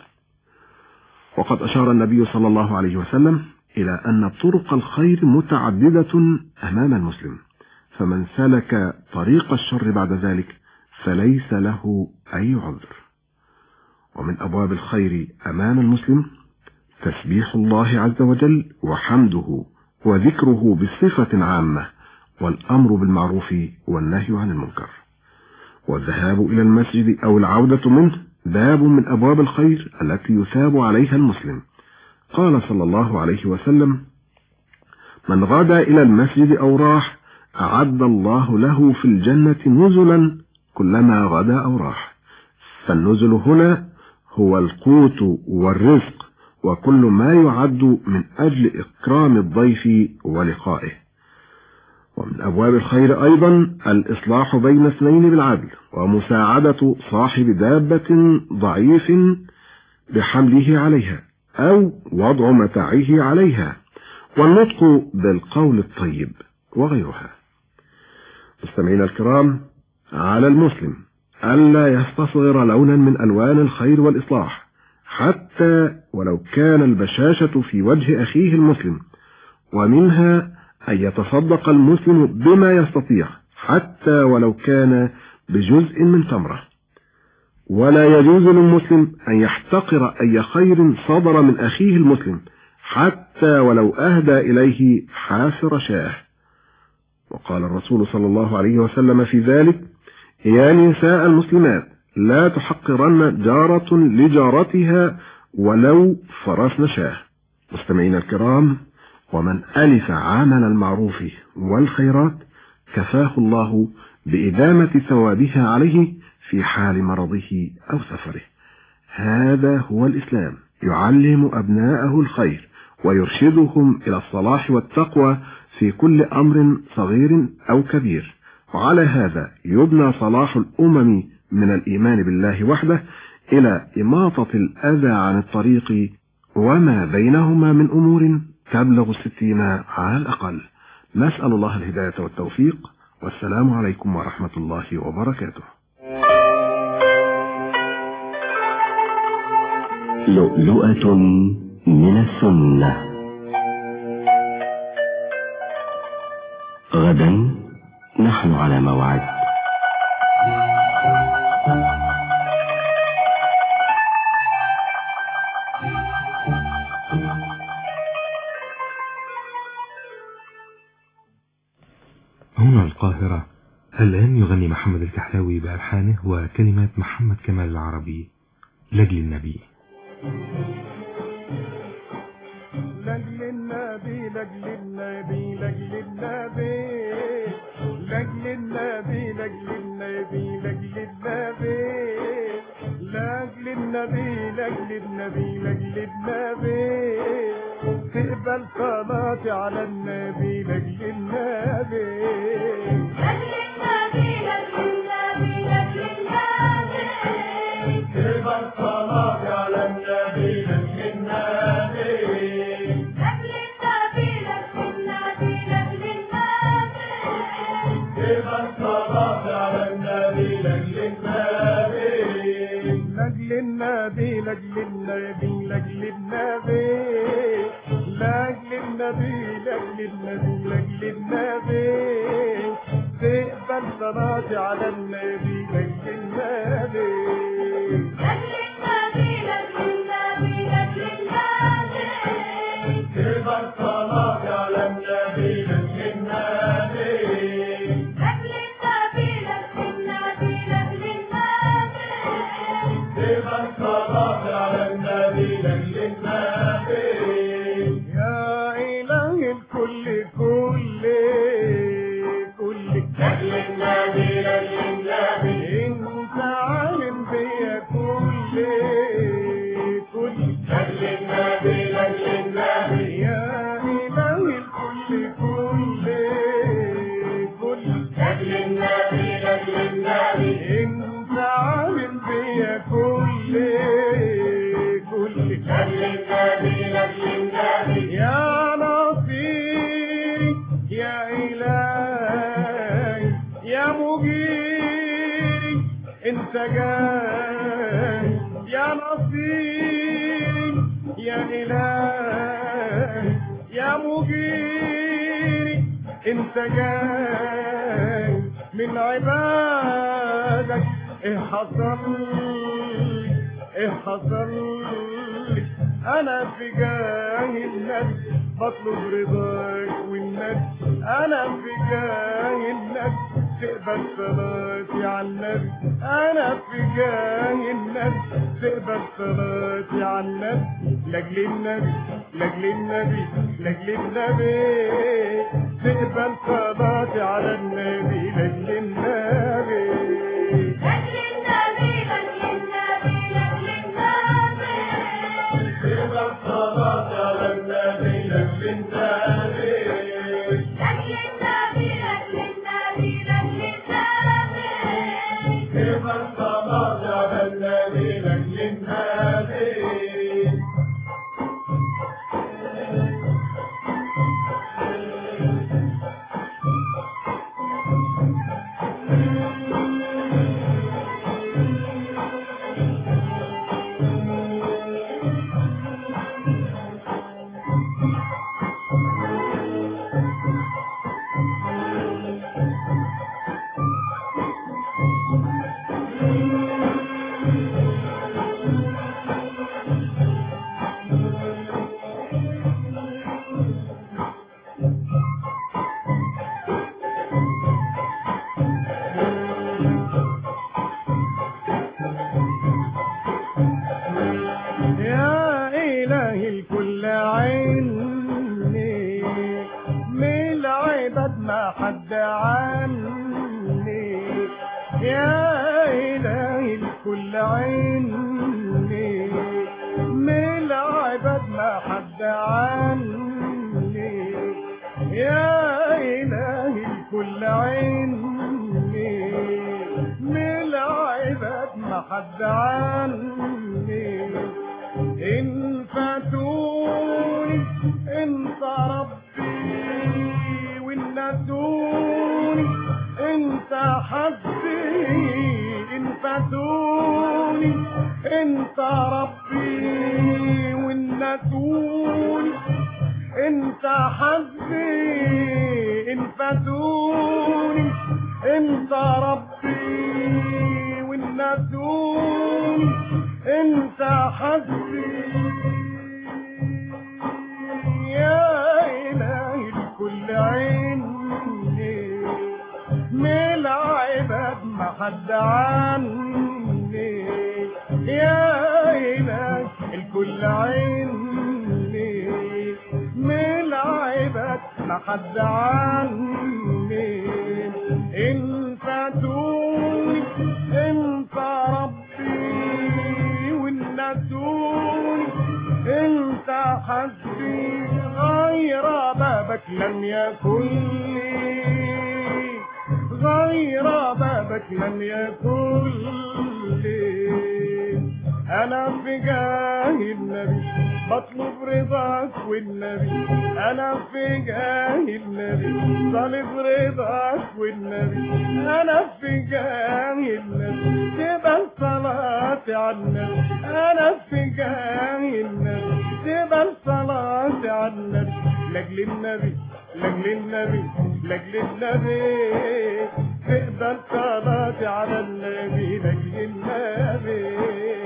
وقد أشار النبي صلى الله عليه وسلم إلى أن طرق الخير متعددة أمام المسلم فمن سلك طريق الشر بعد ذلك فليس له أي عذر ومن أبواب الخير أمام المسلم تسبيح الله عز وجل وحمده وذكره بصفة عامة والأمر بالمعروف والنهي عن المنكر والذهاب إلى المسجد أو العودة منه باب من أبواب الخير التي يثاب عليها المسلم قال صلى الله عليه وسلم من غدا إلى المسجد أو راح أعد الله له في الجنة نزلا كلما غدا أو راح فالنزل هنا هو القوت والرزق وكل ما يعد من أجل إكرام الضيف ولقائه ومن أبواب الخير أيضا الإصلاح بين اثنين بالعدل ومساعدة صاحب دابة ضعيف بحمله عليها أو وضع متاعه عليها والنطق بالقول الطيب وغيرها مستمعينا الكرام على المسلم ألا يستصغر لونا من ألوان الخير والإصلاح حتى ولو كان البشاشة في وجه أخيه المسلم ومنها أن يتصدق المسلم بما يستطيع حتى ولو كان بجزء من تمرة ولا يجوز للمسلم أن يحتقر أي خير صدر من أخيه المسلم حتى ولو أهدى إليه حافر شاه وقال الرسول صلى الله عليه وسلم في ذلك يا نساء المسلمات لا تحقرن جارة لجارتها ولو فرسن شاه مستمعين الكرام ومن ألف عمل المعروف والخيرات كفاه الله بإدامة ثوابها عليه في حال مرضه أو سفره هذا هو الإسلام يعلم أبناءه الخير ويرشدهم إلى الصلاح والتقوى في كل أمر صغير أو كبير وعلى هذا يبنى صلاح الأمم من الإيمان بالله وحده إلى إماطة الأذى عن الطريق وما بينهما من أمور تبلغ الستين على الأقل نسأل الله الهداية والتوفيق والسلام عليكم ورحمة الله وبركاته لؤلؤة من السنة غدا نحن على موعد هنا القاهرة الآن يغني محمد الكحلاوي بألحانه وكلمات محمد كمال العربي لجل النبي لجل النبي لجل النبي لجل النبي لجل النبي لجل النبي لجل النبي لجل النبي لجل النبي لجل النبي تقبل صلاتي على النبي لجل النبي لجل النبي لجل النبي لجل النبي تقبل صلاتي على النبي لجل النبي لجل النبي لجل النبي لجل النبي تقبل صلاتي على النبي لجل النبي لجل النبي لجل النبي لجل النبي لجل النبي لجل النبي لجل النبي تقبل صلاتي على النبي لجل النبي لجل النبي لجل النبي لجل النبي تقبل صلاتي على النبي لجل النبي لجل النبي لجل النبي لجل النبي تقبل صلاتي على النبي لجل النبي يا إله الكل كل كل لجل النبي لجل النبي انت عالم بيا كل كل لجل النبي لجل النبي يا إله الكل كل كل لجل النبي لجل النبي انت عالم بيا كل كل لجل النبي لجل النبي يا نصيري يا إلهي يا مجيري انت جاي يا نصيري يا إلهي يا مجيري انت جاي من عبادك ايه حصل ايه حصل انا في جاه النبي بطلب رضاك والنبي انا في جاه النبي تقبل صلاتي على النبي انا في جاه النبي تقبل صلاتي على النبي لاجل النبي لاجل النبي لاجل النبي تقبل صلاتي على النبي لاجل النبي لاجل النبي لاجل النبي لاجل النبي تقبل صلاتي على النبي لاجل النبي لاجل النبي لاجل النبي لاجل النبي تقبل صلاتي على النبي لاجل النبي يا إله الكل عيني من العباد ما حد عني يا إله الكل عيني من العباد ما حد عني يا إله الكل عيني من العباد ما حد عني إن فاتوني انت ربي والنسوني انت حبي انفتوني انت ربي والنسوني انت حبي انفتوني انت ربي والنسوني انت حبي يا إلهي الكل عيني من العباد ما حد عني يا إلهي الكل عيني من العباد ما حد عني انت دوني انت ربي والنسوني انت حسبي غير بابك لم يكن لي غير بابك لم يكن لي انا في جاه النبي بطلب رضاك والنبي انا في جاه النبي طالب رضاك والنبي انا في جاه النبي تبقى صلاتي على النبي انا في جاه النبي تبقى صلاتي على النبي لاجل النبي لاجل النبي لاجل النبي تقبل صلاتي على النبي لاجل النبي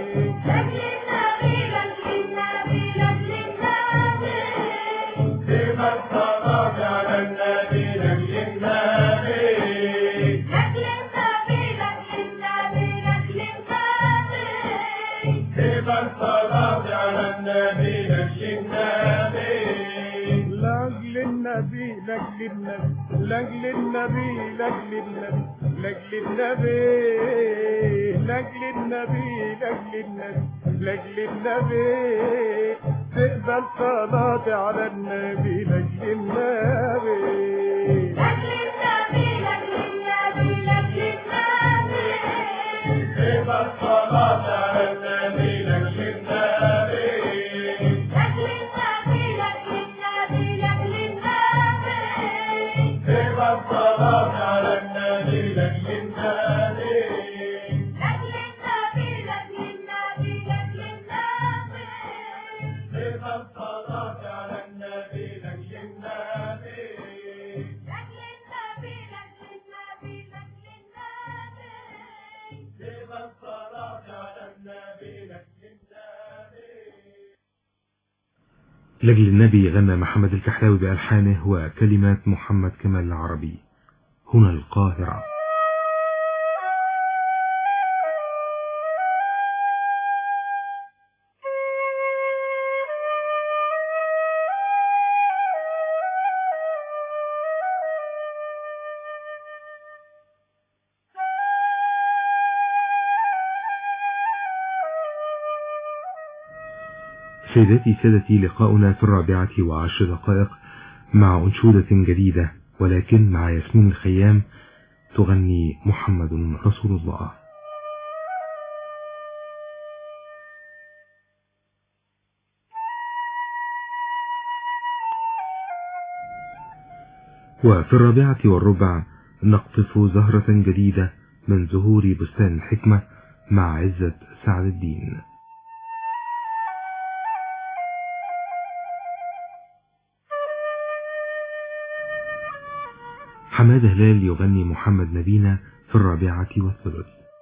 تبقى الصلاة على النبي لاجل النبي تبقى الصلاة على النبي لاجل النبي لاجل النبي لاجل النبي لاجل النبي لاجل النبي لاجل النبي لاجل النبي لاجل النبي لاجل النبي تقبل صلاتي على النبي لاجل النبي تبقى الصلاة على النبي لاجل النبي تبقى الصلاة على النبي لاجل النبي تبقى الصلاة على النبي لاجل النبي تبقى الصلاة على النبي لاجل النبي لجل النبي غنى محمد الكحلاوي بألحانه وكلمات محمد كمال العربي هنا القاهرة سيداتي سادتي لقاؤنا في الرابعة وعشر دقائق مع أنشودة جديدة ولكن مع ياسمين الخيام تغني محمد رسول الله وفي الرابعة والربع نقطف زهرة جديدة من زهور بستان الحكمة مع عزة سعد الدين حماد هلال يغني محمد نبينا في الرابعة والثلث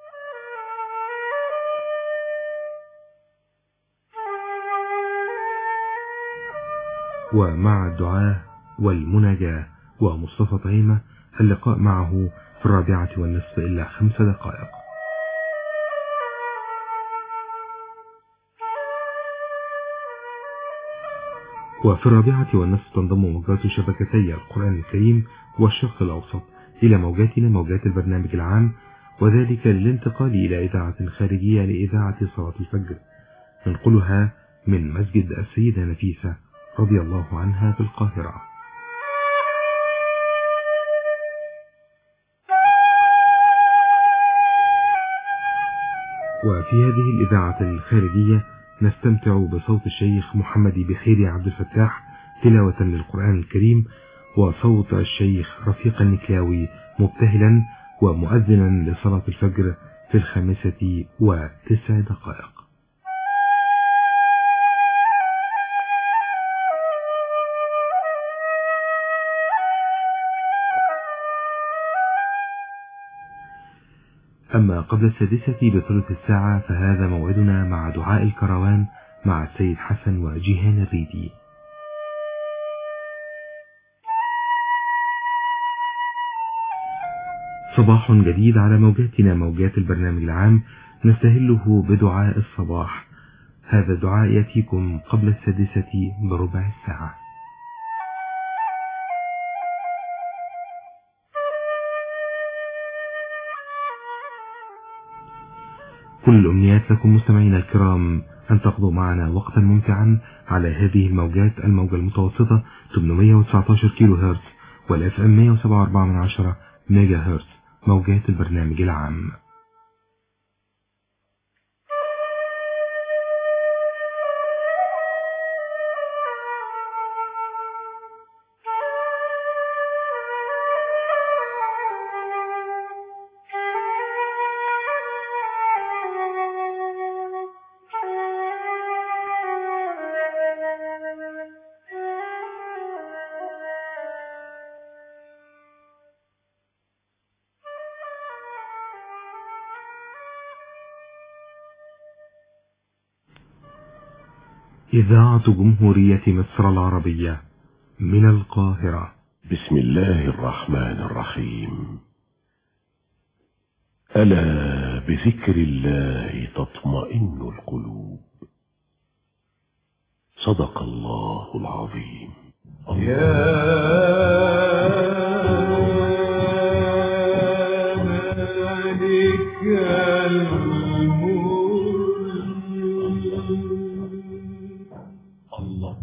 ومع الدعاء والمناجاة ومصطفى طهيمة اللقاء معه في الرابعة والنصف إلا خمس دقائق وفي الرابعة والنصف تنضم موجات شبكتي القرآن الكريم والشرق الأوسط إلى موجاتنا موجات البرنامج العام وذلك للانتقال إلى إذاعة خارجية لإذاعة صلاة الفجر ننقلها من مسجد السيدة نفيسة رضي الله عنها في القاهرة وفي هذه الإذاعة الخارجية نستمتع بصوت الشيخ محمد بخير عبد الفتاح تلاوة للقرآن الكريم وصوت الشيخ رفيق النكلاوي مبتهلا ومؤذنا لصلاة الفجر في الخامسة وتسع دقائق أما قبل السادسة بثلث الساعة فهذا موعدنا مع دعاء الكروان مع السيد حسن وجيهان الريدي صباح جديد على موجاتنا موجات البرنامج العام نستهله بدعاء الصباح هذا الدعاء يأتيكم قبل السادسة بربع الساعة كل الأمنيات لكم مستمعينا الكرام أن تقضوا معنا وقتا ممتعا على هذه الموجات الموجة المتوسطة 819 كيلو هرتز والاف ام 107.4 من عشرة ميجا هرتز موجات البرنامج العام إذاعة جمهورية مصر العربية من القاهرة بسم الله الرحمن الرحيم ألا بذكر الله تطمئن القلوب صدق الله العظيم الله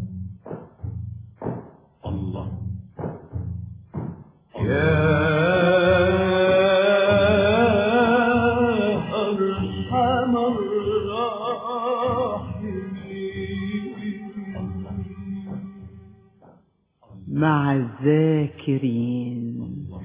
الله أرحم مع الذاكرين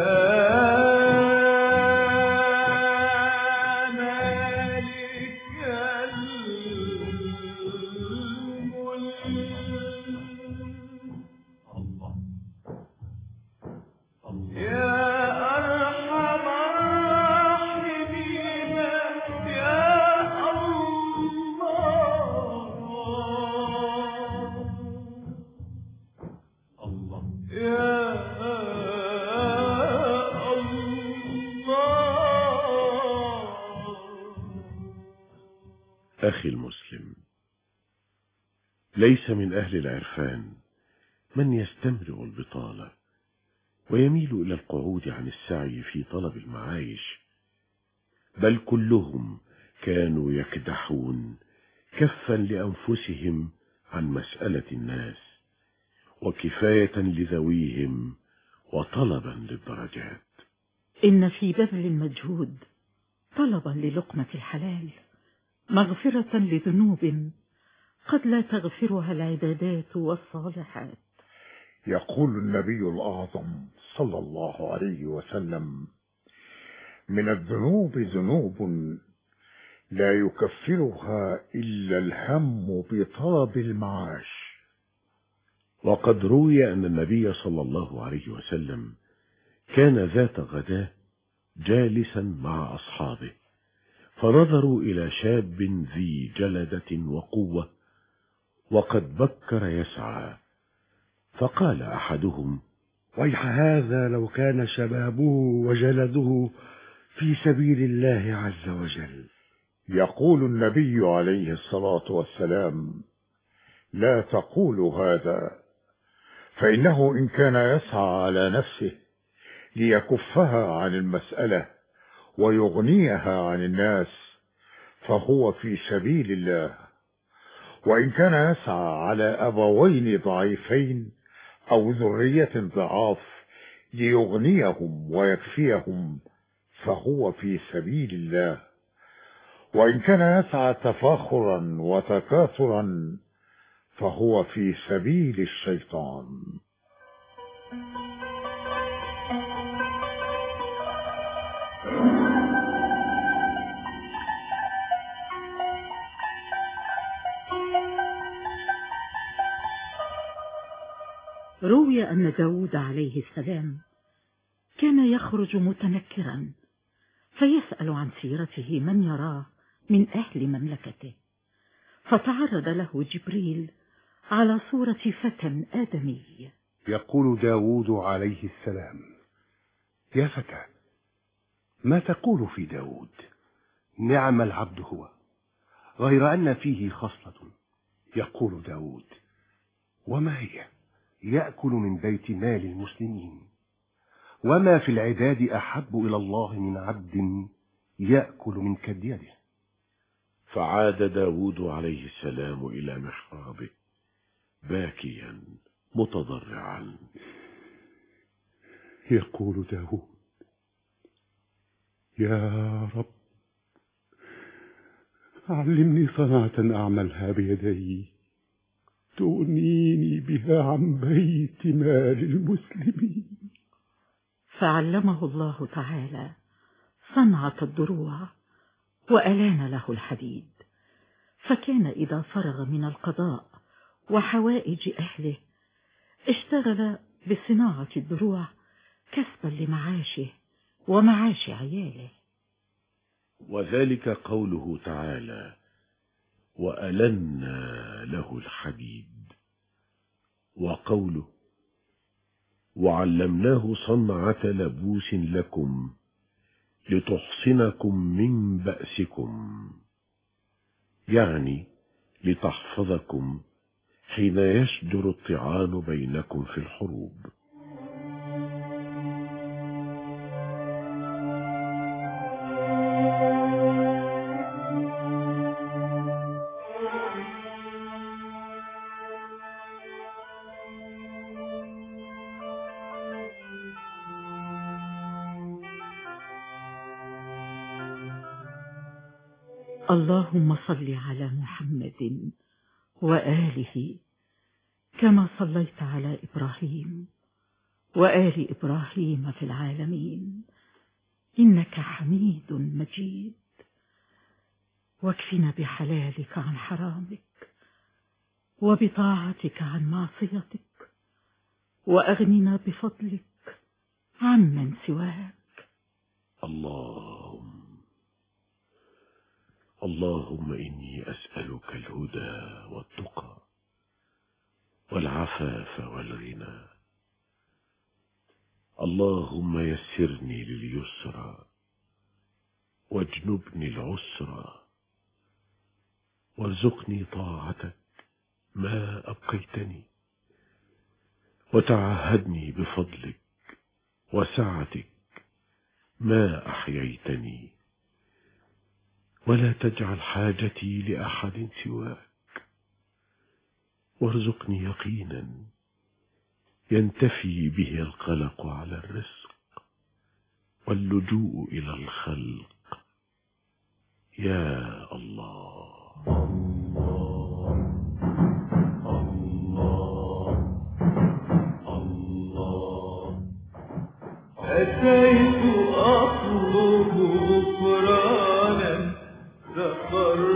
أخي المسلم ليس من أهل العرفان من يستمرئ البطالة ويميل إلى القعود عن السعي في طلب المعايش بل كلهم كانوا يكدحون كفا لأنفسهم عن مسألة الناس وكفاية لذويهم وطلبا للدرجات إن في بذل المجهود طلبا للقمة الحلال مغفرة لذنوب قد لا تغفرها العبادات والصالحات يقول النبي الأعظم صلى الله عليه وسلم من الذنوب ذنوب لا يكفرها إلا الهم بطلب المعاش وقد روي أن النبي صلى الله عليه وسلم كان ذات غداة جالسا مع أصحابه فنظروا إلى شاب ذي جلدة وقوة وقد بكر يسعى فقال أحدهم ويح هذا لو كان شبابه وجلده في سبيل الله عز وجل يقول النبي عليه الصلاة والسلام لا تقولوا هذا فإنه إن كان يسعى على نفسه ليكفها عن المسألة ويغنيها عن الناس فهو في سبيل الله وإن كان يسعى على أبوين ضعيفين أو ذرية ضعاف ليغنيهم ويكفيهم فهو في سبيل الله وإن كان يسعى تفاخرا وتكاثرا فهو في سبيل الشيطان روي أن داود عليه السلام كان يخرج متنكرا فيسأل عن سيرته من يراه من أهل مملكته فتعرض له جبريل على صورة فتى آدمي يقول داود عليه السلام يا فتى ما تقول في داود نعم العبد هو غير أن فيه خصلة يقول داود وما هي يأكل من بيت مال المسلمين وما في العداد أحب إلى الله من عبد يأكل من كديده فعاد داود عليه السلام إلى محرابه باكيا متضرعا يقول داود يا رب علمني صنعة أعملها بيدي تغنيني بها عن بيت مال المسلمين فعلمه الله تعالى صنعة الدروع وألان له الحديد فكان إذا فرغ من القضاء وحوائج أهله اشتغل بصناعة الدروع كسبا لمعاشه ومعاش عياله وذلك قوله تعالى وألنا له الحديد وقوله وعلمناه صنعة لبوس لكم لتحصنكم من بأسكم يعني لتحفظكم حين يشجر الطعان بينكم في الحروب اللهم صل على محمد وآله كما صليت على إبراهيم وآل إبراهيم في العالمين إنك حميد مجيد واكفنا بحلالك عن حرامك وبطاعتك عن معصيتك وأغننا بفضلك عمن سواك اللهم اللهم إني أسألك الهدى والتقى والعفاف والغنى اللهم يسرني لليسرى واجنبني العسرى وارزقني طاعتك ما أبقيتني وتعهدني بفضلك وسعتك ما أحييتني ولا تجعل حاجتي لأحد سواك وارزقني يقينا ينتفي به القلق على الرزق واللجوء إلى الخلق يا الله أتيت أطلب غفرانا سخر